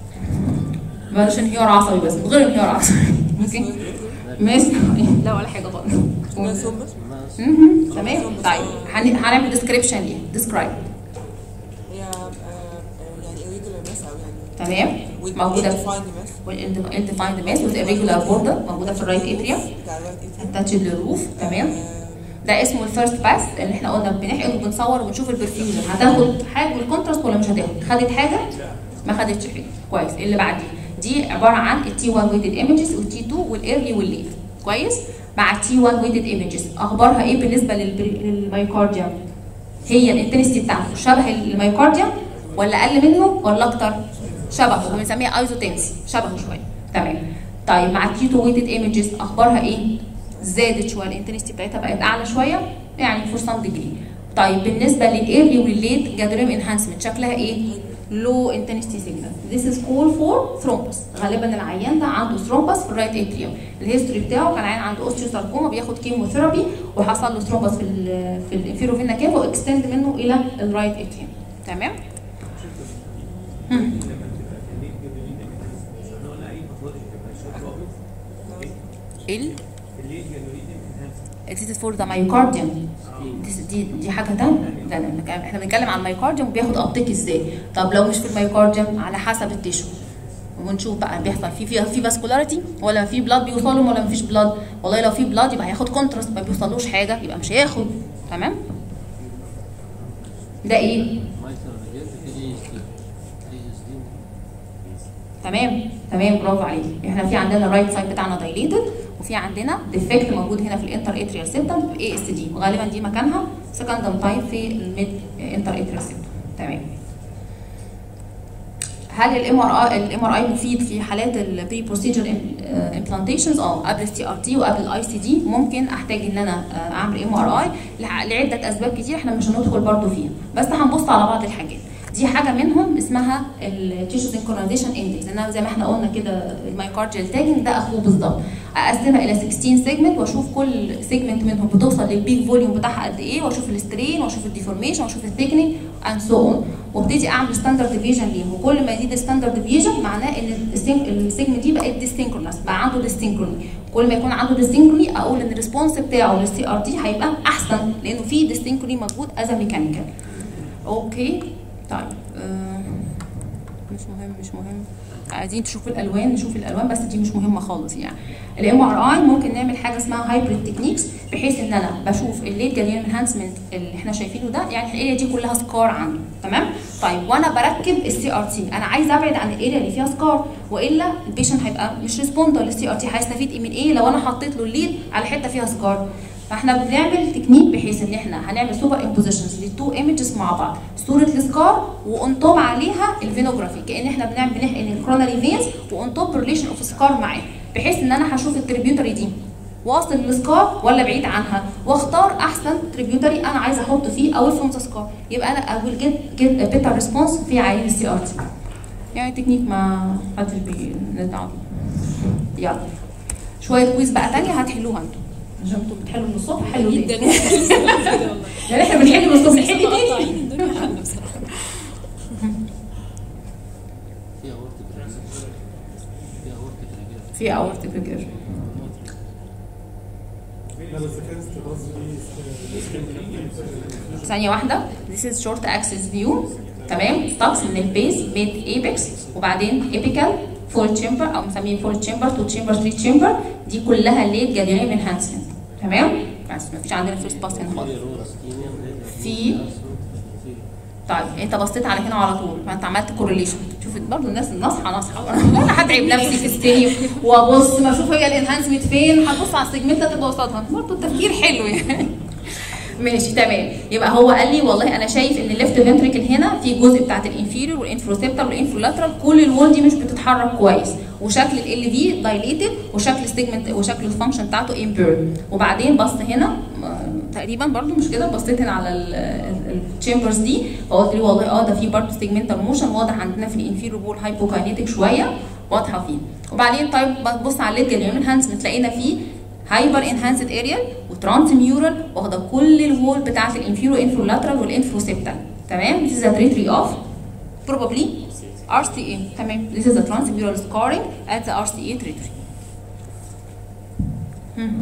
بلاش انهيار عصبي بس من غير انهيار عصبي ممكن ماشي لا ولا حاجه خالص بس هم مهم. تمام طيب هن- هنعمل ديسكريبشن ليها ديسكرايب هي آه، آه، يعني irregular mass او يعني تمام with موجوده defined mass والانتفايند ماس with irregular border موجوده في الرايت اتريا بتاع الرايت اتريم. اتاتشد للروف تمام آه، ده اسمه الفيرست باس اللي احنا قلنا بنحقن وبنصور وبنشوف البرفيوجن هتاخد حاجه بالكونتراست ولا مش هتاخد خدت حاجه ما خدتش حاجه كويس اللي بعديه دي عباره عن التي 1 ويتد ايمجز والتي 2 والايرلي والليت كويس مع التي 1 ويتد ايمجز اخبارها ايه بالنسبه للبر- للمايكارديوم هي الانتنستي بتاعته شبه المايكارديوم ولا اقل منه ولا اكتر شبهه بنسميها ايزوتنسي شبهه شويه تمام طيب مع التي 2 ويتد ايمجز اخبارها ايه زادت شويه الانتنستي بتاعتها بقت اعلى شويه يعني فور سام ديجري طيب بالنسبه للايرلي والليت جادريم انهانسمنت شكلها ايه لو انتنستي سيجنال ذيس از كول فور ثرومبس غالبا العيان ده عنده ثرومبس في الرايت اتريوم الهيستوري بتاعه كان عيان عنده اوستيوساركوما بياخد كيموثيرابي وحصل له ثرومبس في ال في الانفيرو فينا كيفا واكستند منه الى الرايت اتريوم تمام هم. لما تبقى في الليل جبلين احنا قلنا اي باثولوجي تبقى الشكل ابيض ال في الليل جبلين اكسيتد فور ذا مايوكارديوم دي دي حاجه ثانيه ده ده- احنا بنتكلم عن المايوكارديوم وبياخد ابتيك ازاي طب لو مش في المايوكارديوم على حسب التيشو ونشوف بقى بيحصل في في في فاسكولاريتي ولا في بلاد بيوصلهم ولا مفيش بلاد والله لو في بلاد يبقى هياخد كونتراست ما بيوصلوش حاجه يبقى مش هياخد تمام ده ايه مايتر ريجيت في اي اس دي اي اس دي تمام تمام برافو عليك احنا في عندنا الرايت سايد بتاعنا دايليتد وفي عندنا ديفكت موجود هنا في الانتر اتريال سيبتم اي اس دي غالبا دي مكانها سكندم تايب في الميد انتر اتريال سيبتم تمام هل الام ار اي الام ار اي مفيد في حالات البري بروسيجر امبلانتيشنز اه قبل السي ار تي وقبل الاي سي دي ممكن احتاج ان انا آه، اعمل ام ار اي لعده اسباب كتير احنا مش هندخل برضو فيها بس هنبص على بعض الحاجات دي حاجه منهم اسمها التيشو سينكرونايزيشن اندكس لان زي ما احنا قلنا كده المايكارديال تاجنج ده اخوه بالظبط اقسمها الى 16 سيجمنت واشوف كل سيجمنت منهم بتوصل للبيك فوليوم بتاعها قد ايه واشوف السترين واشوف الديفورميشن واشوف الثيكنينج اند سو اون وابتدي اعمل ستاندرد ديفيجن ليهم وكل ما يزيد الستاندرد ديفيجن معناه ان السيجمنت دي بقت ديستينكرونس بقى عنده ديستينكروني كل ما يكون عنده ديستينكروني اقول ان الريسبونس بتاعه للسي ار تي هيبقى احسن لانه في ديستينكروني موجود از ميكانيكال اوكي طيب آه، مش مهم مش مهم عايزين تشوفوا الالوان نشوف الالوان بس دي مش مهمه خالص يعني الام ار اي ممكن نعمل حاجه اسمها هايبريد تكنيكس بحيث ان انا بشوف الليت جاليان انهانسمنت اللي احنا شايفينه ده يعني الاريا دي كلها سكار عنده تمام طيب وانا بركب السي ار تي انا عايز ابعد عن الاريا اللي فيها سكار والا البيشنت هيبقى مش ريسبوندر للسي ار تي هيستفيد إيه من ايه لو انا حطيت له الليد على حته فيها سكار فاحنا بنعمل تكنيك بحيث ان احنا هنعمل سوبر امبوزيشنز للتو ايمجز مع بعض صوره السكار وان توب عليها الفينوجرافي كان احنا بنعمل بنحقن الكرونري فينز وان توب ريليشن اوف سكار معاه بحيث ان انا هشوف التريبيوتري دي واصل للسكار ولا بعيد عنها واختار احسن تريبيوتري انا عايزه احط فيه او فروم ذا سكار يبقى انا اي ويل جيت جيت بيتر ريسبونس في عيان السي ار تي يعني تكنيك ما حدش بيدعوا بيه يلا شويه كويز بقى تانية هتحلوها انتوا عشان انتوا بتحلوا من الصبح حلوا جدا تاني يعني احنا بنحل من الصبح نحل تاني مقطعين الدنيا حل بصراحه فيها ورك بريجر فيها ورك بريجر في اورت بريجر لا بس كان استباظ ثانية واحدة this is short axis view تمام ستوكس من البيس ميد ايبكس وبعدين ايبيكال فول تشامبر او مسميه فول تشامبر تو تشامبر ثري تشامبر دي كلها ليد جاليريم انهانسمنت تمام بس مفيش عندنا فيرست باس هنا خالص في طيب انت بصيت على هنا على طول فانت عملت كورليشن شوف برضه الناس ناصحه ناصحه ولا هتعب نفسي في ستيريو وابص ما اشوف هي الانهانسمنت فين هتبص على السيجمنت تبقى قصادها برضه التفكير حلو يعني ماشي تمام يبقى هو قال لي والله انا شايف ان الليفت فنتريكل هنا في جزء بتاعت الانفيريور والانفروسيبتال والانفرولاترال كل الوول دي مش بتتحرك كويس وشكل ال في دايليتد وشكل السيجمنت وشكل الفانكشن بتاعته امبيرد وبعدين بص هنا م- تقريبا برضو مش كده بصيت هنا على التشامبرز دي فقلت لي والله اه ده في برضو سيجمنتال موشن واضح عندنا في الانفيريور بول هايبوكاينيتك شويه واضحه فيه وبعدين طيب بص على الليد جاليوم انهانسمنت لقينا فيه هايبر انهانسد اريال وترانس ميورال واخده كل الوول بتاعت الانفيرو انفرو لاترال والانفروسيبتال تمام this is a territory of probably RCA تمام this is a transmural scarring at the RCA territory هم.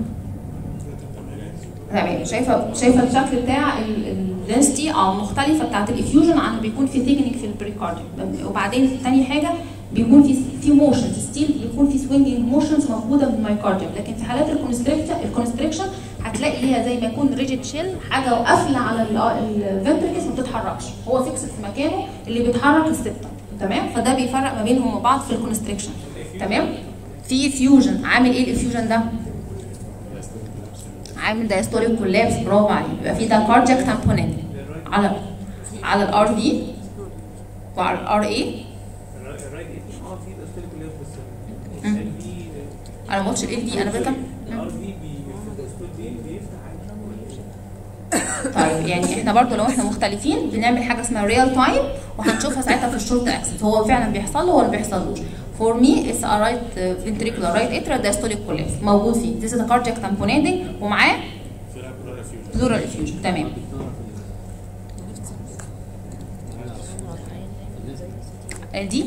تمام شايفه شايفه الشكل بتاع الدنسيتي او المختلفه بتاعت الافيوجن عن بيكون في ثيكنينج في البريكارديوم وبعدين تاني حاجه بيكون في في موشنز ستيل يكون في سوينجينج موشنز موجوده في المايكارديوم لكن في حالات الكونستريكشن الكونستريكشن هتلاقي ليها زي ما يكون ريجيد شيل حاجه قافله على الفنتركس ما بتتحركش هو فيكس في مكانه اللي بيتحرك السبتم تمام فده بيفرق ما بينهم وبعض في الكونستريكشن تمام في فيوجن عامل ايه الافيوجن ده عامل دايستوليك كولابس برافو عليك يبقى في ده كاردياك تامبونات على على الار في وعلى الار اي الرايت اه في الاستوليك كلير بس مم. ال في على ماتش ال في انا بركب الار في في الاستول دي بيفتح عادي طيب يعني احنا برضو لو احنا مختلفين بنعمل حاجه اسمها ريال تايم وهنشوفها ساعتها في الشورت اكسس هو فعلا بيحصل له ولا بيحصلوش فور مي اتس ا رايت فنتريكولار رايت اترا دايستوليك كولابس موجود فيه ذيس از كاردياك تامبونيتنج ومعاه بلورال افيوجن تمام دي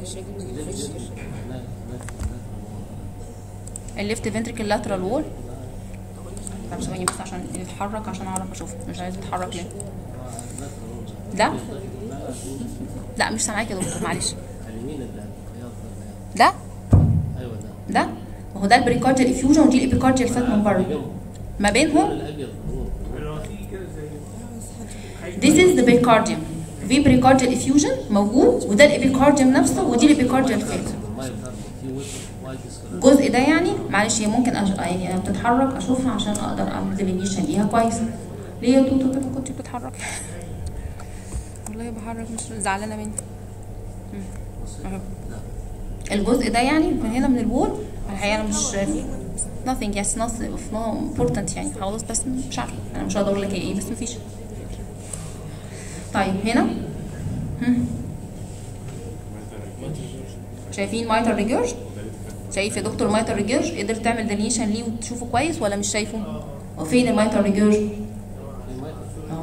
الليفت فنتريكل لاترال وول طب ثواني بس عشان يتحرك عشان اعرف اشوفه مش عايز يتحرك ليه ده لا مش سامعاك يا دكتور معلش اليمين البياض ده ايوه ده ده ما هو ده البريكارديال افيوجن ودي الابيكارديال فات من بره ما بينهم الابيض هو لو في كده زي This is the pericardium في بريكارديال effusion موجود وده الابيكارديوم نفسه ودي الابيكارديال فات المايه بتاعته في ويت وايت الجزء ده يعني معلش هي ممكن أش... يعني لما بتتحرك اشوفها عشان اقدر اعمل ديفينيشن ليها كويس ليه يا توتو كده كنت بتتحرك والله بحرك مش زعلانه مني مم. أهو. الجزء ده يعني من هنا من الوول الحقيقه انا مش nothing yes nothing of no important يعني خلاص بس مش عارفه انا مش هقدر اقول لك هي ايه بس مفيش طيب هنا هم. شايفين مايتر ريجيرج شايف يا دكتور مايتر ريجيرج قدرت تعمل ديليشن ليه وتشوفه كويس ولا مش شايفه وفين المايتر ريجيرج اه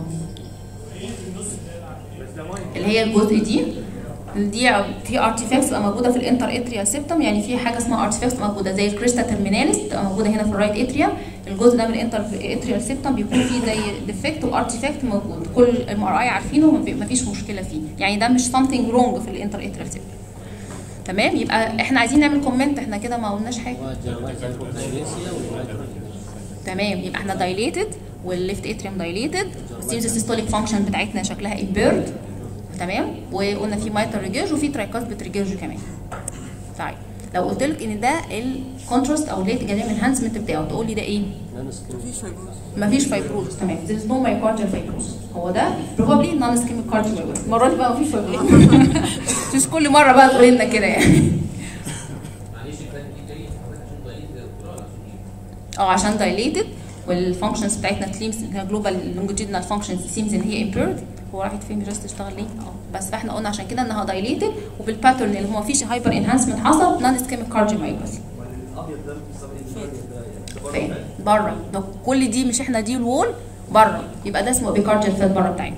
اللي هي الجزء دي دي في ارتيفاكتس بتبقى موجوده في الانتر اتريال سيبتم يعني في حاجه اسمها ارتيفاكتس موجوده زي الكريستا ترميناليس بتبقى موجوده هنا في الرايت اتريا الجزء ده من الانتر اتريال سيبتم بيكون فيه زي ديفكت وارتيفاكت موجود كل الام ار اي عارفينه ما فيش مشكله فيه يعني ده مش something wrong في الانتر اتريال سيبتم تمام يبقى احنا عايزين نعمل كومنت احنا كده ما قلناش حاجه والجرمات هايبوكاينيسيا والرايت تمام يبقى احنا دايليتد والليفت اتريوم دايليتد السيمز سيستوليك فانكشن بتاعتنا شكلها امبيرد تمام وقلنا في مايتر ريجيرج وفي ترايكاسبت ريجيرج كمان طيب لو قلت لك ان ده الكونتراست او الليت جاليم انهانسمنت بتاعه تقول لي ده ايه؟ نانو سكين مفيش فايبروز مفيش فايبروز تمام there is no myocardial fibrosis هو ده probably non ischemic cardiomyopathy المره دي بقى مفيش فايبروز مش كل مره بقى تقول لنا كده يعني معلش كان دي جاي حضرتك عشان بقيت يا دكتور ولا عشان ايه؟ اه عشان دايليتد والفانكشنز بتاعتنا تليمز جلوبال لونجيتودينال فانكشنز سيمز ان هي امبيرد هو راحت فين جاست تشتغل ليه؟ اه بس فاحنا قلنا عشان كده انها دايليتد وبالباترن اللي هو مفيش هايبر انهانسمنت حصل نون اسكيميك كارديومايوباثي الابيض ده بالظبط ده فين بره ده كل دي مش احنا دي الوول بره يبقى ده اسمه بيكارديال فات بره بتاعنا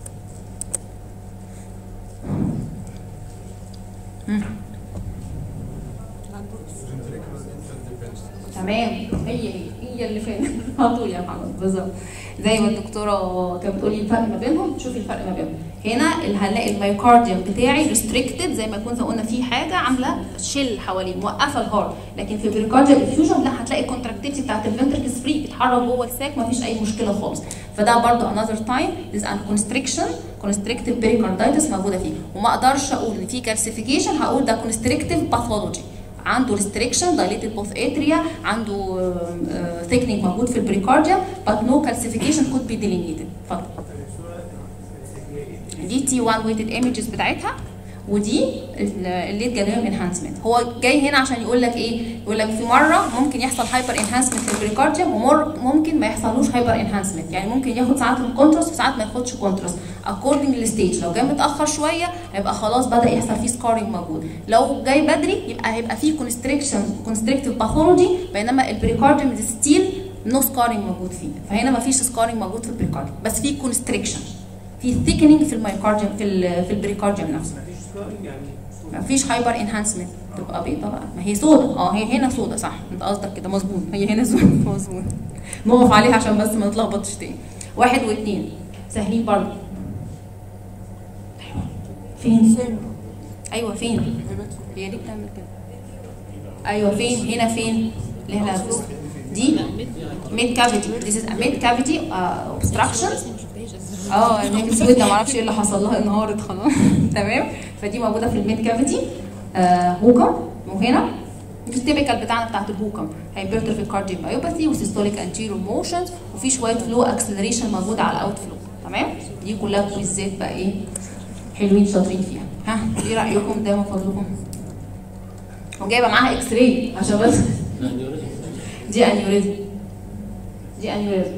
مم. تمام هي هي هي اللي فين هاتوا يا محمد بالظبط زي ما الدكتوره كانت بتقولي الفرق ما بينهم شوفي الفرق ما بينهم هنا اللي هنلاقي الميوكارديوم بتاعي ريستريكتد زي ما كنا قلنا في حاجه عامله شيل حواليه موقفه الهارت لكن في البريكارديال افيوجن لا هتلاقي الكونتراكتيفيتي بتاعت الفنتركس فري بيتحرك جوه الساك مفيش اي مشكله خالص فده برضو انذر تايم از ان كونستريكشن كونستريكتيف بريكاردايتس موجوده فيه وما اقدرش اقول ان في كالسيفيكيشن هقول ده كونستريكتيف باثولوجي عنده ريستريكشن دايليتد بوث اتريا عنده ثيكنينج موجود في البريكارديا but no calcification could be delineated اتفضل دي تي 1 ويتد ايمجز بتاعتها ودي الليت جاليوم انهانسمنت هو جاي هنا عشان يقول لك ايه يقول لك في مره ممكن يحصل هايبر انهانسمنت في البريكارديوم ومر ممكن ما يحصلوش هايبر انهانسمنت يعني ممكن ياخد ساعات الكونتراست وساعات ما ياخدش كونتراست اكوردنج للستيج لو جاي متاخر شويه هيبقى خلاص بدا يحصل فيه سكارينج موجود لو جاي بدري يبقى هيبقى فيه كونستريكشن كونستريكتيف باثولوجي بينما البريكارديوم ستيل نو سكارينج موجود فيه فهنا ما فيش سكارينج موجود في البريكارديوم بس في كونستريكشن في ثيكنينج في المايكارديوم في ال في البريكارديوم نفسه مفيش سكارينج يعني ما فيش هايبر انهانسمنت تبقى بيضه بقى ما هي سودا اه هي هنا سودا صح انت قصدك كده مظبوط هي هنا سودا مظبوط نقف عليها عشان بس ما نتلخبطش تاني واحد واثنين سهلين برضه فين ايوه فين هي دي بتعمل كده ايوه فين هنا فين اللي هي لابس دي ميد كافيتي this is a mid cavity uh, obstruction اه النيك سويد ما اعرفش ايه اللي حصل لها انهارت خلاص تمام فدي موجوده في الميد كافيتي آه هوكم وهنا دي التيبيكال بتاعنا بتاعت الهوكم هيبرتر في الكارديو مايوباثي وسيستوليك انتيرو موشنز وفي شويه فلو اكسلريشن موجود على الاوت فلو تمام دي كلها كويزات بقى ايه حلوين شاطرين فيها ها ايه رايكم ده من فضلكم وجايبه معاها اكس راي عشان بس الانيوريزم دي انيوريزم دي انيوريزم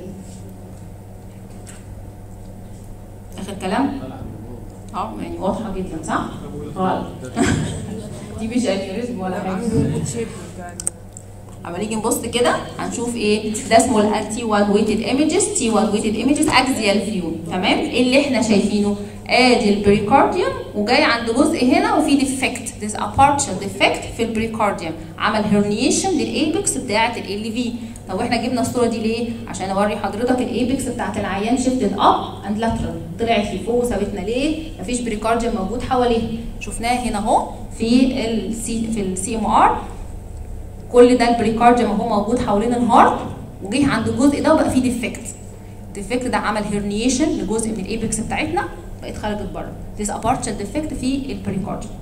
اخر كلام اه يعني واضحه جدا صح غلط دي مش انيوريزم ولا حاجه عامل شيب يعني اما نيجي نبص كده هنشوف ايه ده اسمه التي 1 ويتد ايمجز تي 1 ويتد ايمجز اكزيال فيو تمام ايه اللي احنا شايفينه ادي البريكارديوم وجاي عند جزء هنا وفي ديفكت ذيس ا partial ديفكت في البريكارديوم عمل هرنيشن للايبكس بتاعه ال في طب احنا جبنا الصوره دي ليه عشان اوري حضرتك الايبكس بتاعه العيان شيفتد اب اند لاترال طلعت لفوق وسابتنا ليه مفيش بريكارديوم موجود حواليه شفناه هنا اهو في السي في السي ام ار كل ده البريكارديوم اهو موجود حوالين الهارت وجه عند الجزء ده وبقى فيه ديفكت الديفكت ده عمل هيرنيشن لجزء من الايبكس بتاعتنا بقت خرجت بره ديس ابارتشر ديفكت في البريكارديوم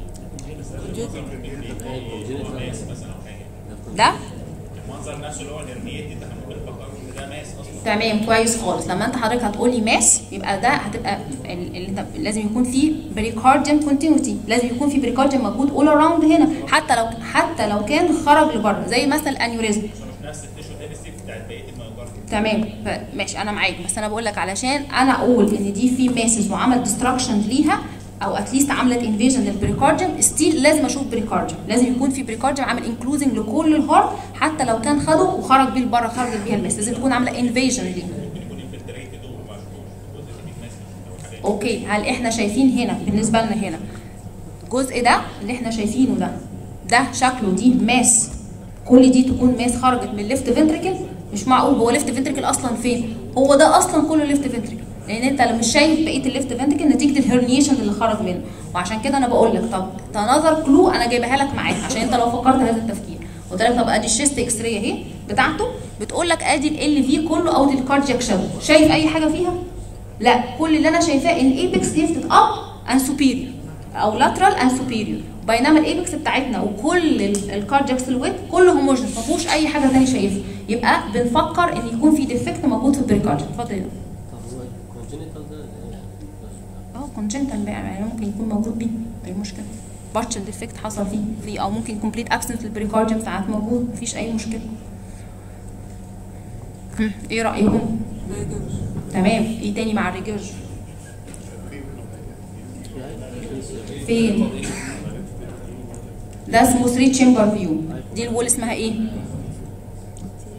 ماس مثلا او حاجه ده المنظر نفسه اللي هو الهرنيات دي احنا ممكن نفكر ان ده ماس اصلا تمام كويس خالص لما انت حضرتك هتقولي ماس يبقى ده هتبقى ال- اللي انت لازم يكون فيه بريكارديوم كونتينيوتي لازم يكون في بريكارديوم موجود اول اراوند هنا حتى لو حتى لو كان خرج لبره زي مثلا الانيوريزم عشان مش نفس التيشو دينستي بتاعت بقيه الميوكارديوم تمام ف- ماشي انا معاك بس انا بقول لك علشان انا اقول ان دي في ماسز وعمل ديستراكشن ليها او اتليست عملت انفيجن للبريكارديوم ستيل لازم اشوف بريكارديوم لازم يكون في بريكارديوم عامل انكلوزنج لكل الهارت حتى لو كان خده وخرج بيه لبره خرجت بيها الماس لازم تكون عامله انفيجن ليه ممكن يكون انفلتريتد وما شفتوش الجزء اللي فيه ماس او حاجات اوكي هل احنا شايفين هنا بالنسبه لنا هنا الجزء ده اللي احنا شايفينه ده ده شكله دي ماس كل دي تكون ماس خرجت من الليفت فنتريكل مش معقول هو ليفت فنتريكل اصلا فين هو ده اصلا كله ليفت فنتريكل لان انت لو مش شايف بقيه الليفت فنتريكل نتيجه الهرنيشن اللي خرج منه وعشان كده انا بقول لك طب تنظر كلو انا جايبها لك معاك عشان انت لو فكرت هذا التفكير قلت لك طب ادي الشيست اكس راي اهي بتاعته بتقول لك ادي ال في كله او دي الكاردياك شادو شايف اي حاجه فيها لا كل اللي انا شايفاه ان الايبكس ليفتد اب اند سوبيريور او لاترال اند سوبيريور بينما الايبكس بتاعتنا وكل الكاردياك سلويت كله هوموجينس ما فيهوش اي حاجه ثانيه شايفها يبقى بنفكر ان يكون في ديفكت موجود في البريكارديوم اتفضل يا دكتور. طب هو الكونجنتال ده إيه؟ اه كونجنتال بقى يعني ممكن يكون موجود بيه اي مشكله بارشل ديفكت حصل فيه في او ممكن كومبليت ابسنت البريكارديوم ساعات موجود مفيش اي مشكله هم، ايه رايكم تمام ايه تاني مع الريجرج فين ده اسمه 3 تشامبر فيو دي الوول اسمها ايه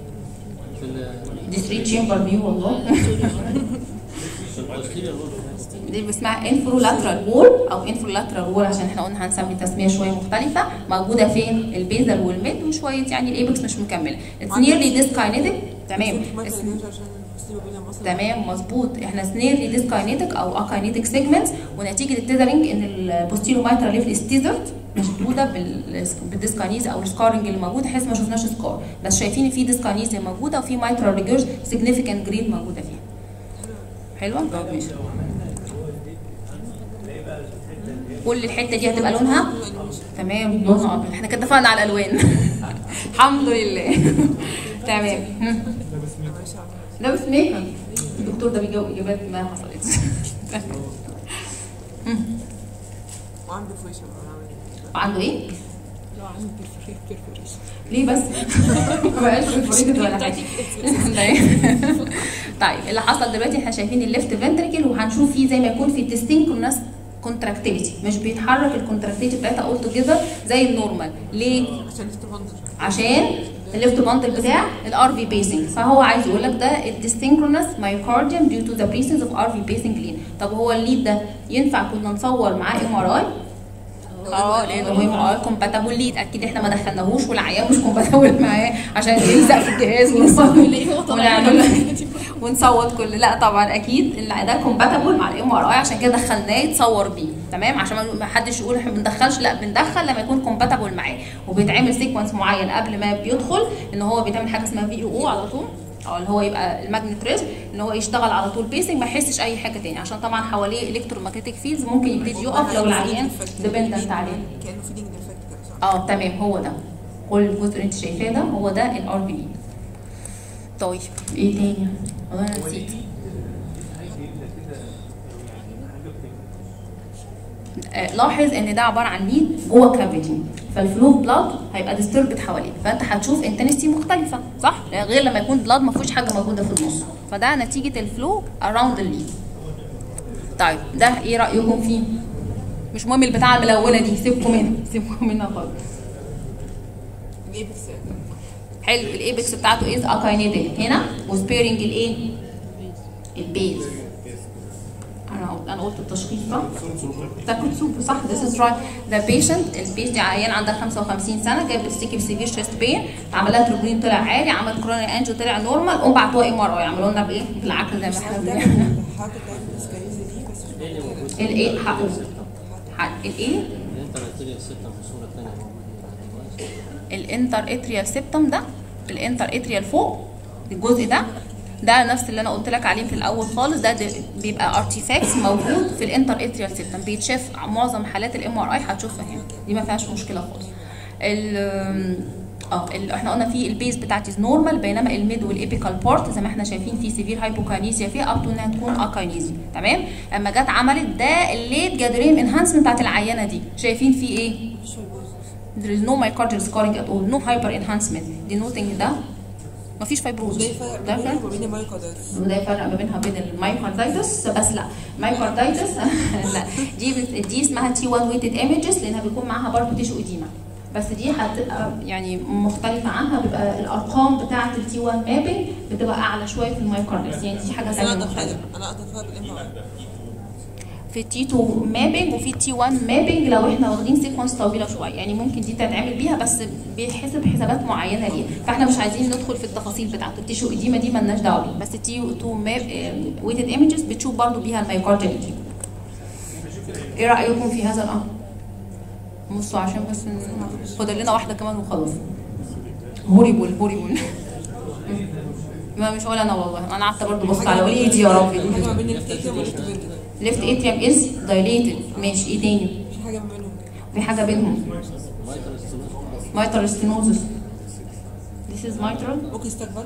دي 3 تشامبر فيو والله البوستيريور وول دي اسمها انفرولاترال وول او انفرولاترال وول عشان احنا قلنا هنسمي تسميه شويه مختلفه موجوده فين البيزل والميد وشويه يعني الايبكس مش مكمله اتس نيرلي ديسكاينيتك تمام مايكرو It's- لينز عشان البوستيريور بين المصل تمام مظبوط احنا سنيرلي ديسكاينيتك او اكاينيتك سيجمنتس ونتيجه التيذرنج ان البوستيرو مايترال ليفل ستيزرد مشدوده بال- بالديسكاينيز او السكارنج اللي موجود حيث ما شفناش سكار بس شايفين ان في ديسكاينيز موجوده وفي مايترال ريجرز سيجنيفيكانت جرين موجوده فيها حلوه طب ماشي كل الحته دي هتبقى لونها تمام لونها ابيض احنا كده اتفقنا على الالوان الحمد لله تمام هم. لابس ميك اب الدكتور ده بيجاوب اجابات ما حصلتش وعنده فويشن وعنده ايه؟ لو عنده بيرفوريشن ليه بس؟ ما بقاش بالفريق ولا حاجه طيب اللي حصل دلوقتي احنا شايفين الليفت فنتريكل وهنشوف فيه زي ما يكون في تستينكرونس كونتراكتيفيتي مش بيتحرك الكونتراكتيفيتي بتاعتها اول توجذر زي النورمال ليه؟ عشان تفندر عشان الليفت باندل بتاع الار في بيسنج فهو عايز يقول لك ده الديستينكرونس مايوكارديوم ديو تو ذا بريسنس اوف ار في بيسنج لين طب هو الليد ده ينفع كنا نصور معاه ام ار اي اه لانه هو ام ار كومباتبل ليد اكيد احنا ما دخلناهوش والعيان مش كومباتبل معاه عشان يلزق في الجهاز ونصور ونعمل ونصوت كل لا طبعا اكيد اللي ده كومباتبل مع الام ار اي عشان كده دخلناه يتصور بيه تمام عشان ما حدش يقول احنا ما بندخلش لا بندخل لما يكون كومباتبل معاه وبيتعمل سيكونس معين قبل ما بيدخل ان هو بيتعمل حاجه اسمها في او على طول او اللي هو يبقى الماجنت ريزم ان هو يشتغل على طول بيسنج ما يحسش اي حاجه تاني عشان طبعا حواليه الكترومagnetic فيلدز ممكن يبتدي يقف لو العيان ديبندنت عليه كانه فيدنج ديفكت كده صح؟ اه تمام هو ده كل الجزء اللي انت شايفاه ده هو ده الار بي طيب ايه تاني؟ والله انا نسيت آه، لاحظ ان ده عباره عن ليد جوه كافيتي فالفلو بلاد هيبقى ديستربت حواليه فانت هتشوف انتنستي مختلفه صح غير لما يكون بلاد ما فيهوش حاجه موجوده في النص فده نتيجه الفلو اراوند الليد طيب ده ايه رايكم فيه مش مهم البتاعه الملونه دي سيبكم منها سيبكم منها خالص الايبكس حلو الايبكس بتاعته از اكاينيتك هنا وسبيرنج الايه البيز انا قلت انا قلت التشخيص صح ده كنت سوبر صح ذس از رايت ذا بيشنت البيز دي عيان عندها 55 سنه جايب ستيكي بسيفير شيست بين عمل لها تروبولين طلع عالي عمل كوروني انجو طلع نورمال قوم بعتوها ام ار اي عملوا لنا بايه بالعكس زي ما احنا بنعمل الحركه بتاعت الاسكاليزا دي بس مش ايه اللي موجودة. موجود الايه حقه حق الايه الانتر ارتيريال سيستم في الصوره الثانيه موجود الانتر اتريال سيبتم ده الانتر اتريال فوق الجزء ده ده نفس اللي انا قلت لك عليه في الاول خالص ده, ده بيبقى ارتيفاكتس موجود في الانتر اتريال سيبتم بيتشاف معظم حالات الام ار اي هتشوفها هنا دي ما فيهاش مشكله خالص ال اه ال- احنا قلنا في البيز بتاعتي نورمال بينما الميد والايبيكال بارت زي ما احنا شايفين في سيفير هايبوكاينيزيا فيها اب تو انها تكون اكاينيزيا تمام اما جت عملت ده الليت جادرين انهانسمنت بتاعت العينه دي شايفين في ايه مش فايبروزس there is no myocardial scarring at all no hyper enhancement denoting ده مفيش فايبروز وده يفرق ده ما بينه فرق وما بين المايوكاردايتس وده يفرق ما بينها وبين المايوكاردايتس بس لا مايوكاردايتس لا دي بت- دي اسمها تي 1 ويتد ايمجز لانها بيكون معاها برضه تيشو اديما بس دي هتبقى يعني مختلفة عنها بيبقى الأرقام بتاعة التي 1 مابينج بتبقى أعلى شوية في المايوكاردايتس يعني دي حاجة بس انا ثانية اقدر مختلفة افرق انا اقدر افرق بالام ار في التي 2 مابينج وفي التي 1 مابينج لو احنا واخدين سيكونس طويله شويه يعني ممكن دي تتعمل بيها بس بيتحسب حسابات معينه ليها فاحنا مش عايزين ندخل في التفاصيل بتاعته التيشو اديما دي مالناش دعوه بيها بس التي 2 ماب ويتد ايمجز بتشوف برضو بيها المايوكارديال اديما ايه رايكم في هذا الامر بصوا عشان بس ن- فاضل لنا واحده كمان وخلاص هوريبل هوريبل ما مش ولا انا والله انا قعدت برضو بص على وليدي يا ربي حاجه ما بين التيكه والليفت فنتريكل ليفت اتريم از دايليتد ماشي ايه تاني في حاجه ما بينهم في حاجه بينهم مايتر ستينوز mitral stenosis this is mitral ممكن يستقبل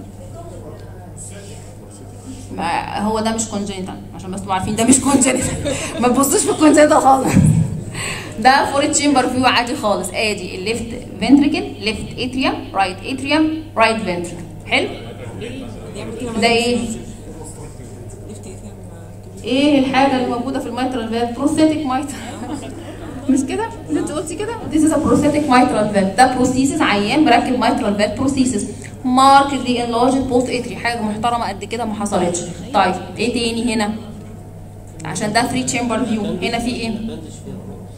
ما هو ده مش congenital عشان بس تبقوا عارفين ده مش congenital ما تبصوش في الكونجنتال خالص ده فور تشامبر فيو عادي خالص ادي الليفت فنتريكل ليفت اتريوم رايت اتريوم رايت فنتريكل حلو بيعمل كده ده ايه ليفت ايتام ايه الحاجه اللي موجوده في الميترال فالف بروستاتيك مايتر مش كده اللي انت قلتي كده this is a prosthetic mitral valve ده بروسيسس عيان مركب mitral valve بروسيسس markedly enlarged post اتري حاجه محترمه قد كده ما حصلتش طيب ايه تاني هنا عشان ده 3 تشامبر فيو هنا في ايه بندش فيها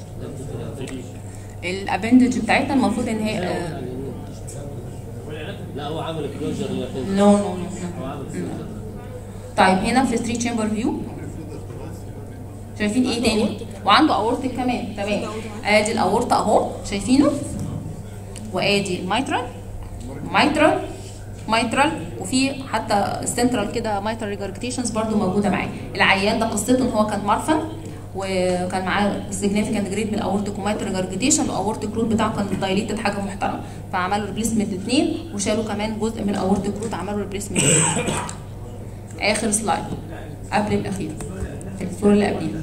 الابندج بتاعتنا المفروض ان هي آه، لا هو عامل كلوجر للابندج نو نو نو هو عامل كلوجر طيب هنا في 3 تشامبر فيو شايفين ايه تاني وعنده اورتك كمان تمام ادي الاورطه اهو شايفينه وادي الميترال ميترال ميترال وفي حتى السنترال كده ميترال ريجرجيتيشنز برضو موجوده معاه العيان ده قصته ان هو كان مرفن وكان معاه significant جريد من الاورتيك وميترال ريجرجيتيشن والاورتيك روت بتاعه كان دايليتد حاجه محترمه فعملوا ريبليسمنت اثنين وشالوا كمان جزء من الاورتيك روت عملوا ريبليسمنت اخر سلايد قبل الاخير في الصوره اللي قبليها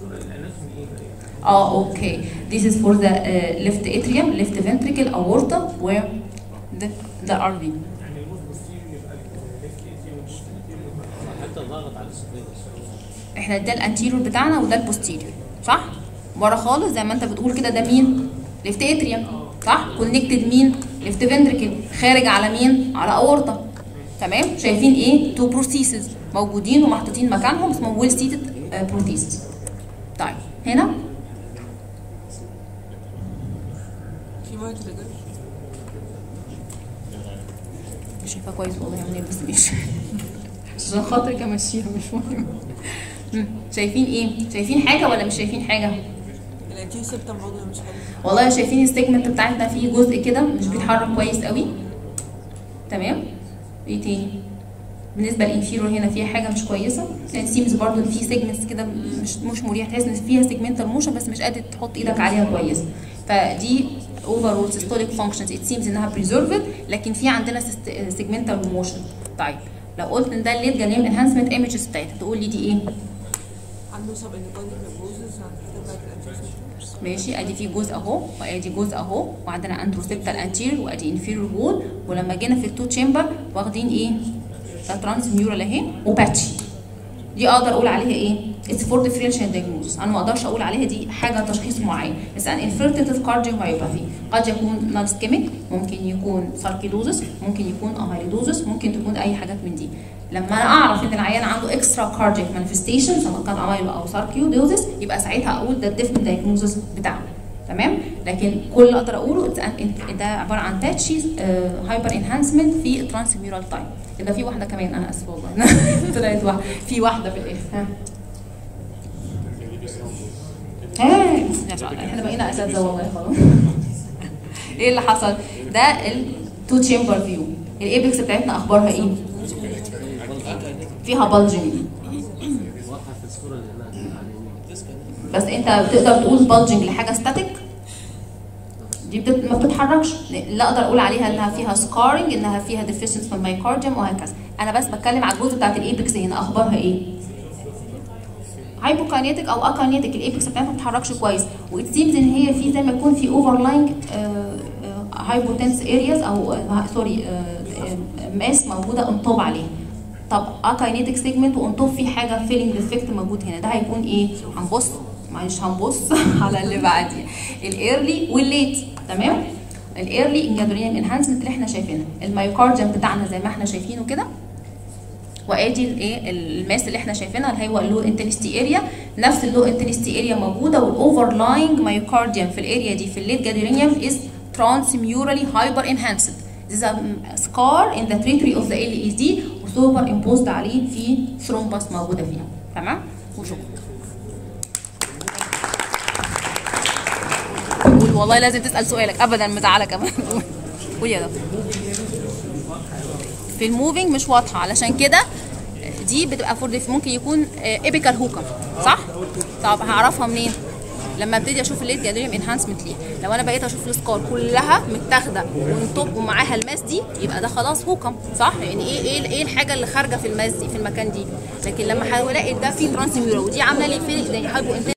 اه اوكي this is for the uh, left atrium left ventricle aorta where the the RV يعني الموز بوستيريور يبقى الليفت ايتريوم حتى ضغط على السبيدس احنا ده الانتيريور بتاعنا وده البوستيريور صح ورا خالص زي ما انت بتقول كده ده مين ليفت اتريوم صح كونكتد مين ليفت فنتركل خارج على مين على اورطه تمام شايفين ايه تو بروسيسز موجودين ومحطوطين مكانهم اسمهم ويل سيتد بروتيسز طيب هنا في مايك ريجر مش شايفاه كويس والله يا منى بس ماشي عشان خاطرك امشيها مش مهم مم. شايفين ايه شايفين حاجه ولا مش شايفين حاجه الانتيو سيبتم برضه مش حلو والله شايفين السيجمنت بتاعتنا فيه جزء كده مش بيتحرك كويس قوي تمام ايه تاني بالنسبه للانفيرور هنا فيها حاجه مش كويسه يعني سيمز برضو ان في سيجمنتس كده مش مش مريح تحس ان فيها سيجمنتال موشن بس مش قادر تحط ايدك عليها كويس فدي overall systolic functions it seems انها preserved لكن في عندنا سيجمنتال موشن طيب لو قلت ان ده الليد جاليوم انهانسمنت ايمجز بتاعتها تقول لي دي ايه عنده سب انديكارديك نيبروزس عند الحته بتاعت الانتيو سيبتم ماشي ادي في جزء اهو وادي جزء اهو وعندنا انتروسيبتال انتير وادي انفيرور وول ولما جينا في التو تشامبر واخدين ايه ترانس ميورال اهي وباتشي دي اقدر اقول عليها ايه اتس فور ديفرنشال دايجنوزس انا ما اقدرش اقول عليها دي حاجه تشخيص معين بس ان انفيرتيف كارديومايوباثي قد يكون نون سكيميك ممكن يكون ساركيدوزس ممكن يكون اميليدوزس ممكن تكون اي حاجات من دي لما انا اعرف ان العيان عنده اكسترا كاردياك مانيفستيشن سواء كان اميلو او ساركيدوزس يبقى ساعتها اقول ده الديفنت دايجنوزس بتاعه تمام لكن كل اللي اقدر اقوله it's an- ده عباره عن تاتشي هايبر انهانسمنت في الترانسميورال تايم يبقى في واحده كمان انا اسفه والله طلعت واحده في واحده في الاخر ها ها ما شاء الله احنا بقينا اساتذه والله خلاص ايه اللي حصل ده التو تشامبر فيو الايبكس بتاعتنا اخبارها ايه فيها بلجنج واضحه في الصوره اللي هناك على اليمين بس انت بتقدر تقول بلجنج لحاجه ستاتيك دي بتت... ما بتتحركش لا اقدر اقول عليها انها فيها سكارنج انها فيها ديفيشنس في المايكارديوم وهكذا انا بس بتكلم على الجزء بتاعت الايبكس هنا اخبارها ايه هايبوكاينيتك او اكاينيتك الايبكس بتاعتها ما بتتحركش كويس وات سيمز ان هي في زي ما يكون في اوفرلاينج هايبوتنس ارياز او سوري ماس موجوده انطب عليه طب اكاينيتك سيجمنت وانطب في حاجه فيلينج ديفكت موجود هنا ده هيكون ايه هنبص معلش هنبص على اللي بعديه الايرلي والليت تمام الايرلي انجادوريان انهانسمنت اللي احنا شايفينها المايوكارديوم بتاعنا زي ما احنا شايفينه كده وادي الايه الماس اللي احنا شايفينها اللي هو اللو انتنستي اريا نفس اللو انتنستي اريا موجوده والاوفرلاينج مايوكارديوم في الاريا دي في الليت جادورينيوم از transmurally hyper enhanced This is a scar in the territory of the LED وسوبر imposed عليه في ثرومبس موجوده فيها تمام وشكرا قول والله لازم تسال سؤالك ابدا مزعلك ابدا قول. قول يا دكتور في الموفينج مش واضحه علشان كده دي بتبقى فور ممكن يكون ايبيكال هوكم صح طب هعرفها منين لما ابتدي اشوف الليد جادريم انهانسمنت ليه لو انا بقيت اشوف السكار كلها متاخده ونطب ومعاها الماس دي يبقى ده خلاص هوكم صح يعني ايه ايه ايه الحاجه اللي خارجه في الماس دي في المكان دي لكن لما هلاقي ده فيه ترانسميورا ودي عامله لي في هايبو